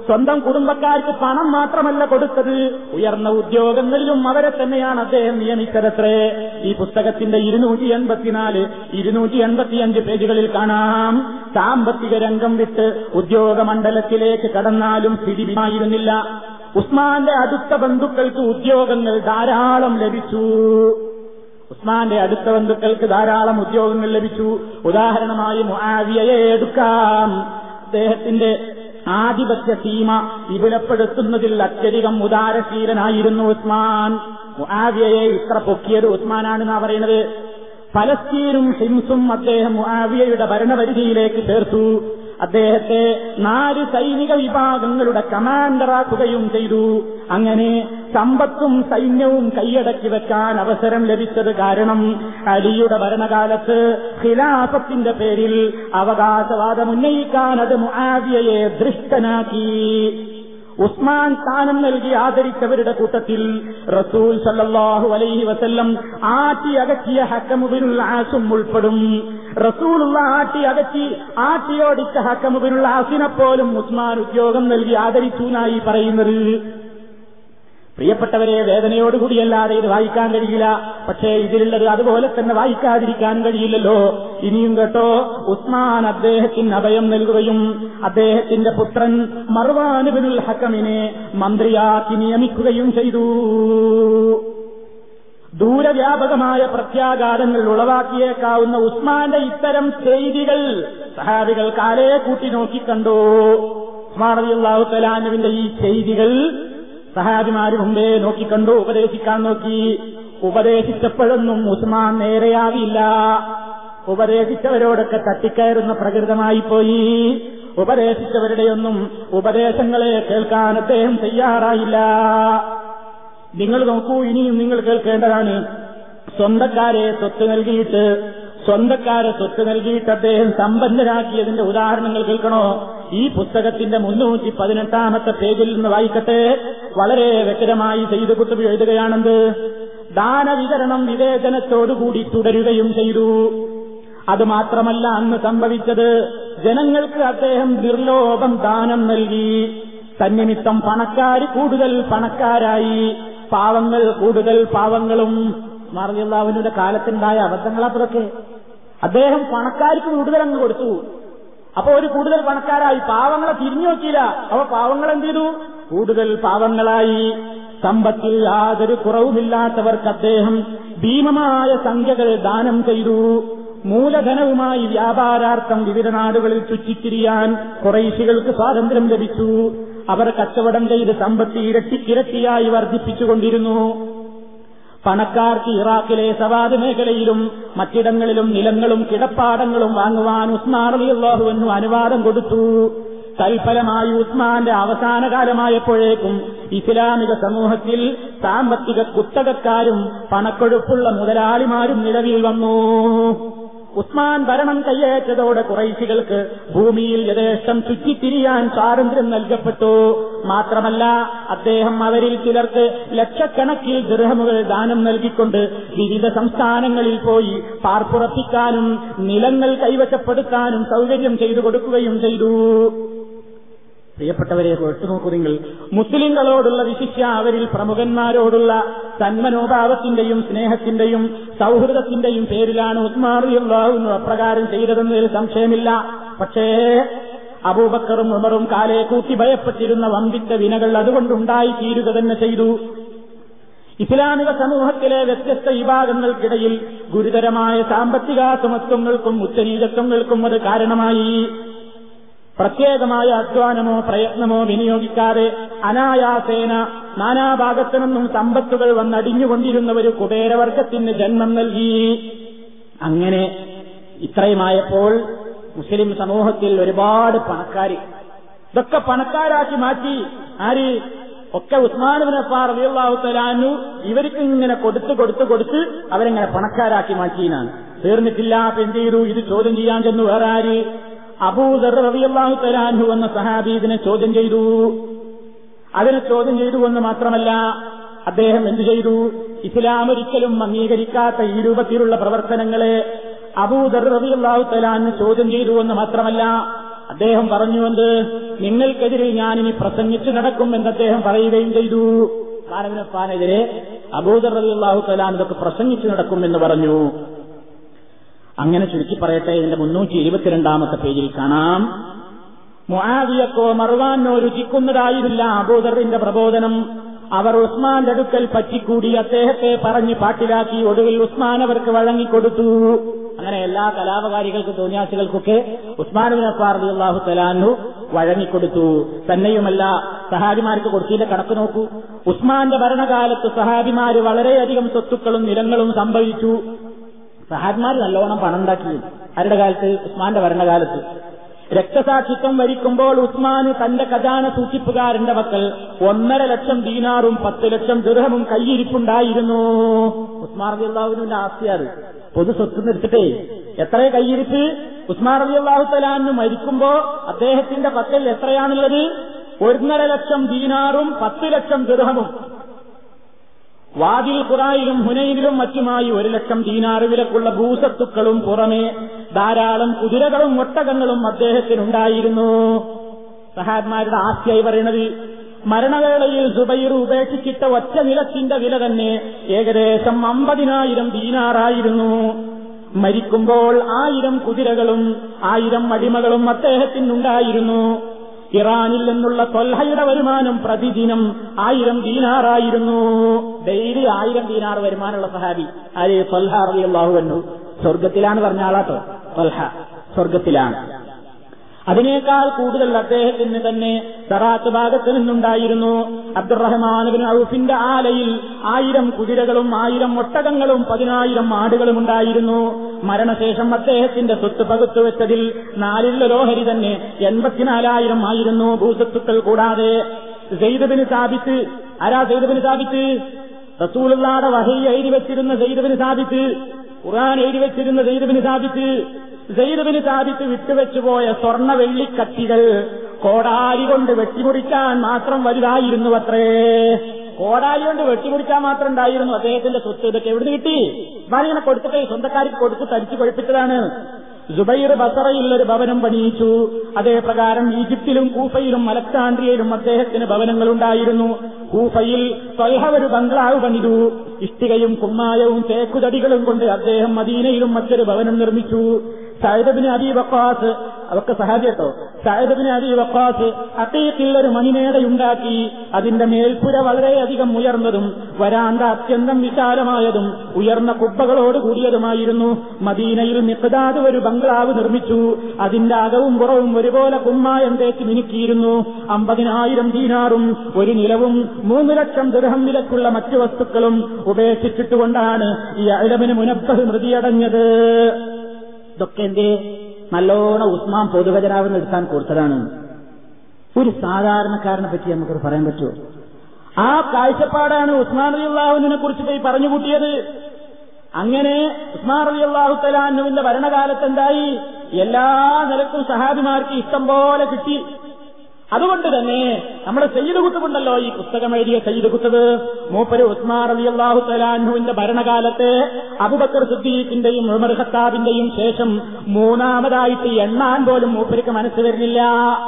സ്വന്തം കുടുംബക്കാർക്ക് പണം മാത്രമല്ല കൊടുത്തത് ഉയർന്ന ഉദ്യോഗങ്ങളിലും അവരെ തന്നെയാണ് അദ്ദേഹം നിയമിച്ചതത്രേ ഈ പുസ്തകത്തിന്റെ ഇരുന്നൂറ്റി എൺപത്തിനാല് ഇരുന്നൂറ്റി എൺപത്തിയഞ്ച് പേജുകളിൽ കാണാം സാമ്പത്തിക രംഗം വിട്ട് ഉദ്യോഗ മണ്ഡലത്തിലേക്ക് കടന്നാലും സ്ഥിതിമായിരുന്നില്ല ഉസ്മാന്റെ അടുത്ത ബന്ധുക്കൾക്ക് ഉദ്യോഗങ്ങൾ ധാരാളം ലഭിച്ചു ഉസ്മാന്റെ അടുത്ത ബന്ധുക്കൾക്ക് ധാരാളം ഉദ്യോഗങ്ങൾ ലഭിച്ചു ഉദാഹരണമായി മുആവിയയെ എടുക്കാം അദ്ദേഹത്തിന്റെ ആധിപത്യ സീമ വിപുലപ്പെടുത്തുന്നതിൽ അത്യധികം ഉദാരശീലനായിരുന്നു ഉസ്മാൻ മുആവിയയെ ഇത്ര പൊക്കിയത് ഉസ്മാനാണെന്നാ പറയുന്നത് ഫലസ്തീനും ഹിംസും അദ്ദേഹം മുആവിയയുടെ ഭരണപരിധിയിലേക്ക് ചേർത്തു അദ്ദേഹത്തെ നാല് സൈനിക വിഭാഗങ്ങളുടെ കമാൻഡറാക്കുകയും ചെയ്തു അങ്ങനെ സമ്പത്തും സൈന്യവും കൈയടക്കി വെക്കാൻ അവസരം ലഭിച്ചത് കാരണം അലിയുടെ ഭരണകാലത്ത് ഖിലാഫത്തിന്റെ പേരിൽ അവകാശവാദം ഉന്നയിക്കാൻ അത് മുആവിയയെ ദൃഷ്ടനാക്കി ഉസ്മാൻ സ്ഥാനം നൽകി ആദരിച്ചവരുടെ കൂട്ടത്തിൽ റസൂൽ സല്ലല്ലാഹു അലൈഹി വസല്ലം ആട്ടി അകറ്റിയ ഹക്കമുബിനുള്ള ആസും ഉൾപ്പെടും റസൂലുള്ള ആട്ടി അകറ്റി ആട്ടിയോടിച്ച ഹക്കമുബിനുള്ള ആസിനെപ്പോലും ഉസ്മാൻ ഉദ്യോഗം നൽകി ആദരിച്ചു എന്നായി പറയുന്നത് പ്രിയപ്പെട്ടവരെ വേദനയോടുകൂടിയല്ലാതെ ഇത് വായിക്കാൻ കഴിയില്ല പക്ഷേ ഇതിലുള്ളത് അതുപോലെ തന്നെ വായിക്കാതിരിക്കാൻ കഴിയില്ലല്ലോ ഇനിയും കേട്ടോ ഉസ്മാൻ അദ്ദേഹത്തിന് അഭയം നൽകുകയും അദ്ദേഹത്തിന്റെ പുത്രൻ മർവാനുബിനുൽ ഹക്കമിനെ മന്ത്രിയാക്കി നിയമിക്കുകയും ചെയ്തു ദൂരവ്യാപകമായ പ്രത്യാഘാതങ്ങൾ ഉളവാക്കിയേക്കാവുന്ന ഉസ്മാന്റെ ഇത്തരം ചെയ്തികൾ സഹാബികൾ കാലേ കൂട്ടി നോക്കിക്കണ്ടു ഉസ്മാൻ അള്ളാഹു തലാനുവിന്റെ ഈ ചെയ്തികൾ സഹാബിമാര് മുമ്പേ നോക്കിക്കണ്ടു ഉപദേശിക്കാൻ നോക്കി ഉപദേശിച്ചപ്പോഴൊന്നും ഉസ്മാൻ നേരെയാവില്ല ഉപദേശിച്ചവരോടൊക്കെ തട്ടിക്കയറുന്ന പ്രകൃതമായി പോയി ഉപദേശിച്ചവരുടെയൊന്നും ഉപദേശങ്ങളെ കേൾക്കാൻ അദ്ദേഹം തയ്യാറായില്ല നിങ്ങൾ നോക്കൂ ഇനിയും നിങ്ങൾ കേൾക്കേണ്ടതാണ് സ്വന്തക്കാരെ സ്വത്ത് നൽകിയിട്ട് സ്വന്തക്കാരെ സ്വത്ത് നൽകിയിട്ട് അദ്ദേഹം സമ്പന്നരാക്കിയതിന്റെ ഉദാഹരണങ്ങൾ കേൾക്കണോ ഈ പുസ്തകത്തിന്റെ മുന്നൂറ്റി പതിനെട്ടാമത്തെ പേജിൽ നിന്ന് വായിക്കട്ടെ വളരെ വ്യക്തമായി ചെയ്തു കുത്തുബി എഴുതുകയാണെന്ന് ദാനവിതരണം വിവേചനത്തോടുകൂടി തുടരുകയും ചെയ്തു അതുമാത്രമല്ല അന്ന് സംഭവിച്ചത് ജനങ്ങൾക്ക് അദ്ദേഹം നിർലോഭം ദാനം നൽകി തന്നിമിത്തം പണക്കാർ കൂടുതൽ പണക്കാരായി പാവങ്ങൾ കൂടുതൽ പാവങ്ങളും മറിയുള്ളവനുടെ കാലത്തുണ്ടായ അബദ്ധങ്ങളപ്പുറക്കെ അദ്ദേഹം പണക്കാർക്ക് കൂടുതൽ അങ്ങ് കൊടുത്തു അപ്പൊ ഒരു കൂടുതൽ പണക്കാരായി പാവങ്ങളെ തിരിഞ്ഞു നോക്കിയില്ല അപ്പൊ പാവങ്ങൾ എന്ത് ചെയ്തു കൂടുതൽ പാവങ്ങളായി സമ്പത്തിൽ യാതൊരു കുറവുമില്ലാത്തവർക്ക് അദ്ദേഹം ഭീമമായ സംഖ്യകൾ ദാനം ചെയ്തു മൂലധനവുമായി വ്യാപാരാർത്ഥം വിവിധ നാടുകളിൽ ചുറ്റിത്തിരിയാൻ കുറേശികൾക്ക് സ്വാതന്ത്ര്യം ലഭിച്ചു അവർ കച്ചവടം ചെയ്ത് സമ്പത്ത് ഇരട്ടിക്കിരട്ടിയായി വർദ്ധിപ്പിച്ചുകൊണ്ടിരുന്നു പണക്കാർക്ക് ഇറാഖിലെ സവാദ് മേഖലയിലും മറ്റിടങ്ങളിലും നിലങ്ങളും കിടപ്പാടങ്ങളും വാങ്ങുവാൻ ഉസ്മാൻ അലിയല്ലാഹുവിനു അനുവാദം കൊടുത്തു തൽഫലമായി ഉസ്മാന്റെ അവസാന കാലമായപ്പോഴേക്കും ഇസ്ലാമിക സമൂഹത്തിൽ സാമ്പത്തിക കുത്തകക്കാരും പണക്കൊഴുപ്പുള്ള മുതലാളിമാരും നിലവിൽ വന്നു ഉസ്മാൻ ഭരണം കയ്യേറ്റതോടെ കുറൈശികൾക്ക് ഭൂമിയിൽ യഥേഷ്ടം ചുറ്റിത്തിരിയാൻ സ്വാതന്ത്ര്യം നൽകപ്പെട്ടു മാത്രമല്ല അദ്ദേഹം അവരിൽ ചിലർക്ക് ലക്ഷക്കണക്കിൽ ദൃഹമുകൾ ദാനം നൽകിക്കൊണ്ട് വിവിധ സംസ്ഥാനങ്ങളിൽ പോയി പാർപ്പുറപ്പിക്കാനും നിലങ്ങൾ കൈവശപ്പെടുത്താനും സൗകര്യം ചെയ്തു കൊടുക്കുകയും ചെയ്തു പ്രിയപ്പെട്ടവരെ നോക്കൂ നിങ്ങൾ മുസ്ലിങ്ങളോടുള്ള വിശിഷ്യ അവരിൽ പ്രമുഖന്മാരോടുള്ള തന്മനോഭാവത്തിന്റെയും സ്നേഹത്തിന്റെയും സൗഹൃദത്തിന്റെയും പേരിലാണ് ഉസ്മാറിയുള്ളാവുന്നു അപ്രകാരം ചെയ്തതെന്നതിൽ സംശയമില്ല പക്ഷേ അബൂബക്കറും ഉമറും കാലെ കൂട്ടി ഭയപ്പെട്ടിരുന്ന വമ്പിച്ച വിനകൾ അതുകൊണ്ടുണ്ടായി തീരുക തന്നെ ചെയ്തു ഇസ്ലാമിക സമൂഹത്തിലെ വ്യത്യസ്ത വിഭാഗങ്ങൾക്കിടയിൽ ഗുരുതരമായ സാമ്പത്തികാസമത്വങ്ങൾക്കും ഉച്ചനീചത്വങ്ങൾക്കും അത് കാരണമായി പ്രത്യേകമായ അധ്വാനമോ പ്രയത്നമോ വിനിയോഗിക്കാതെ അനായാസേന നാനാഭാഗത്തു നിന്നും സമ്പത്തുകൾ വന്നടിഞ്ഞുകൊണ്ടിരുന്ന ഒരു കുബേരവർഗത്തിന് ജന്മം നൽകി അങ്ങനെ ഇത്രയുമായപ്പോൾ മുസ്ലിം സമൂഹത്തിൽ ഒരുപാട് പണക്കാർ ഇതൊക്കെ പണക്കാരാക്കി മാറ്റി ആര് ഒക്കെ ഉസ്മാനുവിനപ്പാർ റബിയുള്ളാഹുത്തലാനു ഇവർക്ക് ഇങ്ങനെ കൊടുത്ത് കൊടുത്ത് കൊടുത്ത് അവരെങ്ങനെ പണക്കാരാക്കി മാറ്റിയെന്നാണ് തീർന്നിട്ടില്ല അപ്പൊ എന്ത് ചെയ്തു ഇത് ചോദ്യം ചെയ്യാൻ ചെന്നു വേറെ ആര് അബൂദർ റബിയല്ലാഹു തലാൻഹു എന്ന സഹാബി ഇതിനെ ചോദ്യം ചെയ്തു അതിനെ ചോദ്യം ചെയ്തു എന്ന് മാത്രമല്ല അദ്ദേഹം എന്തു ചെയ്തു ഇസ്ലാം ഒരിക്കലും അംഗീകരിക്കാത്ത ഈ രൂപത്തിലുള്ള പ്രവർത്തനങ്ങളെ അബൂദർ റബിയല്ലാഹു തലാൻ ചോദ്യം ചെയ്തു എന്ന് മാത്രമല്ല അദ്ദേഹം പറഞ്ഞുവെന്ന് നിങ്ങൾക്കെതിരെ ഞാനിനി പ്രസംഗിച്ചു നടക്കും എന്ന് അദ്ദേഹം പറയുകയും ചെയ്തു ഉസ്മാനബിനെതിരെ അബൂദർ റബി അള്ളാഹു തലാൻ ഇതൊക്കെ പ്രസംഗിച്ചു നടക്കും എന്ന് പറഞ്ഞു അങ്ങനെ ചുരുക്കി പറയട്ടെ ഇതിന്റെ മുന്നൂറ്റി ഇരുപത്തിരണ്ടാമത്തെ പേജിൽ കാണാം മുആവിയക്കോ മറുവാനോ രുചിക്കുന്നതായിരുന്നില്ല അബൂദറിന്റെ പ്രബോധനം അവർ ഉസ്മാന്റെ അടുക്കൽ പറ്റിക്കൂടി അദ്ദേഹത്തെ പറഞ്ഞ് പാട്ടിലാക്കി ഒടുവിൽ ഉസ്മാൻ അവർക്ക് വഴങ്ങിക്കൊടുത്തു അങ്ങനെ എല്ലാ കലാപകാരികൾക്കും തോന്നിയാസികൾക്കൊക്കെ ഉസ്മാനുബിൻ അഫാർ അള്ളാഹു തലാനു വഴങ്ങിക്കൊടുത്തു തന്നെയുമല്ല സഹാബിമാർക്ക് കൊടുത്തില്ല കണക്ക് നോക്കൂ ഉസ്മാന്റെ ഭരണകാലത്ത് സഹാബിമാര് വളരെയധികം സ്വത്തുക്കളും നിലങ്ങളും സംഭവിച്ചു സഹാബിമാർ നല്ലോണം പണം ഉണ്ടാക്കി ആരുടെ കാലത്ത് ഉസ്മാന്റെ ഭരണകാലത്ത് രക്തസാക്ഷിത്വം വരിക്കുമ്പോൾ ഉസ്മാന് തന്റെ ഖജാന സൂക്ഷിപ്പുകാരന്റെ പക്കൽ ഒന്നര ലക്ഷം ദീനാറും പത്ത് ലക്ഷം ദൃഹമും കയ്യിരിപ്പുണ്ടായിരുന്നു ഉസ്മാൻ റബി അള്ളാഹുവിന്റെ ആസ്തിയാറ് പൊതു സ്വത്ത് നിർത്തിട്ടേ എത്ര കയ്യിരിപ്പ് ഉസ്മാൻ റബി അള്ളാഹു തലാന്ന് മരിക്കുമ്പോ അദ്ദേഹത്തിന്റെ പക്കൽ എത്രയാണുള്ളത് ഒന്നര ലക്ഷം ദീനാറും പത്ത് ലക്ഷം ദൃഹമും വാതിൽ ഖുറായിലും ഹുനൈനിലും മറ്റുമായി ഒരു ലക്ഷം ദീനാറ് വിലക്കുള്ള ഭൂസത്തുക്കളും പുറമെ ധാരാളം കുതിരകളും ഒട്ടകങ്ങളും അദ്ദേഹത്തിനുണ്ടായിരുന്നു സഹാബന്മാരുടെ ആസ്തിയായി പറയുന്നത് മരണവേളയിൽ സുബൈർ ഉപേക്ഷിച്ചിട്ട ഒറ്റ നിലത്തിന്റെ വില തന്നെ ഏകദേശം അമ്പതിനായിരം ദീനാറായിരുന്നു മരിക്കുമ്പോൾ ആയിരം കുതിരകളും ആയിരം അടിമകളും അദ്ദേഹത്തിനുണ്ടായിരുന്നു ഇറാനിൽ നിന്നുള്ള തൊൽഹയുടെ വരുമാനം പ്രതിദിനം ആയിരം ദീനാറായിരുന്നു ഡെയിലി ആയിരം ദീനാർ വരുമാനമുള്ള സഹാബി ആര് തൊൽഹ അറിയാഹു വന്നു സ്വർഗത്തിലാണ് പറഞ്ഞ ആളാട്ടോ തൊൽഹ സ്വർഗത്തിലാണ് അതിനേക്കാൾ കൂടുതൽ അദ്ദേഹത്തിന് തന്നെ സറാത്ത് ഭാഗത്ത് നിന്നുണ്ടായിരുന്നു അബ്ദുറഹ്മാൻ ഔഫിന്റെ ആലയിൽ ആയിരം കുതിരകളും ആയിരം ഒട്ടകങ്ങളും പതിനായിരം ആടുകളും ഉണ്ടായിരുന്നു മരണശേഷം അദ്ദേഹത്തിന്റെ സ്വത്ത് പകുത്തുവെച്ചതിൽ നാലിലൊരോഹരി തന്നെ എൺപത്തിനാലായിരം ആയിരുന്നു ഭൂസ്വത്തുക്കൾ കൂടാതെ സെയ്ദബിന് സാബിത്ത് ആരാ സെയ്ദബിന് സാബിത്ത് റസൂലുള്ളാടെ വഹി എഴുതി വെച്ചിരുന്ന സെയ്ദബിന് സാബിത്ത് ഖുർആൻ എഴുതി വെച്ചിരുന്ന സെയ്ദബിന് സാബിത്ത് സെയ്ദബിന് സാബിത്ത് വിട്ടുവെച്ചുപോയ സ്വർണ്ണ വെള്ളിക്കത്തികൾ കോടാലി കൊണ്ട് വെട്ടിമുറിക്കാൻ മാത്രം വലുതായിരുന്നു അത്രേ കോടാലി കൊണ്ട് വെട്ടിമുറിക്കാൻ മാത്രം ഉണ്ടായിരുന്നു അദ്ദേഹത്തിന്റെ സ്വത്ത് ഇതൊക്കെ എവിടുന്ന് കിട്ടി ഇങ്ങനെ കൊടുത്തിട്ട് സ്വന്തക്കാർക്ക് കൊടുത്ത് തരിച്ചു കൊഴിപ്പിച്ചതാണ് ജുബൈർ ബസറയിൽ ഒരു ഭവനം പണിയിച്ചു അതേ പ്രകാരം ഈജിപ്തിലും കൂഫയിലും അലക്സാണ്ട്രിയയിലും അദ്ദേഹത്തിന് ഭവനങ്ങളുണ്ടായിരുന്നു കൂഫയിൽ തൊൽഹ ഒരു ബംഗ്ലാവ് പണിതു ഇഷ്ടികയും കുമ്മായവും തേക്കുതടികളും കൊണ്ട് അദ്ദേഹം മദീനയിലും മറ്റൊരു ഭവനം നിർമ്മിച്ചു സൈദബിന് അബി വക്കാസ് അതൊക്കെ സഹാബിയട്ടോ സൈദബിന് അബി വക്കാസ് അക്കീക്കിൽ ഒരു മണിമേടയുണ്ടാക്കി അതിന്റെ മേൽപ്പുര വളരെയധികം ഉയർന്നതും വരാന്ത അത്യന്തം വിശാലമായതും ഉയർന്ന കുബ്ബകളോട് കൂടിയതുമായിരുന്നു മദീനയിൽ നിക്കതാത് ഒരു ബംഗ്ലാവ് നിർമ്മിച്ചു അതിന്റെ അകവും പുറവും ഒരുപോലെ കുമ്മായം തേച്ച് മിനുക്കിയിരുന്നു അമ്പതിനായിരം ദീനാറും ഒരു നിലവും മൂന്ന് ലക്ഷം ദൃഹം വിലക്കുള്ള മറ്റു വസ്തുക്കളും ഉപേക്ഷിച്ചിട്ടുകൊണ്ടാണ് ഈ അഴമിന് മുനബ്ബഹ് മൃതിയടഞ്ഞത് ഇതൊക്കെ എന്തേ നല്ലോണം ഉസ്മാൻ പൊതുഖജനാവ് നിർത്താൻ കൊടുത്തതാണ് ഒരു സാധാരണക്കാരനെ പറ്റി നമുക്കത് പറയാൻ പറ്റുമോ ആ കാഴ്ചപ്പാടാണ് ഉസ്മാൻ അലി അള്ളാഹുവിനെ കുറിച്ച് പോയി പറഞ്ഞുകൂട്ടിയത് അങ്ങനെ ഉസ്മാൻ അലി അള്ളാഹു തലാനുവിന്റെ ഭരണകാലത്ത് എന്തായി എല്ലാ നിലക്കും സഹാബിമാർക്ക് ഇഷ്ടം പോലെ കിട്ടി അതുകൊണ്ട് തന്നെ നമ്മുടെ സയ്യിദ് കുത്തുബുണ്ടല്ലോ ഈ പുസ്തകം എഴുതിയ സയ്യിദ് കുത്തുബ് മൂപ്പര് ഉസ്മാൻ അലി അള്ളാഹു തലാൻഹുവിന്റെ ഭരണകാലത്ത് അബുബക്കർ സുദ്ദീഖിന്റെയും ഉമർ ഖത്താബിന്റെയും ശേഷം മൂന്നാമതായിട്ട് എണ്ണാൻ പോലും മൂപ്പർക്ക് മനസ്സ് വരുന്നില്ല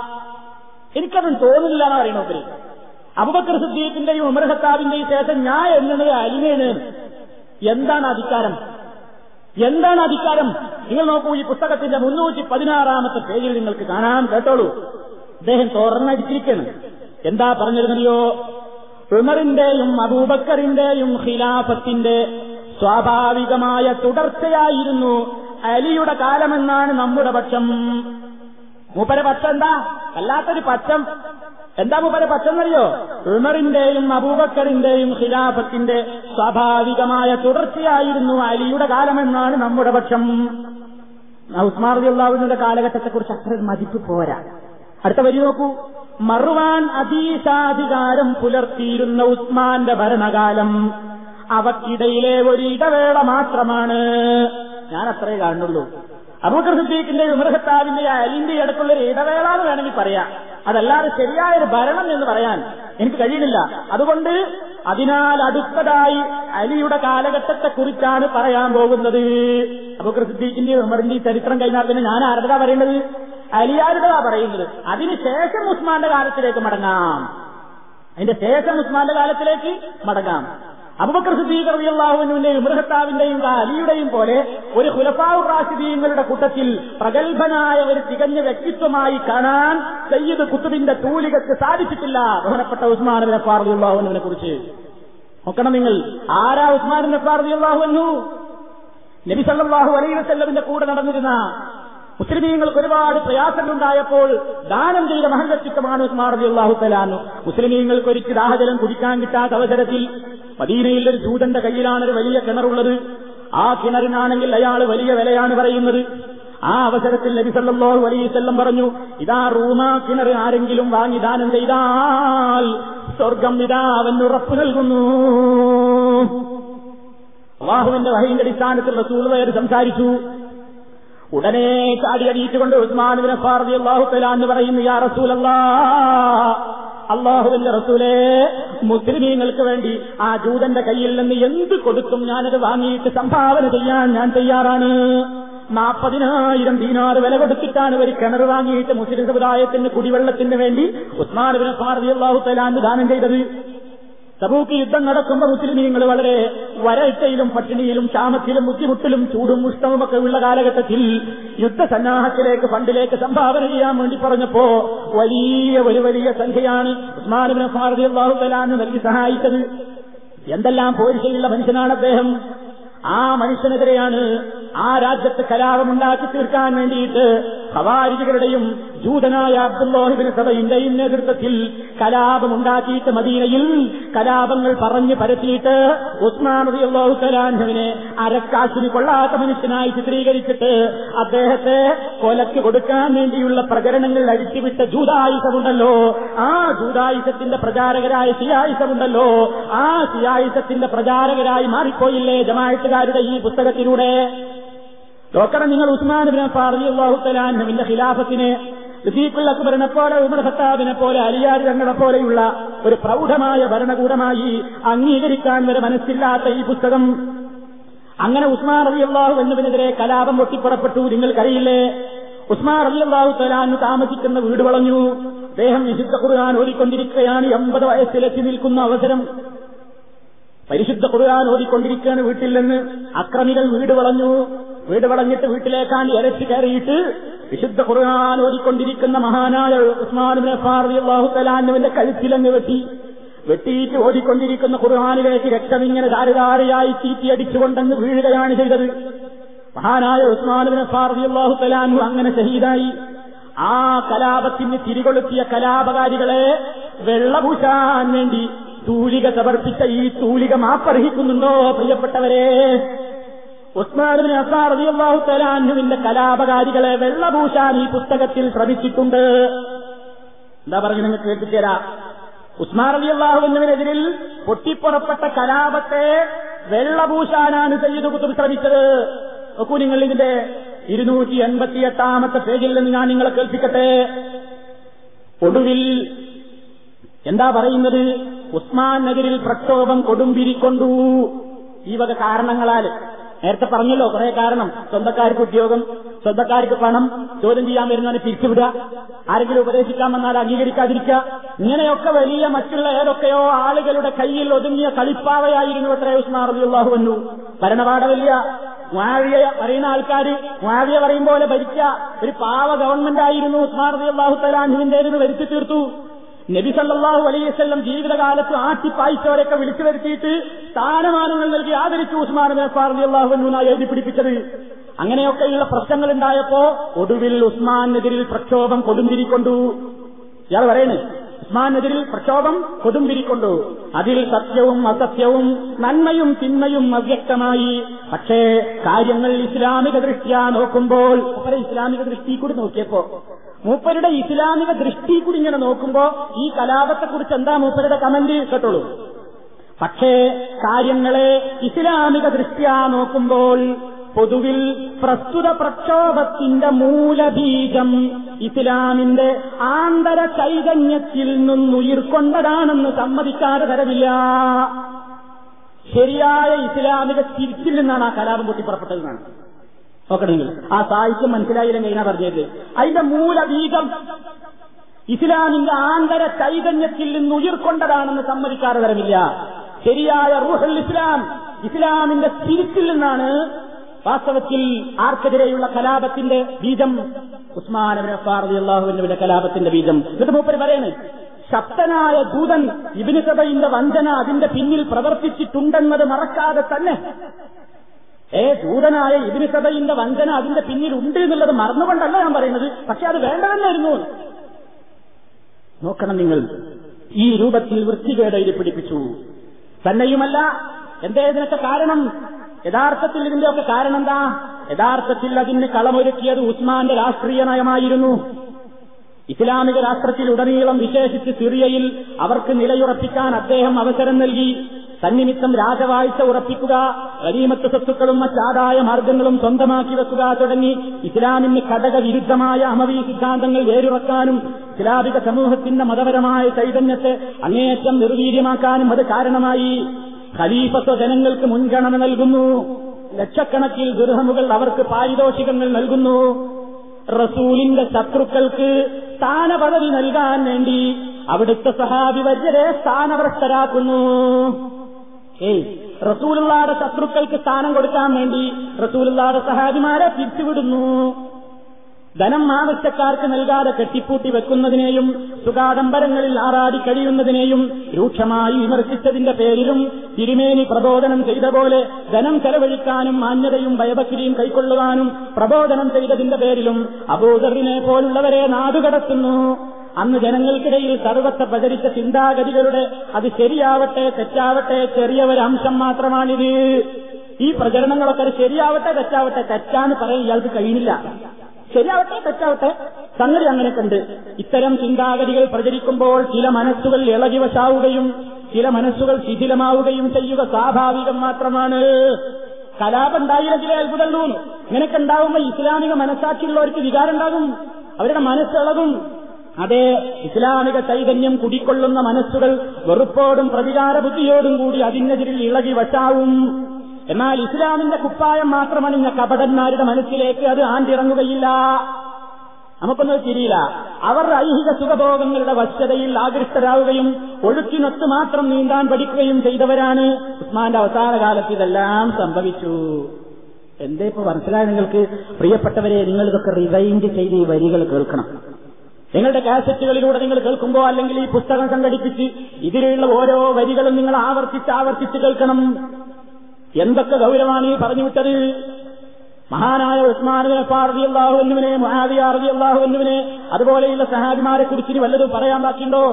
എനിക്കതും തോന്നുന്നില്ല എന്ന് പറയുന്നു മൂപ്പര് അബുബക്കർ സുദ്ദീഖിന്റെയും ഉമർ ഖത്താബിന്റെയും ശേഷം ഞാൻ എണ്ണുന്നത് അലിമേണ് എന്താണ് അധികാരം എന്താണ് അധികാരം നിങ്ങൾ നോക്കൂ ഈ പുസ്തകത്തിന്റെ മുന്നൂറ്റി പതിനാറാമത്തെ പേജിൽ നിങ്ങൾക്ക് കാണാൻ കേട്ടോളൂ അദ്ദേഹം തുറന്നടിച്ചിരിക്കണം എന്താ പറഞ്ഞിരുന്നല്ലോ ഉമറിന്റെയും അബൂബക്കറിന്റെയും ഖിലാഫത്തിന്റെ സ്വാഭാവികമായ തുടർച്ചയായിരുന്നു അലിയുടെ കാലമെന്നാണ് നമ്മുടെ പക്ഷം മൂപ്പര പക്ഷം എന്താ അല്ലാത്തൊരു പക്ഷം എന്താ മൂപ്പര പക്ഷം എന്നറിയോ ഉമറിന്റെയും അബൂബക്കറിന്റെയും ഖിലാഫത്തിന്റെ സ്വാഭാവികമായ തുടർച്ചയായിരുന്നു അലിയുടെ കാലമെന്നാണ് നമ്മുടെ പക്ഷം ഉസ്മാർ അള്ളാഹുവിന്റെ കാലഘട്ടത്തെക്കുറിച്ച് അത്ര മതിപ്പ് പോരാ അടുത്ത വരി നോക്കൂ മറുവാൻ അതീശാധികാരം പുലർത്തിയിരുന്ന ഉസ്മാന്റെ ഭരണകാലം അവക്കിടയിലെ ഒരു ഇടവേള മാത്രമാണ് ഞാൻ അത്രേ കാണുന്നുള്ളൂ അബൂക്കർ സിദ്ദീഖിന്റെ ഉമർഹത്താവിന്റെ അലിന്റെ അടുത്തുള്ള ഒരു ഇടവേള എന്ന് വേണമെങ്കിൽ പറയാം അതല്ലാതെ ശരിയായ ഒരു ഭരണം എന്ന് പറയാൻ എനിക്ക് കഴിയുന്നില്ല അതുകൊണ്ട് അതിനാൽ അടുത്തതായി അലിയുടെ കാലഘട്ടത്തെ കുറിച്ചാണ് പറയാൻ പോകുന്നത് അബൂക്കർ സിദ്ദീഖിന്റെ ഉമറിന്റെ ചരിത്രം കഴിഞ്ഞാൽ പിന്നെ ഞാൻ ആരുടെ പറയേണ്ടത് അലിയാരുടേതാ പറയുന്നത് അതിനുശേഷം ഉസ്മാന്റെ കാലത്തിലേക്ക് മടങ്ങാം അതിന്റെ ശേഷം ഉസ്മാന്റെ കാലത്തിലേക്ക് മടങ്ങാം അബുബക്കർ സിദ്ദീഖ് റളിയല്ലാഹുവിന്റെയും ഉമർഹത്താവിന്റെയും അലിയുടെയും പോലെ ഒരു ഖുലഫാഉ റാഷിദീങ്ങളുടെ കൂട്ടത്തിൽ പ്രഗത്ഭനായ ഒരു തികഞ്ഞ വ്യക്തിത്വമായി കാണാൻ സയ്യിദ് കുത്തുബിന്റെ തൂലികക്ക് സാധിച്ചിട്ടില്ല ബഹുമാനപ്പെട്ട ഉസ്മാൻ ബിൻ അഫ്ഫാർ റളിയല്ലാഹുവിനെ കുറിച്ച് നോക്കണം നിങ്ങൾ ആരാ ഉസ്മാൻ ബിൻ അഫ്ഫാർ റളിയല്ലാഹു നബി സല്ലല്ലാഹു അലൈഹി വസല്ലമിന്റെ കൂടെ നടന്നിരുന്ന മുസ്ലിമീങ്ങൾക്ക് ഒരുപാട് പ്രയാസങ്ങളുണ്ടായപ്പോൾ ദാനം ചെയ്ത മഹൽ വ്യക്തിത്വമാണ് ഉസ്മാൻ റളിയല്ലാഹു തലാനു മുസ്ലിമീങ്ങൾക്ക് ഒരിക്കൽ ദാഹജലം കുടിക്കാൻ കിട്ടാത്ത അവസരത്തിൽ മദീനയിൽ ഒരു ജൂതന്റെ കയ്യിലാണ് ഒരു വലിയ കിണറുള്ളത് ആ കിണറിനാണെങ്കിൽ അയാൾ വലിയ വിലയാണ് പറയുന്നത് ആ അവസരത്തിൽ നബി സല്ലല്ലാഹു അലൈഹി വസല്ലം പറഞ്ഞു ഇതാ റൂമാ കിണർ ആരെങ്കിലും വാങ്ങി ദാനം ചെയ്താൽ സ്വർഗം ഇതാ അവൻ ഉറപ്പ് നൽകുന്നു അള്ളാഹുവിന്റെ വഹയിന്റെ അടിസ്ഥാനത്തിൽ റസൂൽ വയർ സംസാരിച്ചു ഉടനെ ചാടി അടിയിട്ടുകൊണ്ട് ഉസ്മാനുവിനെ ഫാർദി അള്ളാഹു തലാന്ന് പറയുന്നു യാ റസൂലല്ലാ അള്ളാഹുവിന്റെ റസൂലേ മുസ്ലിമീങ്ങൾക്ക് വേണ്ടി ആ ജൂതന്റെ കയ്യിൽ നിന്ന് എന്ത് കൊടുത്തും ഞാനത് വാങ്ങിയിട്ട് സംഭാവന ചെയ്യാൻ ഞാൻ തയ്യാറാണ് നാൽപ്പതിനായിരം ദീനാറ് വില കൊടുത്തിട്ടാണ് ഒരു കിണർ വാങ്ങിയിട്ട് മുസ്ലിം സമുദായത്തിന് കുടിവെള്ളത്തിന് വേണ്ടി ഉസ്മാനുവിനെ ഫാർദി അള്ളാഹു തലാന്ന് ദാനം ചെയ്തത് തബൂക്ക് യുദ്ധം നടക്കുമ്പോൾ മുസ്ലിമീങ്ങൾ വളരെ വരൾച്ചയിലും പട്ടിണിയിലും ക്ഷാമത്തിലും ബുദ്ധിമുട്ടിലും ചൂടും ഉഷ്ണവും ഒക്കെ ഉള്ള കാലഘട്ടത്തിൽ യുദ്ധസന്നാഹത്തിലേക്ക് ഫണ്ടിലേക്ക് സംഭാവന ചെയ്യാൻ വേണ്ടി പറഞ്ഞപ്പോ വലിയ ഒരു വലിയ സംഖ്യയാണ് ഉസ്മാനുബിൻ ഫാറതി അള്ളാഹു തലാന്ന് നൽകി സഹായിച്ചത് എന്തെല്ലാം പോരിശയുള്ള മനുഷ്യനാണ് അദ്ദേഹം ആ മനുഷ്യനെതിരെയാണ് ആ രാജ്യത്ത് കലാപമുണ്ടാക്കി തീർക്കാൻ വേണ്ടിയിട്ട് ഹവാരികളുടെയും ജൂതനായ അബ്ദുല്ലാഹിബിൻ സഭയിന്റെയും നേതൃത്വത്തിൽ കലാപമുണ്ടാക്കിയിട്ട് മദീനയിൽ കലാപങ്ങൾ പറഞ്ഞു പരത്തിയിട്ട് ഉസ്മാൻ അള്ളാഹു കലാൻഹുവിനെ അരക്കാശിന് കൊള്ളാത്ത മനുഷ്യനായി ചിത്രീകരിച്ചിട്ട് അദ്ദേഹത്തെ കൊലക്ക് കൊടുക്കാൻ വേണ്ടിയുള്ള പ്രചരണങ്ങൾ അഴിച്ചുവിട്ട ജൂതായുസമുണ്ടല്ലോ ആ ജൂതായുസത്തിന്റെ പ്രചാരകരായ സിയായുസമുണ്ടല്ലോ ആ സിയായുസത്തിന്റെ പ്രചാരകരായി മാറിപ്പോയില്ലേ ജമായത്തുകാരുടെ ഈ പുസ്തകത്തിലൂടെ നോക്കണം നിങ്ങൾ ഉസ്മാൻ ബിൻ അള്ളാഹു തലാൻഹുവിന്റെ ഖിലാഫത്തിനെ റഫീഖുൽ അക്ബറിനെ പോലെ ഉമർ ഖത്താബിനെ പോലെ അലിയാർ തങ്ങളെ പോലെയുള്ള ഒരു പ്രൗഢമായ ഭരണകൂടമായി അംഗീകരിക്കാൻ വരെ മനസ്സില്ലാത്ത ഈ പുസ്തകം അങ്ങനെ ഉസ്മാൻ അലി അള്ളാഹു എന്നതിനെതിരെ കലാപം പൊട്ടിപ്പുറപ്പെട്ടു നിങ്ങൾക്കറിയില്ലേ ഉസ്മാൻ അലി അള്ളാഹു തലാന് താമസിക്കുന്ന വീട് വളഞ്ഞു അദ്ദേഹം വിശുദ്ധ ഖുർആൻ ഓടിക്കൊണ്ടിരിക്കുകയാണ് എൺപത് വയസ്സിലെത്തി നിൽക്കുന്ന അവസരം പരിശുദ്ധ ഖുർആൻ ഓടിക്കൊണ്ടിരിക്കുകയാണ് വീട്ടിൽ നിന്ന് അക്രമികൾ വീട് വളഞ്ഞു വീട് വളഞ്ഞിട്ട് വീട്ടിലേക്കാണ് ഇരച്ചു കയറിയിട്ട് വിശുദ്ധ ഖുർആൻ ഓടിക്കൊണ്ടിരിക്കുന്ന മഹാനായ ഉസ്മാനുവിനെ അള്ളാഹു തലാനുവിന്റെ കഴുത്തിലങ്ങ് വെട്ടി വെട്ടിയിട്ട് ഓടിക്കൊണ്ടിരിക്കുന്ന ഖുർആാനിലേക്ക് രക്തമിങ്ങനെ ധാരധാരയായി തീറ്റിയടിച്ചുകൊണ്ടങ്ങ് വീഴുകയാണ് ചെയ്തത് മഹാനായ ഉസ്മാനുവിനെ അള്ളാഹു തലാനു അങ്ങനെ ഷഹീദായി ആ കലാപത്തിന് തിരികൊളുത്തിയ കലാപകാരികളെ വെള്ളപൂശാൻ വേണ്ടി തൂലിക സമർപ്പിച്ച ഈ തൂലിക മാപ്പർഹിക്കുന്നുണ്ടോ പ്രിയപ്പെട്ടവരെ ഉസ്മാനുവിന് അസാർ അലിയല്ലാഹു തലാനുവിന്റെ കലാപകാരികളെ വെള്ളപൂശാൻ ഈ പുസ്തകത്തിൽ ശ്രമിച്ചിട്ടുണ്ട് എന്താ പറഞ്ഞു നിങ്ങൾ കേൾപ്പിച്ചേരാ ഉസ്മാൻ അലി അള്ളാഹുവിനെതിരിൽ പൊട്ടിപ്പുറപ്പെട്ട കലാപത്തെ വെള്ളപൂശാനാണ് സയ്യിദ് കുത്തുബ് ശ്രമിച്ചത് നോക്കൂ നിങ്ങൾ ഇതിന്റെ ഇരുന്നൂറ്റി എൺപത്തി എട്ടാമത്തെ പേജിൽ നിന്ന് ഞാൻ നിങ്ങളെ കേൾപ്പിക്കട്ടെ ഒടുവിൽ എന്താ പറയുന്നത് ഉസ്മാൻ നഗരിൽ പ്രക്ഷോഭം കൊടുമ്പിരിക്കൊണ്ടു ഈ വക കാരണങ്ങളാൽ നേരത്തെ പറഞ്ഞല്ലോ കുറെ കാരണം സ്വന്തക്കാർക്ക് ഉദ്യോഗം സ്വന്തക്കാർക്ക് പണം ചോദ്യം ചെയ്യാൻ വരുന്നവനെ പിരിച്ചുവിടുക ആരെങ്കിലും ഉപദേശിക്കാൻ വന്നാൽ അംഗീകരിക്കാതിരിക്കുക ഇങ്ങനെയൊക്കെ വലിയ മറ്റുള്ള ഏതൊക്കെയോ ആളുകളുടെ കയ്യിൽ ഒതുങ്ങിയ കളിപ്പാവയായിരുന്നു അത്രേ ഉസ്മാൻ റബിയുള്ളാഹു വന്നു ഭരണപാഠമില്ല മുആവിയ പറയുന്ന ആൾക്കാർ മുആവിയ പറയും പോലെ ഭരിച്ച ഒരു പാവ ഗവൺമെന്റ് ആയിരുന്നു ഉസ്മാൻ റബിയുള്ളാഹു തലാൻഹുവിന്റേതെന്ന് വരുത്തി തീർത്തു നബി സല്ലാഹു അലൈവല്ലം ജീവിതകാലത്ത് ആട്ടിപ്പായിച്ചവരൊക്കെ വിളിച്ചു വരുത്തിയിട്ട് സ്ഥാനമാനങ്ങൾ നൽകി ആദരിച്ചു ഉസ്മാൻ അള്ളാഹുനായി എഴുതി പിടിപ്പിച്ചത് അങ്ങനെയൊക്കെയുള്ള പ്രശ്നങ്ങൾ ഉണ്ടായപ്പോ ഒടുവിൽ ഉസ്മാനെതിരിൽ പ്രക്ഷോഭം കൊടുമ്പിരിക്കൊണ്ടു ഇയാൾ പറയണേ ഉസ്മാനെതിരിൽ പ്രക്ഷോഭം കൊടുമ്പിരിക്കൊണ്ടു അതിൽ സത്യവും അസത്യവും നന്മയും തിന്മയും അവ്യക്തമായി പക്ഷേ കാര്യങ്ങൾ ഇസ്ലാമിക ദൃഷ്ടിയാ നോക്കുമ്പോൾ അവരെ ഇസ്ലാമിക ദൃഷ്ടി കൂടി നോക്കിയപ്പോ മൂപ്പരുടെ ഇസ്ലാമിക ദൃഷ്ടി കൂടി ഇങ്ങനെ നോക്കുമ്പോ ഈ കലാപത്തെക്കുറിച്ച് എന്താ മൂപ്പരുടെ കമന്റ് കേട്ടോളൂ പക്ഷേ കാര്യങ്ങളെ ഇസ്ലാമിക ദൃഷ്ടിയാ നോക്കുമ്പോൾ പൊതുവിൽ പ്രസ്തുത പ്രക്ഷോഭത്തിന്റെ മൂലബീജം ഇസ്ലാമിന്റെ ആന്തര ചൈതന്യത്തിൽ നിന്നുയിർക്കൊണ്ടതാണെന്ന് സമ്മതിക്കാതെ തരമില്ല ശരിയായ ഇസ്ലാമിക തിരിച്ചിൽ നിന്നാണ് ആ കലാപം പൊട്ടിപ്പുറപ്പെട്ടതെന്നാണ് നോക്കണമെങ്കിൽ ആ സാഹിത്യം മനസ്സിലായില്ലെങ്കിൽ ഇങ്ങനെ പറഞ്ഞത് അതിന്റെ മൂലബീജം ഇസ്ലാമിന്റെ ആന്തര ചൈതന്യത്തിൽ നിന്ന് ഉയർക്കൊണ്ടതാണെന്ന് സമ്മതിക്കാതെ തരമില്ല ശരിയായ റൂഹൽ ഇസ്ലാം ഇസ്ലാമിന്റെ സ്പിരിറ്റിൽ നിന്നാണ് വാസ്തവത്തിൽ ആർക്കെതിരെയുള്ള കലാപത്തിന്റെ ബീജം ഉസ്മാൻ അള്ളാഹുവിന്റെ കലാപത്തിന്റെ ബീജം എന്നിട്ട് മൂപ്പര് പറയാണ് ശക്തനായ ദൂതൻ ഇബിന് സഭയിന്റെ വഞ്ചന അതിന്റെ പിന്നിൽ പ്രവർത്തിച്ചിട്ടുണ്ടെന്നത് മറക്കാതെ തന്നെ ഏ ദൂതനായ ഇബിന് സഭയിന്റെ വഞ്ചന അതിന്റെ പിന്നിൽ ഉണ്ട് എന്നുള്ളത് മറന്നുകൊണ്ടല്ല ഞാൻ പറയുന്നത് പക്ഷെ അത് വേണ്ടതല്ലായിരുന്നു നോക്കണം നിങ്ങൾ ഈ രൂപത്തിൽ വൃത്തികേട് എഴുതി പിടിപ്പിച്ചു തന്നെയുമല്ല എന്തേ ഇതിനൊക്കെ കാരണം യഥാർത്ഥത്തിൽ ഇതിന്റെയൊക്കെ കാരണം എന്താ യഥാർത്ഥത്തിൽ അതിന് കളമൊരുക്കിയത് ഉസ്മാന്റെ രാഷ്ട്രീയ നയമായിരുന്നു ഇസ്ലാമിക രാഷ്ട്രത്തിലുടനീളം വിശേഷിച്ച് സിറിയയിൽ അവർക്ക് നിലയുറപ്പിക്കാൻ അദ്ദേഹം അവസരം നൽകി തന്നിമിത്തം രാജവാഴ്ച ഉറപ്പിക്കുക ഗനീമത്ത് സ്വത്തുക്കളും മറ്റാദായ മാർഗങ്ങളും സ്വന്തമാക്കി വെക്കുക തുടങ്ങി ഇസ്ലാമിന് ഘടക വിരുദ്ധമായ അമവി സിദ്ധാന്തങ്ങൾ വേരുറക്കാനും ഇസ്ലാമിക സമൂഹത്തിന്റെ മതപരമായ ചൈതന്യത്തെ അങ്ങേയറ്റം നിർവീര്യമാക്കാനും അത് കാരണമായി ഖലീഫത്വ ജനങ്ങൾക്ക് മുൻഗണന നൽകുന്നു ലക്ഷക്കണക്കിൽ ദുർഹമുകൾ അവർക്ക് പാരിതോഷികങ്ങൾ നൽകുന്നു റസൂലിന്റെ ശത്രുക്കൾക്ക് സ്ഥാനപദവി നൽകാൻ വേണ്ടി അവിടുത്തെ സഹാബി വര്യരെ സ്ഥാനഭ്രഷ്ടരാക്കുന്നു ഏയ് റസൂലുള്ളാടെ ശത്രുക്കൾക്ക് സ്ഥാനം കൊടുക്കാൻ വേണ്ടി റസൂലുള്ളാടെ സഹാബിമാരെ പിരിച്ചുവിടുന്നു ധനം ആവശ്യക്കാർക്ക് നൽകാതെ കെട്ടിപ്പൂട്ടി വെക്കുന്നതിനെയും സുഖാഡംബരങ്ങളിൽ ആറാടി കഴിയുന്നതിനെയും രൂക്ഷമായി വിമർശിച്ചതിന്റെ പേരിലും തിരുമേനി പ്രബോധനം ചെയ്ത പോലെ ധനം ചെലവഴിക്കാനും മാന്യതയും ഭയഭക്തിയും കൈക്കൊള്ളുവാനും പ്രബോധനം ചെയ്തതിന്റെ പേരിലും അബൂദറിനെ പോലുള്ളവരെ നാടുകടത്തുന്നു അന്ന് ജനങ്ങൾക്കിടയിൽ സർവത്തെ പ്രചരിച്ച ചിന്താഗതികളുടെ അത് ശരിയാവട്ടെ തെറ്റാവട്ടെ ചെറിയ ഒരു അംശം മാത്രമാണിത് ഈ പ്രചരണങ്ങളൊക്കെ അത് ശരിയാവട്ടെ തെറ്റാവട്ടെ തെറ്റാന്ന് പറയാൻ ഇയാൾക്ക് കഴിയുന്നില്ല ശരിയാവട്ടെ തെറ്റാവട്ടെ സംഗതി അങ്ങനെ കണ്ട് ഇത്തരം ചിന്താഗതികൾ പ്രചരിക്കുമ്പോൾ ചില മനസ്സുകൾ ഇളകി വശാവുകയും ചില മനസ്സുകൾ ശിഥിലമാവുകയും ചെയ്യുക സ്വാഭാവികം മാത്രമാണ് കലാപം ഉണ്ടായില്ലെങ്കിലേ അത്ഭുതമുള്ളൂ ഇങ്ങനെയൊക്കെ ഉണ്ടാവുമ്പോ ഇസ്ലാമിക മനസ്സാക്ഷിയുള്ളവർക്ക് വികാരം ഉണ്ടാകും അവരുടെ മനസ്സിളകും അതെ ഇസ്ലാമിക ചൈതന്യം കുടിക്കൊള്ളുന്ന മനസ്സുകൾ വെറുപ്പോടും പ്രതികാര ബുദ്ധിയോടും കൂടി അതിനെതിരിൽ ഇളകി വശാവും എന്നാൽ ഇസ്ലാമിന്റെ കുപ്പായം മാത്രമണിഞ്ഞ കപടന്മാരുടെ മനസ്സിലേക്ക് അത് ആണ്ടിറങ്ങുകയില്ല നമുക്കൊന്നും തിരിയില്ല അവർ ഐഹിക സുഖഭോഗങ്ങളുടെ വശ്യതയിൽ ആകൃഷ്ടരാവുകയും ഒഴുക്കിനൊത്ത് മാത്രം നീന്താൻ പഠിക്കുകയും ചെയ്തവരാണ് ഉസ്മാന്റെ അവസാന കാലത്ത് ഇതെല്ലാം സംഭവിച്ചു എന്തേ ഇപ്പൊ മനസ്സിലായ നിങ്ങൾക്ക് പ്രിയപ്പെട്ടവരെ നിങ്ങൾ ഇതൊക്കെ റിവൈൻഡ് ചെയ്ത് ഈ വരികൾ കേൾക്കണം നിങ്ങളുടെ കാസറ്റുകളിലൂടെ നിങ്ങൾ കേൾക്കുമ്പോൾ അല്ലെങ്കിൽ ഈ പുസ്തകം സംഘടിപ്പിച്ച് ഇതിലുള്ള ഓരോ വരികളും നിങ്ങൾ ആവർത്തിച്ച് ആവർത്തിച്ച് കേൾക്കണം എന്തൊക്കെ ഗൗരവമാണ് ഈ പറഞ്ഞു വിട്ടത് മഹാനായ ഉസ്മാനുവിനെ പാർദിയല്ലാഹുവിനെ മുഹാദിയാർദിയല്ലാഹുവിനെ അതുപോലെയുള്ള സഹാബിമാരെ കുറിച്ച് ഇനി വല്ലതും പറയാൻ ബാക്കിയുണ്ടോ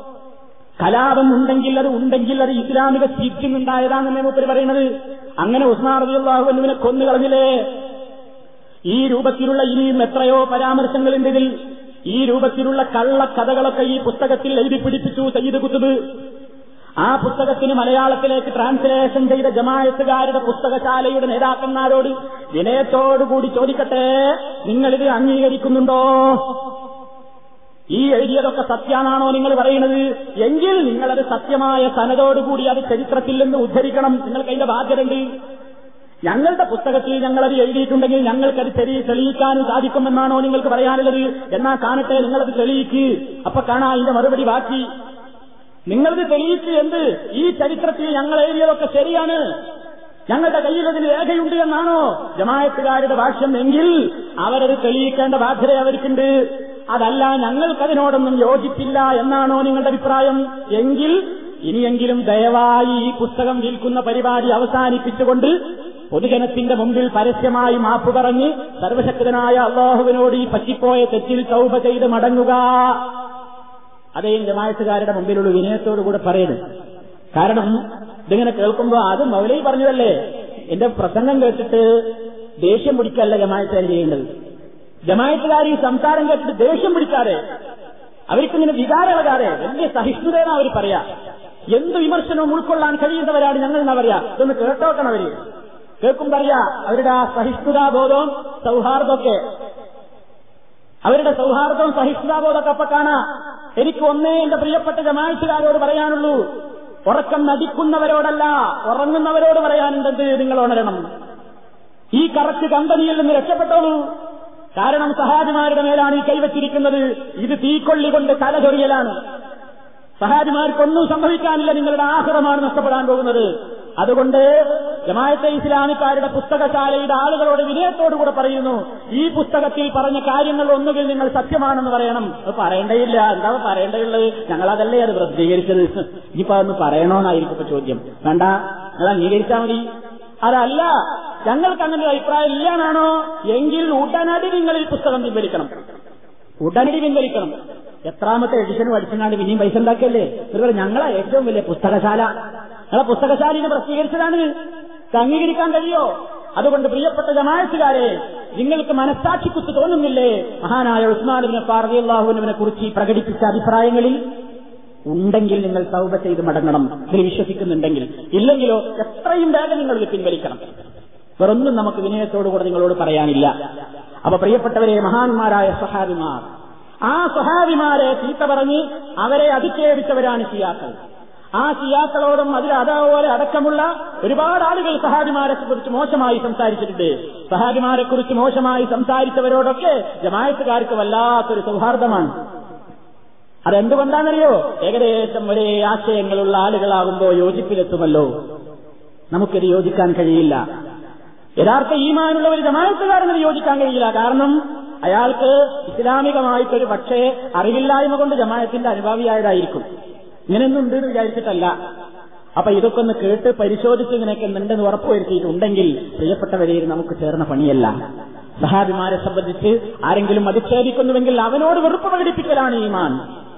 കലാപം ഉണ്ടെങ്കിൽ അത് ഉണ്ടെങ്കിൽ അത് ഇസ്ലാമിക സ്ഥിതി ഉണ്ടായതാണെന്ന് മൂപ്പര് പറയുന്നത് അങ്ങനെ ഉസ്മാൻ റബിയുള്ളാഹുവിനെ കൊന്നുകളഞ്ഞില്ലേ ഈ രൂപത്തിലുള്ള ഇനിയും എത്രയോ പരാമർശങ്ങളുണ്ട് ഇതിൽ ഈ രൂപത്തിലുള്ള കള്ളക്കഥകളൊക്കെ ഈ പുസ്തകത്തിൽ എഴുതി പിടിപ്പിച്ചു സയ്യിദ് കുത്തുബ് ആ പുസ്തകത്തിന് മലയാളത്തിലേക്ക് ട്രാൻസ്ലേഷൻ ചെയ്ത ജമായത്തുകാരുടെ പുസ്തകശാലയുടെ നേതാക്കന്മാരോട് വിനയത്തോടുകൂടി ചോദിക്കട്ടെ നിങ്ങളിത് അംഗീകരിക്കുന്നുണ്ടോ ഈ എഴുതിയതൊക്കെ സത്യാണാണോ നിങ്ങൾ പറയുന്നത് എങ്കിൽ നിങ്ങളത് സത്യമായ സനതോടുകൂടി അത് ചരിത്രത്തിൽ നിന്ന് ഉദ്ധരിക്കണം നിങ്ങൾക്ക് അതിന്റെ ബാധ്യതയുണ്ട് ഞങ്ങളുടെ പുസ്തകത്തിൽ ഞങ്ങളത് എഴുതിയിട്ടുണ്ടെങ്കിൽ ഞങ്ങൾക്കത് തെളി തെളിയിക്കാനും സാധിക്കുമെന്നാണോ നിങ്ങൾക്ക് പറയാനുള്ളത് എന്നാ കാണട്ടെ നിങ്ങളത് തെളിയിക്ക് അപ്പൊ കാണാ അതിന്റെ മറുപടി ബാക്കി നിങ്ങളത് തെളിയിച്ച് എന്ത് ഈ ചരിത്രത്തിൽ ഞങ്ങൾ എഴുതിയതൊക്കെ ശരിയാണ് ഞങ്ങളുടെ കയ്യിൽ അതിന് രേഖയുണ്ട് എന്നാണോ ജമായത്തുകാരുടെ ഭാഷ്യം എങ്കിൽ അവരത് തെളിയിക്കേണ്ട ബാധ്യത അവർക്കുണ്ട് അതല്ല ഞങ്ങൾക്കതിനോടൊന്നും യോജിപ്പില്ല എന്നാണോ നിങ്ങളുടെ അഭിപ്രായം എങ്കിൽ ഇനിയെങ്കിലും ദയവായി ഈ പുസ്തകം വിൽക്കുന്ന പരിപാടി അവസാനിപ്പിച്ചുകൊണ്ട് പൊതുജനത്തിന്റെ മുമ്പിൽ പരസ്യമായി മാപ്പ് പറഞ്ഞ് സർവശക്തനായ അള്ളാഹുവിനോട് ഈ പറ്റിപ്പോയ തെറ്റിൽ തൗബ ചെയ്ത് മടങ്ങുക അതേ ജമായത്തുകാരുടെ മുമ്പിലുള്ള വിനയത്തോടുകൂടെ പറയുന്നത് കാരണം ഇതിങ്ങനെ കേൾക്കുമ്പോ അത് മൗലൈ പറഞ്ഞതല്ലേ എന്റെ പ്രസംഗം കേട്ടിട്ട് ദേഷ്യം പിടിക്കല്ല ജമായത്തുകാർ ചെയ്യേണ്ടത് ജമായത്തുകാർ ഈ സംസാരം കേട്ടിട്ട് ദേഷ്യം പിടിക്കാതെ അവർക്കിങ്ങനെ വികാരളകാതെ വലിയ സഹിഷ്ണുതയെന്നാ അവർ പറയാ എന്ത് വിമർശനവും ഉൾക്കൊള്ളാൻ കഴിയുന്നവരാണ് ഞങ്ങൾ എന്നാ പറയാ ഇതൊന്ന് കേട്ടോക്കണം അവര് കേൾക്കുമ്പോ അറിയാ അവരുടെ ആ സഹിഷ്ണുതാബോധവും സൗഹാർദ്ദമൊക്കെ അവരുടെ സൗഹാർദ്ദവും സഹിഷ്ണുതാബോധമൊക്കെ അപ്പൊ കാണാ എനിക്ക് ഒന്നേ എന്റെ പ്രിയപ്പെട്ട ജമാഴ്ചക്കാരോട് പറയാനുള്ളൂ ഉറക്കം നടിക്കുന്നവരോടല്ല ഉറങ്ങുന്നവരോട് പറയാനുണ്ടെന്ന് നിങ്ങൾ ഉണരണം ഈ കറക്റ്റ് കമ്പനിയിൽ നിന്ന് രക്ഷപ്പെട്ടോളൂ കാരണം സഹാബിമാരുടെ മേലാണ് ഈ കൈവച്ചിരിക്കുന്നത് ഇത് തീക്കൊള്ളി കൊണ്ട് തലചൊറിയലാണ് സഹാബിമാർക്കൊന്നും സംഭവിക്കാനില്ല നിങ്ങളുടെ ആഹ്റമാണ് നഷ്ടപ്പെടാൻ പോകുന്നത് അതുകൊണ്ട് ജമായത്തെ ഇസ്ലാമിക്കാരുടെ പുസ്തകശാലയുടെ ആളുകളോട് വിനയത്തോടുകൂടെ പറയുന്നു ഈ പുസ്തകത്തിൽ പറഞ്ഞ കാര്യങ്ങൾ ഒന്നുകിൽ നിങ്ങൾ സത്യമാണെന്ന് പറയണം അത് പറയേണ്ടയില്ല എന്താ പറയേണ്ടതുള്ളത് ഞങ്ങളതല്ലേ അത് പ്രസിദ്ധീകരിച്ചത് ഇനിയിപ്പോ അതൊന്ന് പറയണോന്നായിരിക്കും ഇപ്പൊ ചോദ്യം വേണ്ട നിങ്ങൾ അംഗീകരിച്ചാൽ മതി അതല്ല ഞങ്ങൾക്ക് അങ്ങനെ ഒരു അഭിപ്രായം ഇല്ലാന്നാണോ എങ്കിൽ ഉടനടി നിങ്ങൾ ഈ പുസ്തകം പിൻവലിക്കണം ഉടനടി പിൻവലിക്കണം എത്രാമത്തെ എഡിഷൻ പഠിച്ചങ്ങാണ്ട് പിന്നെയും പൈസ ഉണ്ടാക്കിയല്ലേ ഇതുപോലെ ഞങ്ങളെ ഏറ്റവും വലിയ പുസ്തകശാല ഞങ്ങളെ പുസ്തകശാലിനെ പ്രസിദ്ധീകരിച്ചതാണ് ഇത് അംഗീകരിക്കാൻ കഴിയോ അതുകൊണ്ട് പ്രിയപ്പെട്ട ജമായത്തുകാരെ നിങ്ങൾക്ക് മനസ്സാക്ഷിക്കുത്ത് തോന്നുന്നില്ലേ മഹാനായ ഉസ്മാനുവിനെ പാർദിയല്ലാഹുവിനെ കുറിച്ച് പ്രകടിപ്പിച്ച അഭിപ്രായങ്ങളിൽ ഉണ്ടെങ്കിൽ നിങ്ങൾ തൗബ ചെയ്ത് മടങ്ങണം ഇതിൽ വിശ്വസിക്കുന്നുണ്ടെങ്കിൽ ഇല്ലെങ്കിലോ എത്രയും വേഗം നിങ്ങൾ ഇത് പിൻവലിക്കണം വേറൊന്നും നമുക്ക് വിനയത്തോടുകൂടെ നിങ്ങളോട് പറയാനില്ല അപ്പൊ പ്രിയപ്പെട്ടവരെ മഹാന്മാരായ സഹാബിമാർ ആ സഹാബിമാരെ ചീത്ത പറഞ്ഞ് അവരെ അധിക്ഷേപിച്ചവരാണ് ഷിയാക്കൾ ആ ഷിയാക്കളോടും അതിൽ അതേപോലെ അടക്കമുള്ള ഒരുപാട് ആളുകൾ സഹാബിമാരെ കുറിച്ച് മോശമായി സംസാരിച്ചിട്ടുണ്ട് സഹാബിമാരെ കുറിച്ച് മോശമായി സംസാരിച്ചവരോടൊക്കെ ജമായത്തുകാർക്ക് വല്ലാത്തൊരു സൗഹാർദ്ദമാണ് അതെന്തുകൊണ്ടാണെന്നറിയോ ഏകദേശം ഒരേ ആശയങ്ങളുള്ള ആളുകളാകുമ്പോ യോജിപ്പിലെത്തുമല്ലോ നമുക്കിത് യോജിക്കാൻ കഴിയില്ല യഥാർത്ഥ ഈമാനുള്ള ഒരു ജമായത്തുകാരന് യോജിക്കാൻ കഴിയില്ല കാരണം അയാൾക്ക് ഇസ്ലാമികമായിട്ടൊരു പക്ഷേ അറിവില്ലായ്മ കൊണ്ട് ജമായത്തിന്റെ അനുഭാവിയായതായിരിക്കും ഇങ്ങനെയൊന്നും ഉണ്ട് എന്ന് വിചാരിച്ചിട്ടല്ല അപ്പൊ ഇതൊക്കെ ഒന്ന് കേട്ട് പരിശോധിച്ച് ഇങ്ങനെയൊക്കെ ഉണ്ടെന്ന് ഉറപ്പുവരുത്തിയിട്ടുണ്ടെങ്കിൽ പ്രിയപ്പെട്ടവരെ ഇത് നമുക്ക് ചേർന്ന പണിയല്ല സഹാബിമാരെ സംബന്ധിച്ച് ആരെങ്കിലും അധിക്ഷേപിക്കുന്നുവെങ്കിൽ അവനോട് വെറുപ്പ് പ്രകടിപ്പിക്കലാണ് ഈമാൻ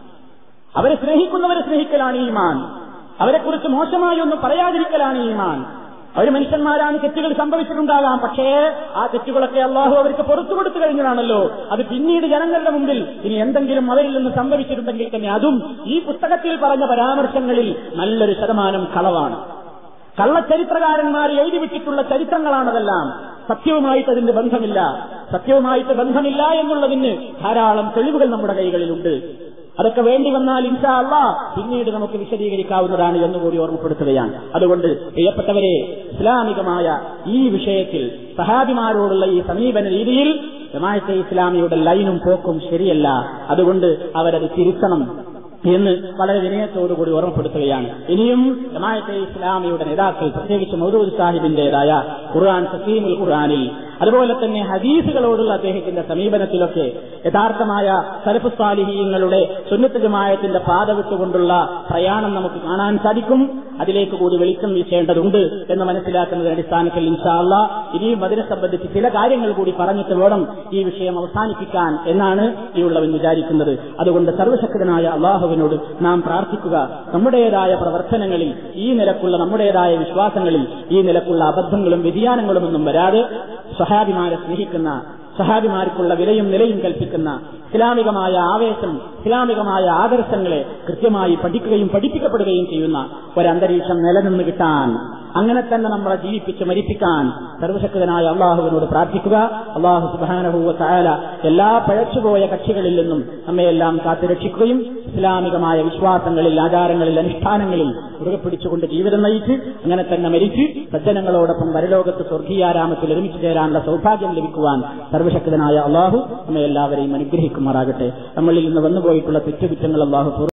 അവരെ സ്നേഹിക്കുന്നവരെ സ്നേഹിക്കലാണ് ഈമാൻ അവരെക്കുറിച്ച് മോശമായി ഒന്നും പറയാതിരിക്കലാണ് ഈമാൻ അവർ മനുഷ്യന്മാരാണ് തെറ്റുകൾ സംഭവിച്ചിട്ടുണ്ടാകാം പക്ഷേ ആ തെറ്റുകളൊക്കെ അള്ളാഹു അവർക്ക് പുറത്തു കൊടുത്തു കഴിഞ്ഞതാണല്ലോ അത് പിന്നീട് ജനങ്ങളുടെ മുമ്പിൽ ഇനി എന്തെങ്കിലും അവരിൽ നിന്ന് സംഭവിച്ചിട്ടുണ്ടെങ്കിൽ തന്നെ അതും ഈ പുസ്തകത്തിൽ പറഞ്ഞ പരാമർശങ്ങളിൽ നല്ലൊരു ശതമാനം കളവാണ് കള്ളച്ചരിത്രകാരന്മാർ എഴുതിവിട്ടിട്ടുള്ള ചരിത്രങ്ങളാണതെല്ലാം സത്യവുമായിട്ട് അതിന്റെ ബന്ധമില്ല സത്യവുമായിട്ട് ബന്ധമില്ല എന്നുള്ളതിന് ധാരാളം തെളിവുകൾ നമ്മുടെ കൈകളിലുണ്ട് അതൊക്കെ വേണ്ടി വന്നാൽ ഇൻഷാ അള്ളാ പിന്നീട് നമുക്ക് വിശദീകരിക്കാവുന്നതാണ് എന്നുകൂടി ഓർമ്മപ്പെടുത്തുകയാണ് അതുകൊണ്ട് പ്രിയപ്പെട്ടവരെ ഇസ്ലാമികമായ ഈ വിഷയത്തിൽ സഹാബിമാരോടുള്ള ഈ സമീപന രീതിയിൽ ജമാഅത്തെ ഇസ്ലാമിയുടെ ലൈനും പോക്കും ശരിയല്ല അതുകൊണ്ട് അവരത് തിരുത്തണം എന്ന് വളരെ വിനയത്തോടുകൂടി ഓർമ്മപ്പെടുത്തുകയാണ് ഇനിയും ജമാഅത്തെ ഇസ്ലാമിയുടെ നേതാക്കൾ പ്രത്യേകിച്ച് മൗദൂദ് സാഹിബിന്റേതായ ഖുർആൻ സസീമുൽ ഖുർആനിൽ അതുപോലെ തന്നെ ഹദീസുകളോടുള്ള അദ്ദേഹത്തിന്റെ സമീപനത്തിലൊക്കെ യഥാർത്ഥമായ സലഫ് സാലിഹീങ്ങളുടെ സുന്നത്ത് ജമായത്തിന്റെ പാത വിട്ടുകൊണ്ടുള്ള പ്രയാണം നമുക്ക് കാണാൻ സാധിക്കും അതിലേക്ക് കൂടി വെളിച്ചം വീശേണ്ടതുണ്ട് എന്ന് മനസ്സിലാക്കുന്നതിന്റെ അടിസ്ഥാനത്തിൽ ഇൻഷാല്ല ഇനിയും അതിനെ സംബന്ധിച്ച് ചില കാര്യങ്ങൾ കൂടി പറഞ്ഞിട്ട് വേണം ഈ വിഷയം അവസാനിപ്പിക്കാൻ എന്നാണ് ഈ ഉള്ളവൻ വിചാരിക്കുന്നത് അതുകൊണ്ട് സർവശക്തനായ അള്ളാഹുവിനോട് നാം പ്രാർത്ഥിക്കുക നമ്മുടേതായ പ്രവർത്തനങ്ങളിൽ ഈ നിലക്കുള്ള നമ്മുടേതായ വിശ്വാസങ്ങളിൽ ഈ നിലക്കുള്ള അബദ്ധങ്ങളും വ്യതിയാനങ്ങളും ഒന്നും വരാതെ സഹാബിമാരെ സ്നേഹിക്കുന്ന സഹാബിമാർക്കുള്ള വിലയും നിലയും കൽപ്പിക്കുന്ന ഇസ്ലാമികമായ ആവേശം ഇസ്ലാമികമായ ആദർശങ്ങളെ കൃത്യമായി പഠിക്കുകയും പഠിപ്പിക്കപ്പെടുകയും ചെയ്യുന്ന ഒരന്തരീക്ഷം നിലനിന്ന് കിട്ടാൻ അങ്ങനെ തന്നെ നമ്മളെ ജീവിപ്പിച്ച് മരിപ്പിക്കാൻ സർവശക്തനായ അള്ളാഹുവിനോട് പ്രാർത്ഥിക്കുക അള്ളാഹു സുബാനഹുവ ചായാല എല്ലാ പഴച്ചുപോയ കക്ഷികളിൽ നിന്നും നമ്മയെല്ലാം കാത്തുരക്ഷിക്കുകയും ഇസ്ലാമികമായ വിശ്വാസങ്ങളിൽ ആചാരങ്ങളിൽ അനുഷ്ഠാനങ്ങളിൽ മുറുകെ പിടിച്ചുകൊണ്ട് ജീവിതം നയിച്ച് അങ്ങനെ തന്നെ മരിച്ച് സജ്ജനങ്ങളോടൊപ്പം വരലോകത്ത് സ്വർഗീയാരാമത്തിൽ ഒരുമിച്ച് ചേരാനുള്ള സൗഭാഗ്യം ലഭിക്കുവാൻ സർവശക്തനായ അള്ളാഹു നമ്മെ എല്ലാവരെയും അനുഗ്രഹിക്കുമാറാകട്ടെ നമ്മളിൽ നിന്ന് വന്നുപോയിട്ടുള്ള തെറ്റുകുറ്റങ്ങൾ അള്ളാഹു